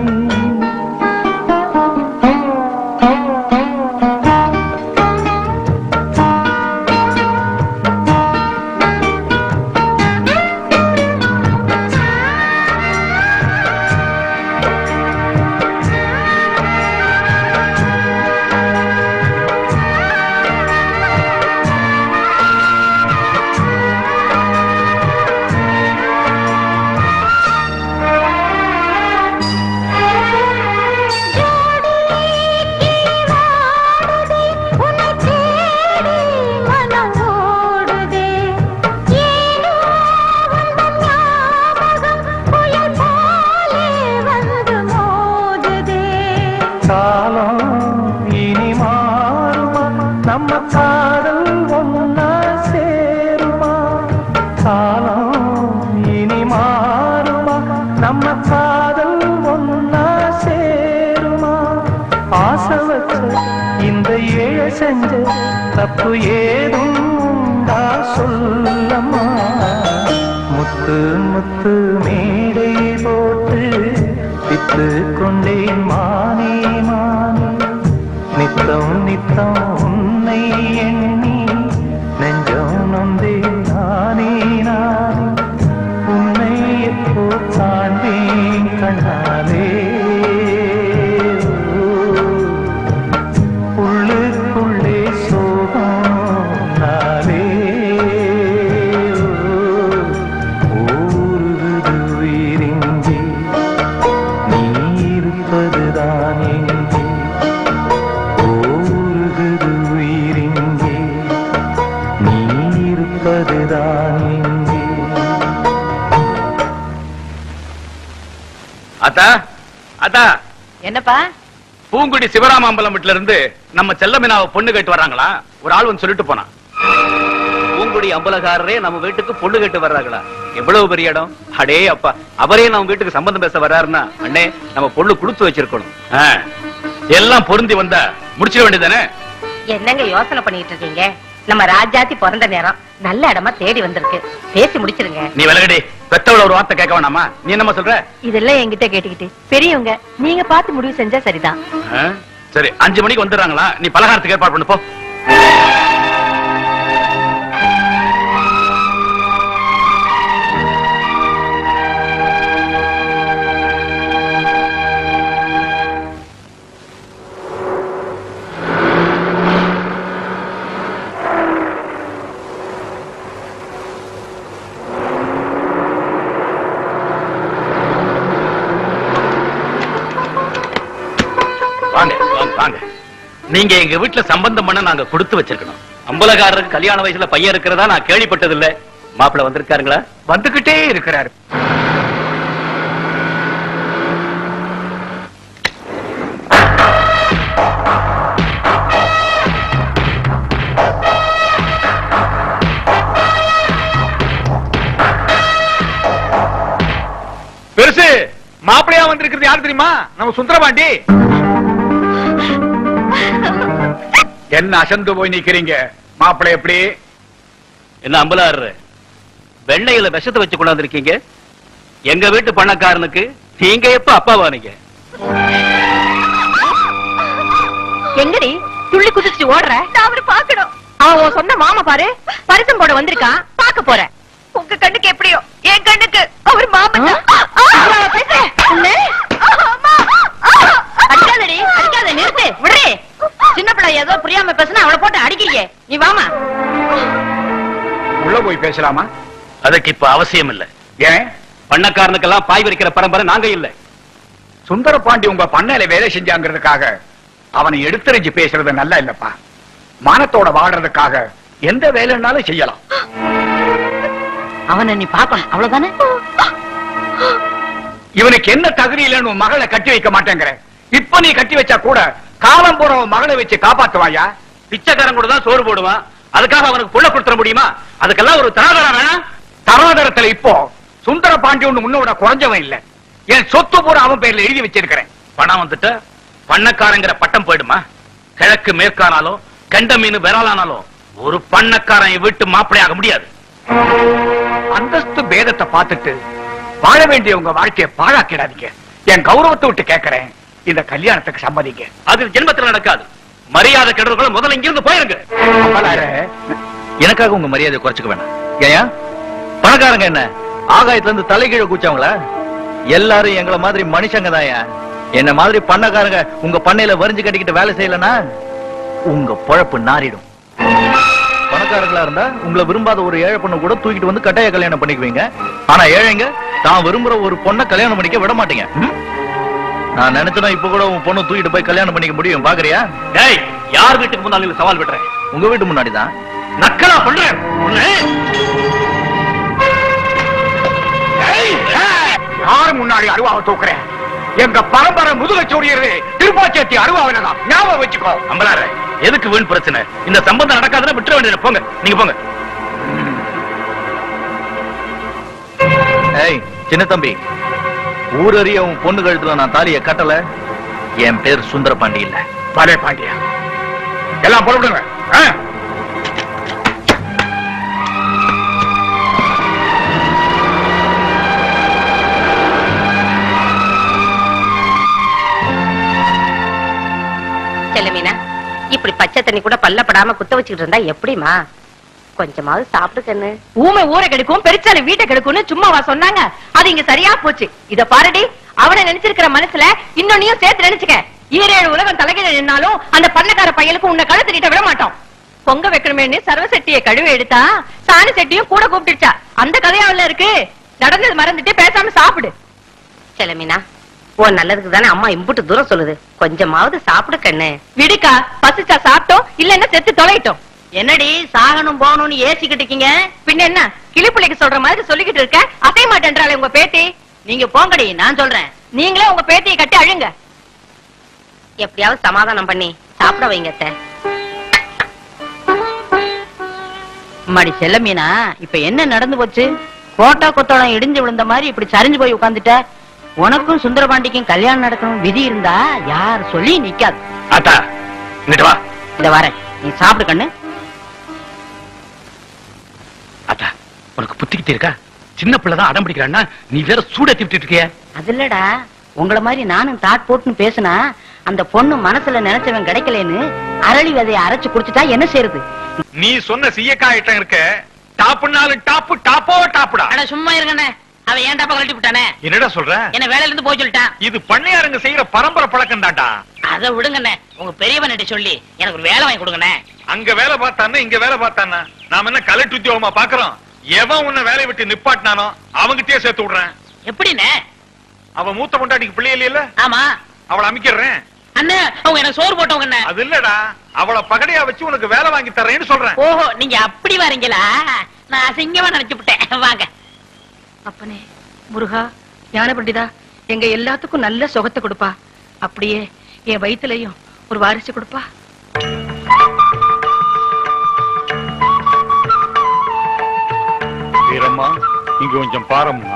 காலம் இனி மாறுமா நம்ம காதல் ஒன்னா சேருமா காலம் இனி மாறுமா நம்ம காதல் ஒன்னா சேருமா ஆசை வச்ச இந்த ஏழ செஞ்ச தப்பு ஏதும் உண்டா சொல்லம்மா முத்து முத்து மேடை போட்டு வித்து கொண்டேன் மானே மானே நித்தம் நித்தம் உன்னை எண்ணி நெஞ்சம் நொந்தேன் நானே நானே உன்னை எப்போ காண்பேன் கண்ணாலே உள்ளுக்குள்ளே சோகம் நாளே ஊருது உயிரிங்கே நீ இருப்பதுதான் எங்கே ஊருகுது உயிரிங்கே நீ இருப்பதுதான் எங்கே அத்தா அத்தா என்னப்பா பூங்குடி சிவராமாம்பலம் வீட்டுல இருந்து நம்ம செல்லமினாவை பொண்ணு கேட்டு வர்றாங்களா ஒரு ஆள் வந்து சொல்லிட்டு போனான் ஆலங்குடி அம்பலகாரரே நம்ம வீட்டுக்கு பொண்ணு கேட்டு வர்றாங்களா எவ்வளவு பெரிய இடம் அடே அப்பா அவரே நம்ம வீட்டுக்கு சம்பந்தம் பேச வர்றாருன்னா அண்ணே நம்ம பொண்ணு கொடுத்து வச்சிருக்கணும் ஆ, எல்லாம் பொருந்தி வந்தா முடிச்சிட வேண்டியதானே என்னங்க யோசனை பண்ணிட்டு இருக்கீங்க நம்ம ராஜாத்தி பிறந்த நேரம் நல்ல இடமா தேடி வந்திருக்கு பேசி முடிச்சிருங்க நீ விலகடி பெத்தவள ஒரு வார்த்தை கேட்க வேணாமா நீ என்னமா சொல்ற இதெல்லாம் என்கிட்ட கேட்டுக்கிட்டு பெரியவங்க நீங்க பார்த்து முடிவு செஞ்சா சரிதான் ஆ, சரி அஞ்சு மணிக்கு வந்துடுறாங்களா நீ பலகாரத்துக்கு ஏற்பாடு பண்ணு போ வாங்க வாங்க வாங்க நீங்க எங்க வீட்டுல சம்பந்தம் பண்ண நாங்க கொடுத்து வச்சிருக்கணும் அம்பலகாரருக்கு கல்யாண வயசுல பையன் இருக்கிறதா நான் கேள்விப்பட்டது இல்ல மாப்பிள்ள வந்திருக்காருங்களா வந்துகிட்டே இருக்கிறாரு பெருசு மாப்பிளையா வந்திருக்கிறது யாரு தெரியுமா நம்ம சுந்தரபாண்டி என்ன அசந்து போய் நிக்கிறீங்க மாப்பிள்ளை எப்படி என்ன அம்பலாறு வெண்ணையில விஷத்தை வச்சு கொண்டாந்துருக்கீங்க எங்க வீட்டு பணக்காரனுக்கு நீங்க எப்ப அப்பாவானீங்க எங்கடி துள்ளி குதிச்சு ஓடுற நான் அவரை பாக்கணும் அவன் உன் சொந்த மாமா பாரு பரிசம் போட வந்திருக்கான் பாக்க போறேன் உங்க கண்ணுக்கு எப்படியோ என் கண்ணுக்கு அவர் மாமன் அடிக்காதடி அடிக்காத நிறுத்து விடுறே சின்ன பிள்ளை ஏதோ புரியாம பேசுனா அவளை போட்டு அடிக்கிறீங்க நீ வாமா உள்ள போய் பேசலாமா அதுக்கு இப்ப அவசியம் இல்ல ஏன் பண்ணக்காரனுக்கெல்லாம் பாய் விரிக்கிற பரம்பரை நாங்க இல்ல சுந்தர பாண்டி உங்க பண்ணையில வேலை செஞ்சாங்கிறதுக்காக அவனை எடுத்துரைஞ்சு பேசுறது நல்லா இல்லப்பா மானத்தோட வாடுறதுக்காக எந்த வேலைன்னாலும் செய்யலாம் அவனை நீ பாக்கணும் அவ்வளவுதானே இவனுக்கு என்ன தகுதி இல்லைன்னு உன் மகளை கட்டி வைக்க மாட்டேங்கிற இப்ப நீ கட்டி வச்சா கூட காலம் போற உன் மகளை வச்சு காப்பாத்துவாயா பிச்சைக்காரன் கூட தான் சோறு போடுவான் அதுக்காக அவனுக்கு புள்ள கொடுத்துட முடியுமா அதுக்கெல்லாம் ஒரு தராதரம் வேணாம் தராதரத்துல இப்போ சுந்தர பாண்டி ஒண்ணு முன்னோட குறைஞ்சவன் இல்ல என் சொத்து பூரா அவன் பேர்ல எழுதி வச்சிருக்கிறேன் பணம் வந்துட்டு பண்ணக்காரங்கிற பட்டம் போயிடுமா கிழக்கு மேற்கானாலும் கெண்ட மீன் விரலானாலும் ஒரு பண்ணக்காரன் என் வீட்டு மாப்பிளையாக முடியாது அந்தஸ்து பேதத்தை பார்த்துட்டு வாழ வேண்டிய உங்க வாழ்க்கையை பாழாக்கிடாதீங்க என் கௌரவத்தை விட்டு கேட்கிறேன் இந்த கல்யாணத்துக்கு சம்மதிங்க அது ஜென்மத்தில் நடக்காது மரியாதை கெடுறவங்களும் முதல்ல இங்கிருந்து போயிருங்க எனக்காக உங்க மரியாதை குறைச்சுக்க வேணாம் ஏயா பணக்காரங்க என்ன ஆகாயத்துல இருந்து தலைகீழ கூச்சவங்களா எல்லாரும் எங்கள மாதிரி மனுஷங்க தான் என்ன மாதிரி பண்ணக்காரங்க உங்க பண்ணையில வரிஞ்சு கட்டிக்கிட்டு வேலை செய்யலனா உங்க பொழப்பு நாறிடும் பணக்காரங்களா இருந்தா உங்களை விரும்பாத ஒரு ஏழை பொண்ணு கூட தூக்கிட்டு வந்து கட்டாய கல்யாணம் பண்ணிக்குவீங்க ஆனா ஏழைங்க தான் விரும்புற ஒரு பொண்ணை கல்யாணம் பண்ணிக்க விட மாட்டீங்க ம்? நான் நினைச்சேன்னா இப்ப கூட உன் பொண்ணு தூக்கிட்டு போய் கல்யாணம் பண்ணிக்க முடியும் பாக்குறியா டேய் யார் வீட்டுக்கு முன்னாலும் சவால் விடுறேன் உங்க வீட்டு முன்னாடி தான் நக்கலா சொல்றேன் யார் முன்னாடி அருவாவை தூக்குறேன் எங்க பரம்பரை முதுக சூரியது திருப்பாச்சேத்தி அருவாவில தான் ஞாபகம் வச்சுக்கோ அம்பலார எதுக்கு வீண் பிரச்சனை இந்த சம்பந்தம் நடக்காதுன்னா விட்டுற வேண்டியது போங்க நீங்க போங்க ஏய் சின்ன தம்பி ஊரறிய உன் பொண்ணு கழுத்துல நான் தாலிய கட்டல என் பேர் சுந்தர பாண்டி இல்ல பலே பாண்டியா எல்லாம் புறப்படுங்க ஆ? செல்லமீனா இப்படி பச்சை தண்ணி கூட பல்லப்படாம குத்த வச்சுக்கிட்டு இருந்தா எப்படிமா கொஞ்சமாவது சாப்பிடு கண்ணு ஊமை ஊரை கெடுக்கும் பெருச்சாலி வீட்டை கெடுக்கும்னு சும்மாவா சொன்னாங்க அது இங்க சரியா போச்சு இத பாருடி அவனை நினைச்சிருக்கிற மனசுல இன்னொன்னையும் சேர்த்து நினைச்சுக்க ஈரேழு உலகம் தலைகீழ நின்னாலும் அந்த பண்ணக்கார பையலுக்கு உன்னை கழுத்து நீட்ட விட மாட்டோம் பொங்க வைக்கணுமேனு சர்வ செட்டியை கழுவி எடுத்தா சாணி செட்டியும் கூட கூப்பிட்டுச்சா அந்த கதையாவில இருக்கு நடந்தது மறந்துட்டு பேசாம சாப்பிடு செல்லமீனா உன் நல்லதுக்கு தானே அம்மா இம்புட்டு தூரம் சொல்லுது கொஞ்சமாவது சாப்பிடு கண்ணு விடுக்கா பசிச்சா சாப்பிட்டோம் இல்லன்னா செத்து தொலைட்டோம் என்னடி சாகணும் போகணும்னு ஏசிக்கிட்டு இருக்கீங்க பின்ன என்ன கிளிப்புள்ளைக்கு சொல்ற மாதிரி சொல்லிக்கிட்டு இருக்க அசைய மாட்டேன்றாளே உங்க பேத்தி நீங்க போங்கடி நான் சொல்றேன் நீங்களே உங்க பேத்தியை கட்டி அழுங்க எப்படியாவது சமாதானம் பண்ணி சாப்பிட வைங்க அத்தை. அம்மாடி செல்லமீனா இப்ப என்ன நடந்து போச்சு கோட்டா கொத்தளம் இடிஞ்சு விழுந்த மாதிரி இப்படி சரிஞ்சு போய் உட்கார்ந்துட்ட உனக்கும் சுந்தரபாண்டிக்கும் கல்யாணம் நடக்கணும் விதி இருந்தா யார் சொல்லி நிக்காது ஆத்தா இங்கிட்டு வா இத வரேன் நீ சாப்பிடு கண்ணு ஆத்தா உனக்கு புத்திக்கிட்டு இருக்கா சின்ன பிள்ளைதான் அடம் பிடிக்கிறான்னா நீ வேற சூடேத்தி விட்டுட்டு இருக்கிய அது இல்லடா உங்கள மாதிரி நானும் தாட் போட்டுன்னு பேசினா அந்த பொண்ணு மனசுல நினைச்சவன் கிடைக்கலன்னு அரளி விதைய அரைச்சு குடிச்சிட்டா என்ன செய்யறது நீ சொன்ன சீயக்காய் ஐட்டம் இருக்க டாப்புனாலும் டாப்பு டாப்போ டாப்புடா அட சும்மா இருங்கண்ணே அவன் ஏன் டாப்பா கழட்டி விட்டானே என்னடா சொல்ற என்ன வேலையில இருந்து போய் சொல்லிட்டான் இது பண்ணையாருங்க செய்யற பரம்பரை பழக்கம் தான்டா அதை விடுங்கண்ணே உங்க பெரியவன்கிட்ட சொல்லி எனக்கு ஒரு வேலை வாங்கி கொடுங்கண்ணே அங்க வேலை பார்த்தானே இங்க வேலை பார்த்தானா நாம என்ன கலெக்டர் உத்தியோகமா பாக்குறோம் எவன் உன்னை வேலையை விட்டு நிப்பாட்டினானோ அவங்கிட்டயே சேர்த்து விடுறேன் எப்படிண்ணே அவன் மூத்த பொண்டாட்டிக்கு பிள்ளை இல்லையில ஆமா அவளை அமைக்கிறேன் அண்ணே அவங்க எனக்கு சோறு போட்டவங்க அண்ணே அது இல்லடா அவளை பகடையா வச்சு உனக்கு வேலை வாங்கி தர்றேன்னு சொல்றேன் ஓஹோ நீங்க அப்படி வரீங்களா நான் அசிங்கமா நினைச்சு விட்டேன் வாங்க அப்பனே முருகா ஞான பண்டிதா எங்க எல்லாத்துக்கும் நல்ல சுகத்தை கொடுப்பா அப்படியே என் வயித்துலயும் ஒரு வாரிசு கொடுப்பா வீரம்மா இங்க கொஞ்சம் பாரம்மா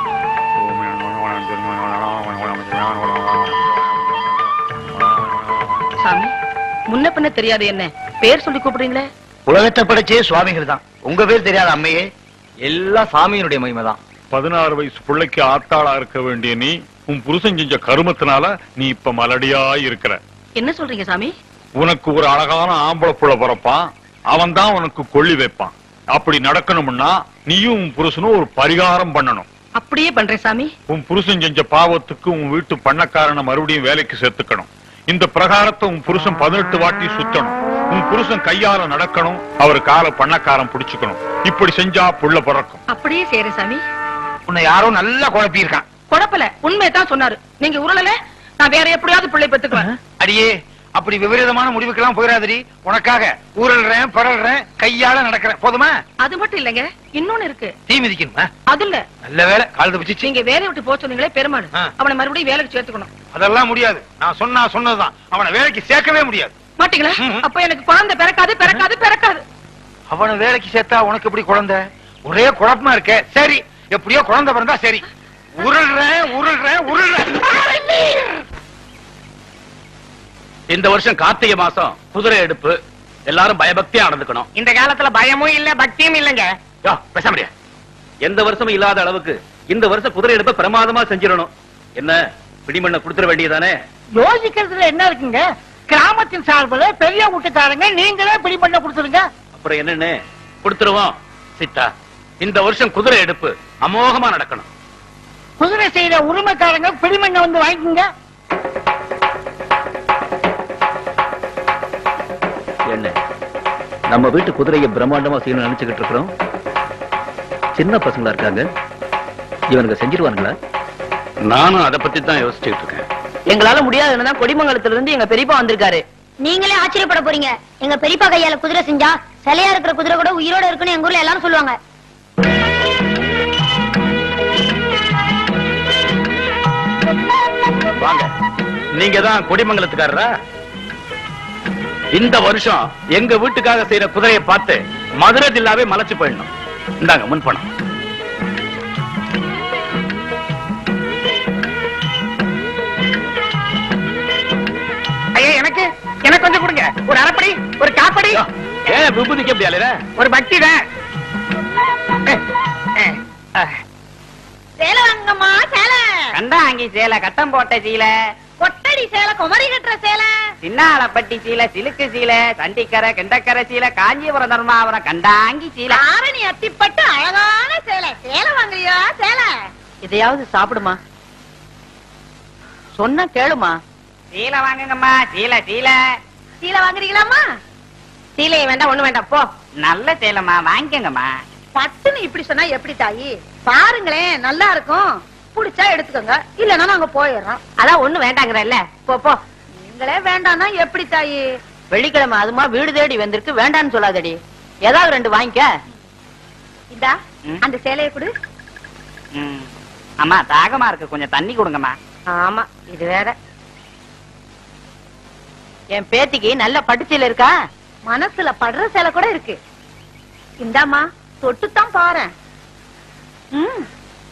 சாமி முன்ன பின்ன தெரியாது என்ன பேர் சொல்லி கூப்பிடுறீங்களே உலகத்தை படைச்சே சுவாமிகள் தான் உங்க பேர் தெரியாத அம்மையே எல்லாம் சாமியினுடைய மகிமை தான் பதினாறு வயசு பிள்ளைக்கு ஆத்தாளா இருக்க வேண்டிய நீ உன் புருஷன் செஞ்ச கருமத்தினால நீ இப்ப மலடியா இருக்கிற என்ன சொல்றீங்க சாமி உனக்கு ஒரு அழகான ஆம்பளை புள்ள பிறப்பான் அவன் தான் உனக்கு கொள்ளி வைப்பான் அப்படி நடக்கணும்னா நீயும் உன் புருஷனும் ஒரு பரிகாரம் பண்ணணும் அப்படியே பண்றேன் சாமி உன் புருஷன் செஞ்ச பாவத்துக்கு உன் வீட்டு பண்ணக்காரனை மறுபடியும் வேலைக்கு சேர்த்துக்கணும் இந்த பிரகாரத்தை உன் புருஷன் பதினெட்டு வாட்டி சுத்தணும் உன் புருஷன் கையால நடக்கணும் அவர் கால பண்ணக்காரன் பிடிச்சுக்கணும் இப்படி செஞ்சா புள்ள பிறக்கும் அப்படியே செய்யறேன் சாமி உன்னை யாரோ நல்லா குழப்பி இருக்கான் குழப்பல உண்மையை தான் சொன்னாரு நீங்க உருளல நான் வேற எப்படியாவது பிள்ளை பெத்துக்குவேன் அடியே அப்படி விபரீதமான முடிவுக்கெல்லாம் போயிடாதடி உனக்காக ஊரல்றேன் பரல்றேன் கையால நடக்கிறேன் போதுமா அது மட்டும் இல்லைங்க இன்னொன்னு இருக்கு தீ மிதிக்கணுமா அது இல்ல நல்ல வேலை காலத்தை பிடிச்சி நீங்க வேலையை விட்டு போக சொன்னீங்களே பெருமாள் ஆ. அவனை மறுபடியும் வேலைக்கு சேர்த்துக்கணும் அதெல்லாம் முடியாது நான் சொன்னா சொன்னதுதான் அவனை வேலைக்கு சேர்க்கவே முடியாது மாட்டீங்களா அப்ப எனக்கு குழந்தை பிறக்காது பிறக்காது பிறக்காது அவனை வேலைக்கு சேர்த்தா உனக்கு எப்படி குழந்தை ஒரே குழப்பமா இருக்க சரி எப்படியோ குழந்தை பிறந்தா சரி உருள்றேன் உருள்றேன் உருள்றேன் இந்த வருஷம் கார்த்திகை மாசம் குதிரை எடுப்பு எல்லாரும் பயபக்தியா நடந்துக்கணும் இந்த காலத்துல பயமும் இல்ல பக்தியும் இல்லங்க யோ, பேசாம இரு. எந்த வருஷமும் இல்லாத அளவுக்கு இந்த வருஷம் குதிரை எடுப்ப பிரமாதமா செஞ்சிடணும் என்ன பிடிமண்ண கொடுத்துட வேண்டியதானே யோசிக்கிறதுல என்ன இருக்குங்க கிராமத்தின் சார்பில் பெரிய வீட்டுக்காரங்க நீங்களே பிடி பண்ண கொடுத்துருங்க அப்புறம் என்னன்னு கொடுத்துருவோம் சித்தா இந்த வருஷம் குதிரை எடுப்பு அமோகமா நடக்கணும் குதிரை செய்யற உரிமைக்காரங்க பிடிமண்ணை வந்து வாங்கிக்கோங்க என்ன நம்ம வீட்டு குதிரையை பிரம்மாண்டமா செய்யணும்னு நினைச்சுக்கிட்டு இருக்கிறோம் சின்ன பசங்களா இருக்காங்க இவனுங்க செஞ்சிருவானுங்களா நானும் அதை பத்தி தான் யோசிச்சுட்டு இருக்கேன் எங்களால முடியாதுன்னு தான் கொடிமங்கலத்துல இருந்து எங்க பெரியப்பா வந்திருக்காரு நீங்களே ஆச்சரியப்பட போறீங்க எங்க பெரியப்பா கையால குதிரை செஞ்சா சிலையா இருக்கிற குதிரை கூட உயிரோட இருக்குன்னு எங்க ஊர்ல எல்லாரும் சொல்லுவாங்க வாங்க நீங்க தான் கொடிமங்கலத்துக்காரரா இந்த வருஷம் எங்க வீட்டுக்காக செய்யற குதிரையை பார்த்து மதுரை ஜில்லாவே மலைச்சு போயிடணும் இந்தாங்க முன் பணம் ஐயா எனக்கு எனக்கு கொஞ்சம் கொடுங்க ஒரு அரைப்படி ஒரு காப்படி ஏன் விபூதிக்கு எப்படி அலையிற ஒரு பக்தி தான் சேலை வாங்கம்மா சேலை கண்டாங்கி சேலை கட்டம் போட்ட சீலை கொட்டடி சேலை குமரி கட்டுற சேலை சின்னாலப்பட்டி சீலை சிலுக்கு சீலை சண்டிக்கரை கிண்டக்கரை சீலை காஞ்சிபுரம் தர்மாபுரம் கண்டாங்கி சீலை ஆரணி அத்திப்பட்டு அழகான சேலை சேலை வாங்குறியா சேலை இதையாவது சாப்பிடுமா சொன்னா கேளுமா சீலை வாங்குங்கம்மா சீலை சீலை சீலை வாங்குறீங்களாம்மா சீலை வேண்டாம் ஒண்ணு வேண்டாம் போ நல்ல சேலைம்மா வாங்கிக்கோங்கம்மா பட்டுன்னு இப்படி சொன்னா எப்படி தாயி பாருங்களேன் நல்லா இருக்கும் புடிச்சா எடுத்துக்கோங்க இல்லன்னா நாங்க போயிடுறோம் அதான் ஒண்ணு வேண்டாங்கிறல்ல போ போ நீங்களே வேண்டாம்னா எப்படி தாயி வெள்ளிக்கிழமை அதுமா வீடு தேடி வந்திருக்கு வேண்டான்னு சொல்லாதடி ஏதாவது ரெண்டு வாங்கிக்க இந்தா அந்த சேலையை கொடு ம். அம்மா தாகமா இருக்கு கொஞ்சம் தண்ணி கொடுங்கம்மா ஆமா இது வேற என் பேத்திக்கு நல்ல பட்டுச்சீல இருக்கா மனசுல படுற சேலை கூட இருக்கு இந்தாம்மா தொட்டுத்தான் பாரேன் ம்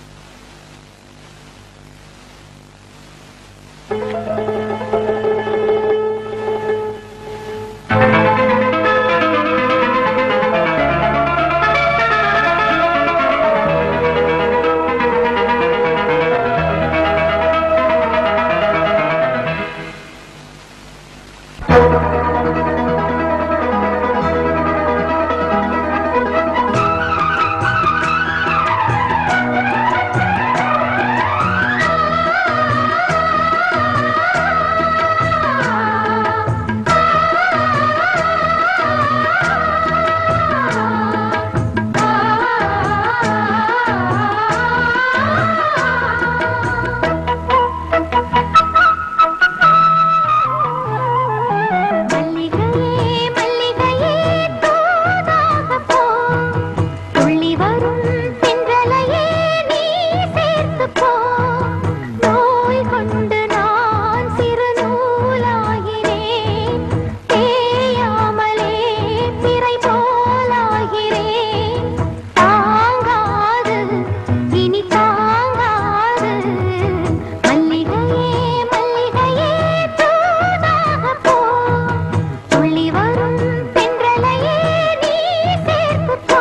மல்லிகையே மல்லிகையே தூதாக போ துள்ளி வரும் தென்றலையே நீ சேர்த்து போ நோய் கொண்டு நான் சிறு நூலாகிறேன் தேயாமலே திரை போலாகிறேன் தாங்காது இனி தாங்காது மல்லிகையே மல்லிகையே தூதாக போ துள்ளி வரும் தென்றலையே நீ சேர்த்து போ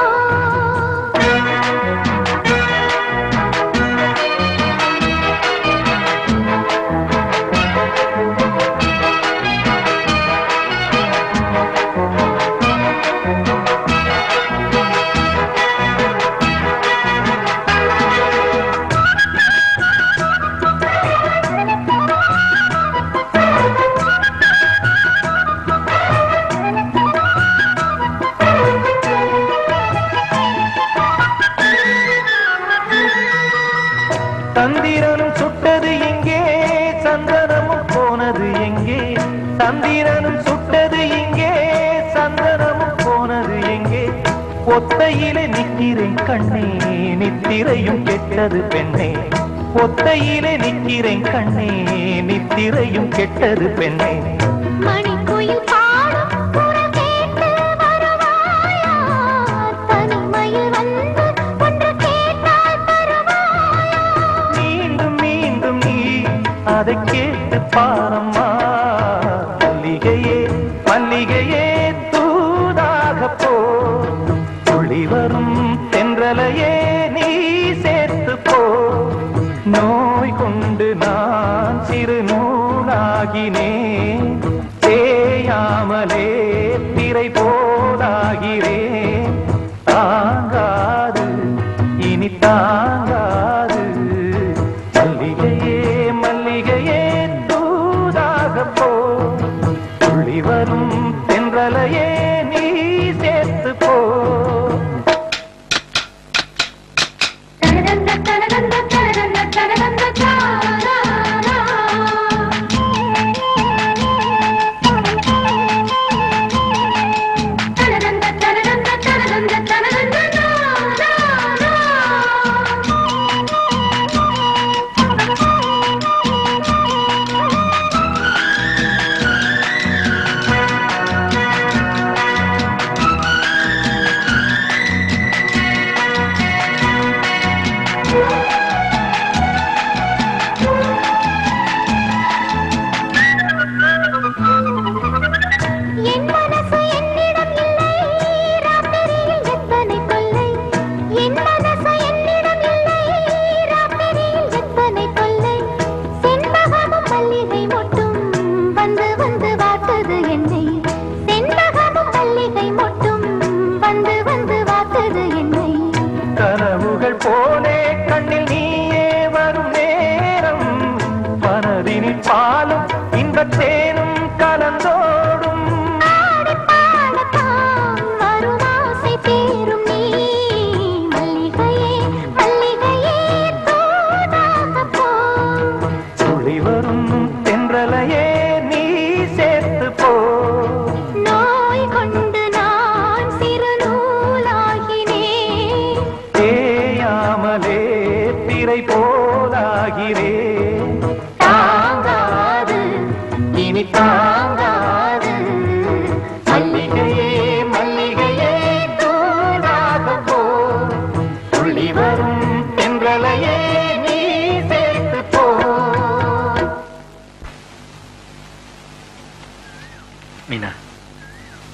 தந்திரனும் சுட்டது எங்கே சந்தனமும் போனது எங்கே தந்திரனும் சுட்டது எங்கே சந்தனமும் போனது எங்கே ஒத்தையிலே நிற்கிறேன் கண்ணே நித்திரையும் கெட்டது பெண்ணே ஒத்தையிலே நிற்கிறேன் கண்ணே நித்திரையும் கெட்டது பெண்ணே மணிக்குயில் பாடும் குரல் கேட்டு வருவாயா தனிமையில் வந்து ஒன்று கேட்டால் தருவாயா மீண்டும் மீண்டும் நீ அதை கேட்டு பாரம்மா மல்லிகையே மல்லிகையே தூதாக போ துளி வரும் தென்றலையே நீ சேர்த்து போ நோய் கொண்டு நான் சிறு நூலாகினேன் தேயாமலே திரை போலாகிறேன் தாங்காது இனி தாங்காது மல்லிகையே மல்லிகையே தூதாக போ துள்ளி வரும் தென்றலையே நீ சேர்த்து போ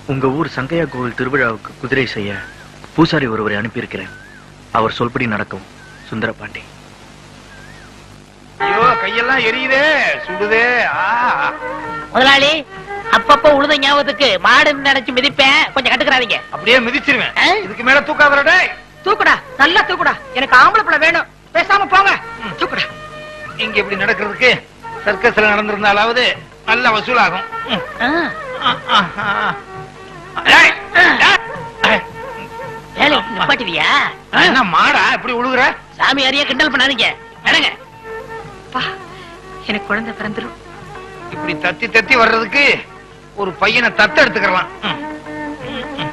உங்க ஊர் சங்கையா கோவில் திருவிழாவுக்கு குதிரை செய்ய பூசாரி ஒருவரை அனுப்பியிருக்கிறேன் அவர் சொல்படி நடக்கும் சுந்தரபாண்டி ஐயோ கையெல்லாம் எரியுதே சுடுதே ஆ முதலாளி அப்பப்ப உழுத ஞாபகத்துக்கு மாடு நினைச்சு மிதிப்பேன் கொஞ்சம் கட்டுக்கிறாதீங்க அப்படியே மிதிச்சிருவேன் இதுக்கு மேல தூக்காதடா டேய் தூக்குடா நல்லா தூக்குடா எனக்கு ஆம்பளை பிள்ளை வேணும் பேசாம போங்க தூக்குடா இங்க இப்படி நடக்கிறதுக்கு சர்க்கஸ்ல நடந்திருந்தாலாவது நல்ல வசூலாகும் ம். ஆ, ஆ, ஆ. ஏய், ஏய். வேலை நிப்பாட்டுவியா என்ன மாடா இப்படி உழுகுற சாமி அறிய கிண்டல் பண்ணாதீங்க நடங்க எனக்கு குழந்தை பிறந்துரும் இப்படி தத்தி தத்தி வர்றதுக்கு ஒரு பையனை தத்த எடுத்துக்கலாம் ம். ம், ம்.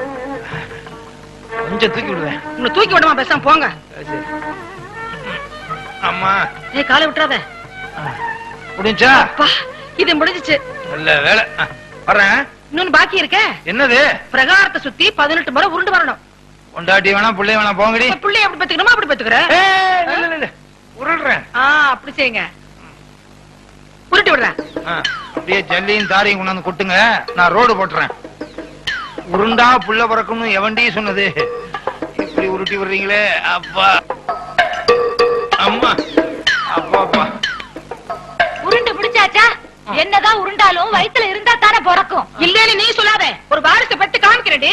கொஞ்சம் தூக்கி விடுவேன் உன்னை தூக்கி விடுமா பேசாம போங்க சரி. அம்மா ஏய் காலை விட்டுறாத முடிஞ்சா இது முடிஞ்சிச்சு நல்ல வேலை ஆ, வர்றேன் இன்னொன்னு பாக்கி இருக்க என்னது பிரகாரத்தை சுத்தி பதினெட்டு முறை உருண்டு வரணும் பொண்டாட்டி வேணாம் பிள்ளை வேணாம் போங்கடி இப்ப பிள்ளைய அப்படி பெத்துக்கணுமா அப்படி பெத்துக்கிற ஏய், இல்ல, இல்ல, இல்ல. உருள்றேன் ஆ அப்படி செய்யுங்க உருட்டி விடுறேன் ஆ, அப்படியே ஜல்லியும் தாரையும் கொண்டாந்து கொட்டுங்க நான் ரோடு போட்டுறேன் உருண்டா புள்ள பிறக்கணும் எவன்டி சொன்னது இப்படி உருட்டி விடுறீங்களே அப்பா அம்மா அப்பா அப்பா உருண்டு பிடிச்சாச்சா என்னதான் உருண்டாலும் வயித்துல இருந்தா தானே பிறக்கும் இல்லன்னு நீ சொல்லாத ஒரு வாரிசை பெத்து காமிக்கிறடி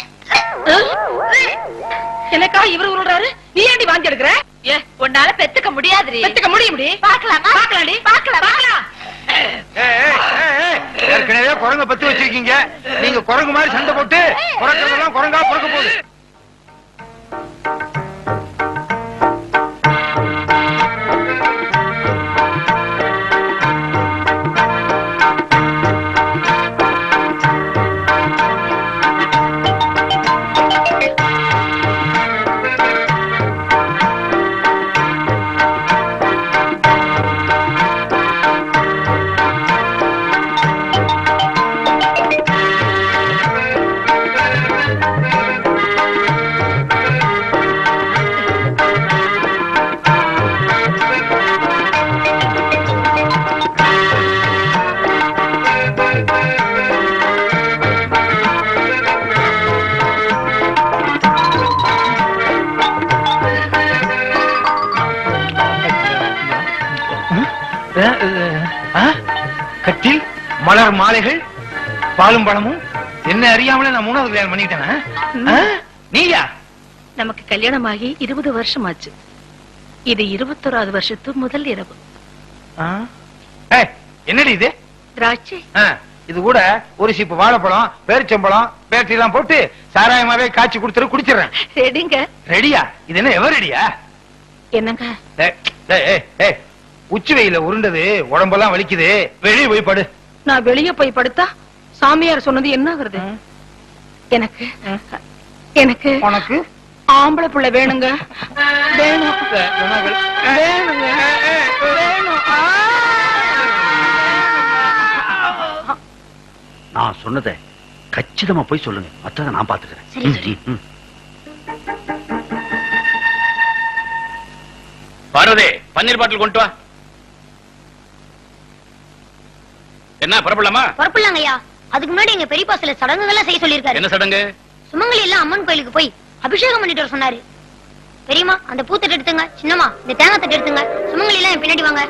எனக்கா இவரு உருள்றாரு நீ ஏண்டி வாந்தி எடுக்கிற ஏ உன்னால பெத்துக்க முடியாதுடி பெத்துக்க முடியும்டி பாக்கலாமா பாக்கலாம்டி பாக்கலாம் பாக்கலாம் ஏய், ஏய், ஏய், ஏய். ஏற்கனவே குரங்க பத்து வச்சிருக்கீங்க நீங்க குரங்கு மாதிரி சண்டை போட்டு குறைக்கிறதெல்லாம் குரங்கா பிறக்க போகுது ஆ? கட்டில் மலர் மாலைகள் பாலும் பழமும் என்ன அறியாமலே நான் மூணாவது கல்யாணம் பண்ணிக்கிட்டேனா ஆ? நீயா நமக்கு கல்யாணமாகி இருபது வருஷம் ஆச்சு இது இருபத்தோராவது வருஷத்து முதல் இரவு ஆ? ஏய், என்னடி இது திராட்சை ஆ, இது கூட ஒரு சீப்பு வாழைப்பழம் பேரிச்சம்பழம் பேட்டரி எல்லாம் போட்டு சாராயமாவே காய்ச்சி கொடுத்துரு குடிச்சிடுறேன் ரெடிங்க ரெடியா இது என்ன எவர் ரெடியா என்னங்க ஏய், ஏய், ஏய், ஏய், உச்சி வெயில உருண்டது உடம்பெல்லாம் வலிக்குது வெளியே போய் படு நான் வெளிய போய் படுத்தா சாமியார் சொன்னது என்ன ஆகுறது எனக்கு எனக்கு உனக்கு ஆம்பளை புள்ள வேணுங்க வேணும் வேணுங்க வேணும் ஆ! நான் சொன்னதை கச்சிதமா போய் சொல்லுங்க மற்றதை நான் பாத்துக்கிறேன் சரி, சரி. ம், ம். பார்வதி பன்னீர் பாட்டில் கொண்டு வா என்ன புறப்படலாமா பொறுப்பில்லாங்க ஐயா அதுக்கு முன்னாடி எங்க பெரியப்பா சில சடங்குகள்லாம் செய்ய சொல்லியிருக்காரு என்ன சடங்கு சுமங்கலி எல்லாம் அம்மன் கோயிலுக்கு போய் அபிஷேகம் பண்ணிட்டு வர சொன்னாரு பெரியம்மா அந்த பூத்தட்டு எடுத்துங்க சின்னம்மா இந்த தேங்காய் தட்டு எடுத்துங்க சுமங்கலி எல்லாம் என் பின்னாடி வாங்க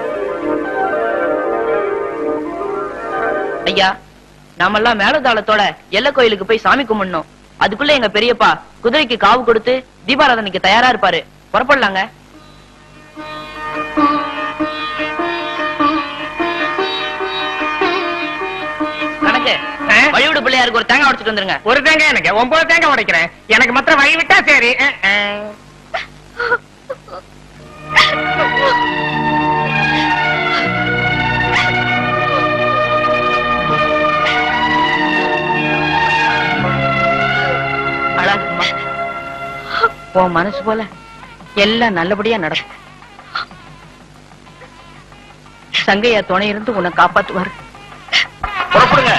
ஐயா நாமெல்லாம் மேலதாளத்தோட எல்ல கோயிலுக்கு போய் சாமி கும்பிடணும் அதுக்குள்ள எங்க பெரியப்பா குதிரைக்கு காவு கொடுத்து தீபாராதனைக்கு தயாரா இருப்பாரு புறப்படலாங்க கணக்கு வழிவிடு பிள்ளையாருக்கு ஒரு தேங்காய் உடைச்சிட்டு வந்துருங்க ஒரு தேங்காய் எனக்கு ஒன்பது தேங்காய் உடைக்கிறேன் எனக்கு மாத்திரம் வழி விட்டா சரி அஹ், அஹ். அழகுமா உன் மனசு போல எல்லாம் நல்லபடியா நடக்கும் சங்கையா துணை இருந்து உன்னை காப்பாத்துவாரு புறப்படுங்க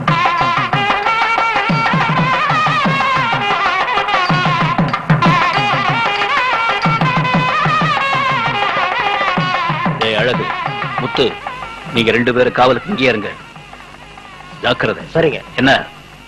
ஏய் அழகு முத்து நீங்க ரெண்டு பேரும் காவலுக்கு இங்கேயே இருங்க ஜாக்கிரதை சரிங்க என்ன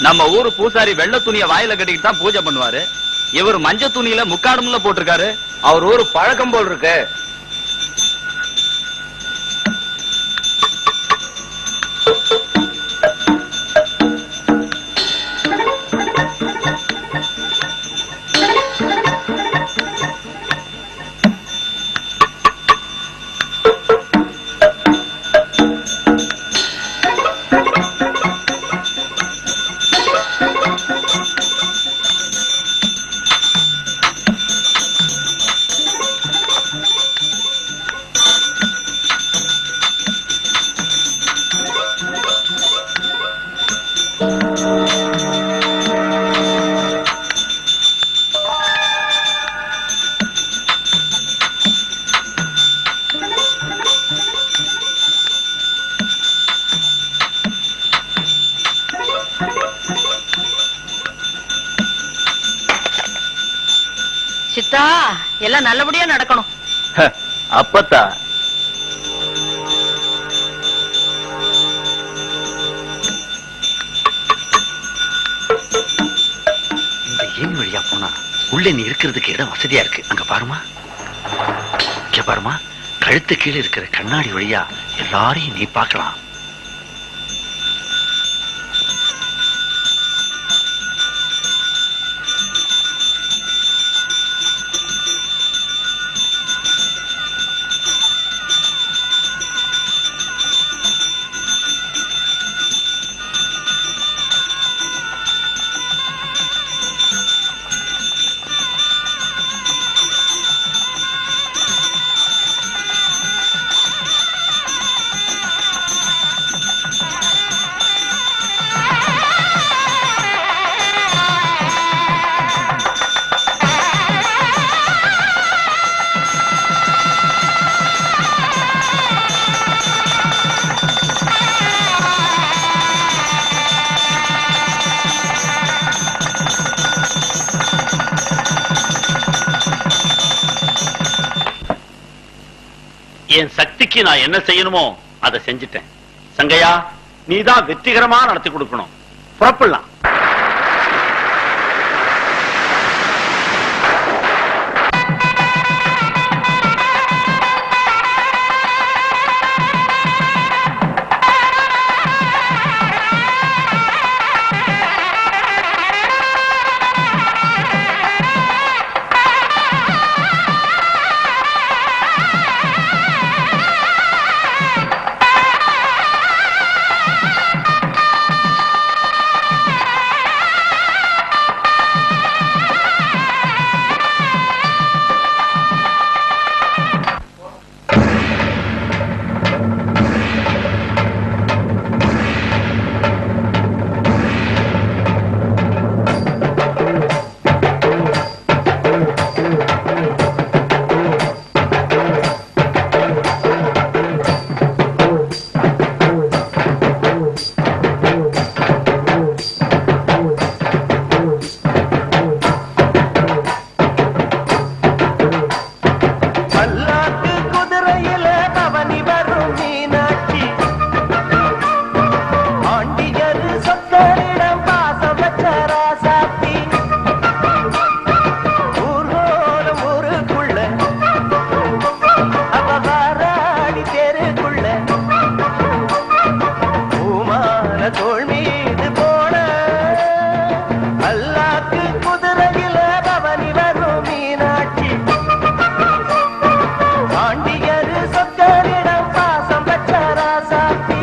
நம்ம ஊரு பூசாரி வெள்ளை துணிய வாயில கட்டிக்கிட்டு தான் பூஜை பண்ணுவாரு இவர் மஞ்சள் துணியில முக்காடுமுல போட்டிருக்காரு அவர் ஊரு பழக்கம் போல் இருக்கு சித்தா எல்லாம் நல்லபடியா நடக்கணும் அப்பத்தா இந்த ஏணி வழியா போனா உள்ள நீ இருக்கிறதுக்கு இடம் வசதியா இருக்கு அங்க பாருமா இங்க பாருமா கழுத்து கீழே இருக்கிற கண்ணாடி வழியா எல்லாரையும் நீ பார்க்கலாம் என் சக்திக்கு நான் என்ன செய்யணுமோ அதை செஞ்சுட்டேன் சங்கையா நீதான் வெற்றிகரமா நடத்தி கொடுக்கணும் புறப்படலாம் பல்லாக்கு குதிரையில பவனி வரும் மீனாட்சி ஆண்டியர் சொத்தரிடம் பாசம் வச்ச ராசாத்தி ஊர்கோலம் ஊருக்குள்ள அவ வாராடி தெருக்குள்ள பூமான தோள் மீது போன பல்லாக்கு குதிரையில பவனி வரும் மீனாட்சி பாண்டியர் சொத்தரிடம் பாசம் பெற்ற ராசாத்தி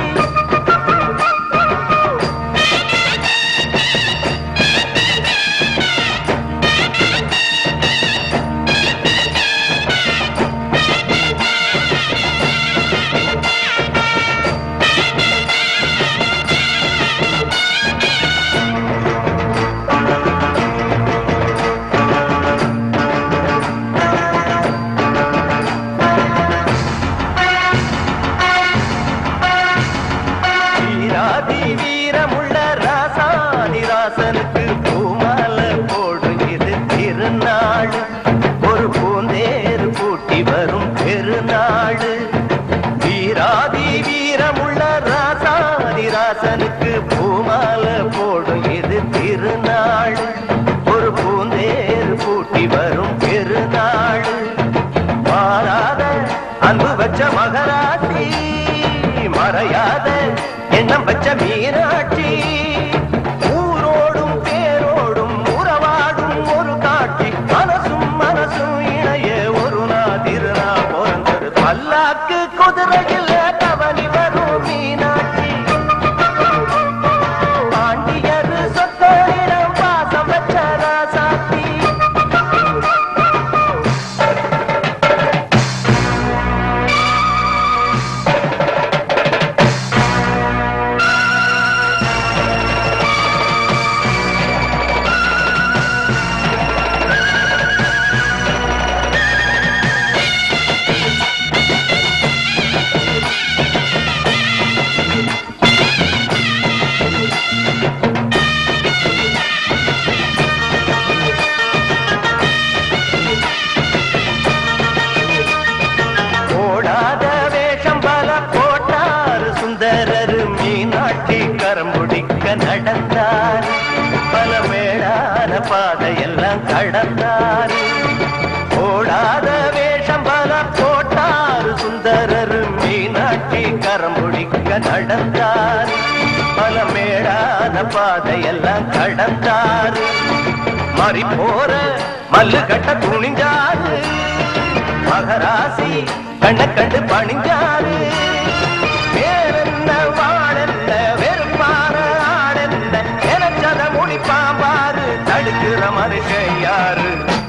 வீராதி வீரமுள்ள ராசாதி ராசனுக்கு பூமால போடும் இது திருநாள் ஒரு பூந்தேர் பூட்டி வரும் பெருநாள் வீராதி வீரமுள்ள ராசாதி ராசனுக்கு பூமால போடும் இது பெருநாள் மாறாத அன்பு வச்ச மகராட்டி மறையாத எண்ணம் வச்ச மீனாட்சி ஊரோடும் பேரோடும் உறவாடும் ஒரு காட்சி மனசும் மனசும் இணைய ஒரு நாள் திருநாள் பிறந்தது பல்லாக்கு குதிரையில் கவனி வரும் மீனாட்சி பாண்டியர் சொத்தரிடம் பாசம் வச்ச ராசாத்தி ஓடாத வேஷம் பல போட்டார் சுந்தரர் மீனாட்சி கரம் பிடிக்க நடந்தார் பல மேடான பாதையெல்லாம் கடந்தார் ஓடாத வேஷம் பல போட்டார் சுந்தரர் மீனாட்சி கரம் பிடிக்க நடந்தார் பல மேடான பாதையெல்லாம் கடந்தார் மாறி போற மல்லு கட்ட துணிஞ்சாரு மகராசி கண்ண கண்டு பணிஞ்சாரு வேறென்ன வாழென்ன வெறுப்பான ஆடென்ன நினைச்சத முடிப்பாம்பாரு தடுக்கிற மனுஷன் யாரு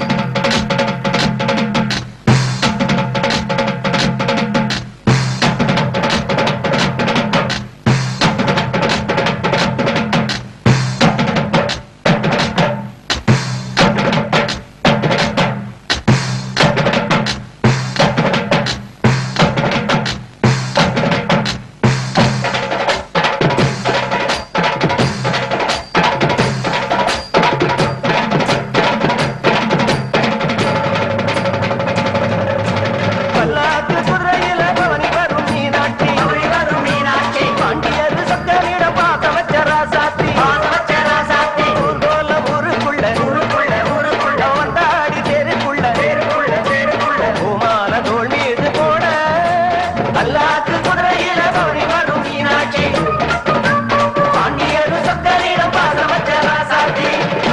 பல்லாக்கு குதிரையில பவனி வரும் மீனாட்சி வரும் மீனாட்சி பாண்டியர் சத்தனிட பாச வச்ச ராசாத்தி வச்ச ராசாத்தி ஊர்கோல ஊருக்குள்ள ஊருக்குள்ள ஊருக்குள்ள வந்தாடி தெருக்குள்ள தெருக்குள்ள தெருக்குள்ள பூமான தோல் மீது போட பல்லாக்கு குதிரையில பவனி வரும் மீனாட்சி பாண்டியர் சத்தனிட பாச வச்ச ராசாத்தி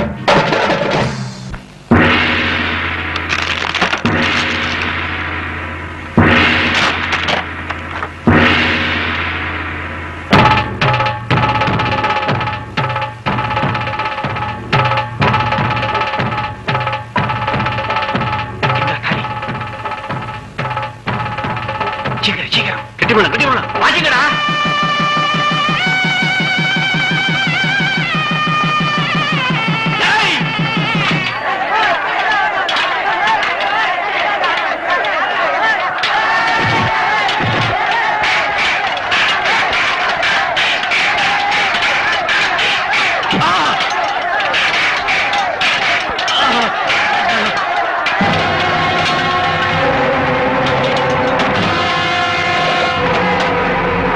சீக்கிரம் சீக்கிரம் கட்டி போன கட்டி போன வாசிக்கடா ஆ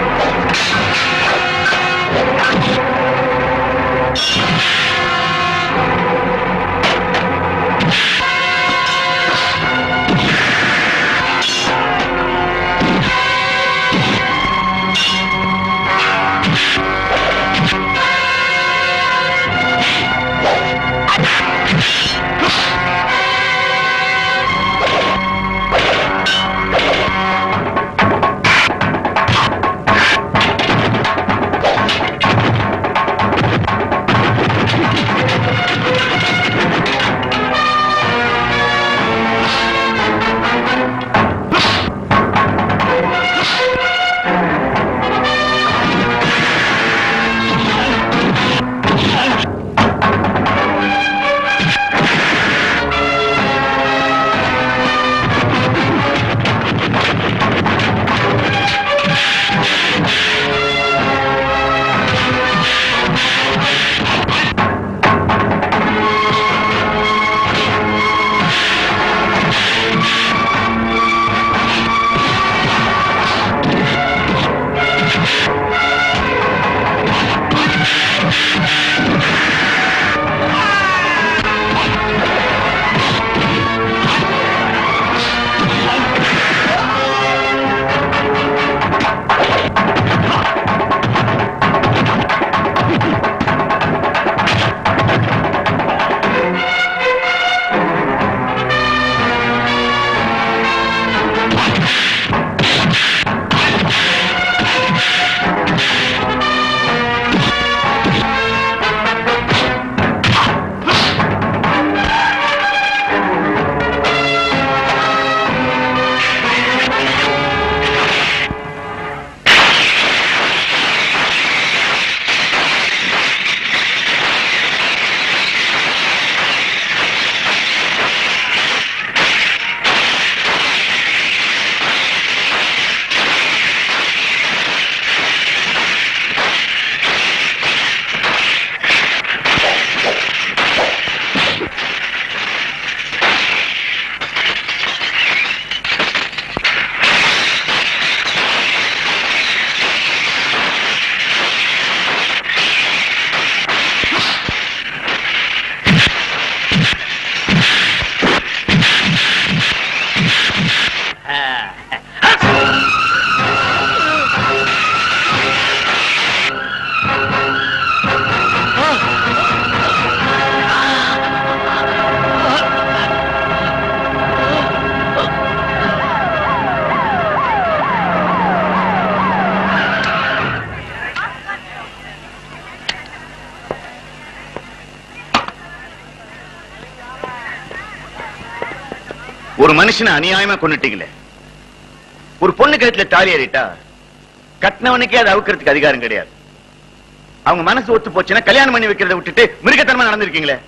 ஒரு மனுஷனை அநியாயமா கொண்டுட்டீங்களே ஒரு பொண்ணு கழுத்துல தாலி ஏறிட்டா கட்டினவனுக்கே அதை அவுக்கிறதுக்கு அதிகாரம் கிடையாது அவங்க மனசு ஒத்து போச்சுன்னா கல்யாணம் பண்ணி வைக்கிறத விட்டுட்டு மிருகத்தனமா நடந்திருக்கீங்களே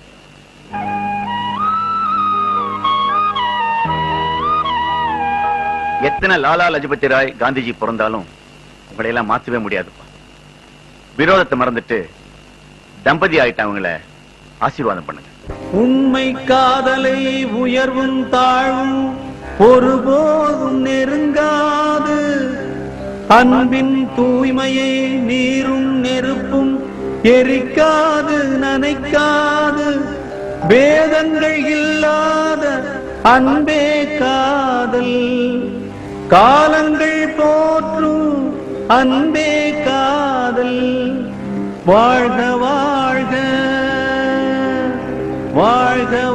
எத்தனை லாலா லஜபதி ராய் காந்திஜி பிறந்தாலும் உங்களை எல்லாம் மாத்தவே முடியாதுப்பா விரோதத்தை மறந்துட்டு தம்பதி ஆயிட்டவங்கள ஆசீர்வாதம் பண்ணுங்க உண்மை காதலை உயர்வும் தாழ்வும் ஒருபோதும் நெருங்காது அன்பின் தூய்மையை நீரும் நெருப்பும் எரிக்காது நனைக்காது வேதங்கள் இல்லாத அன்பே காதல் காலங்கள் போற்றும் அன்பே காதல் வாழ்க வாழ்க வாழ்க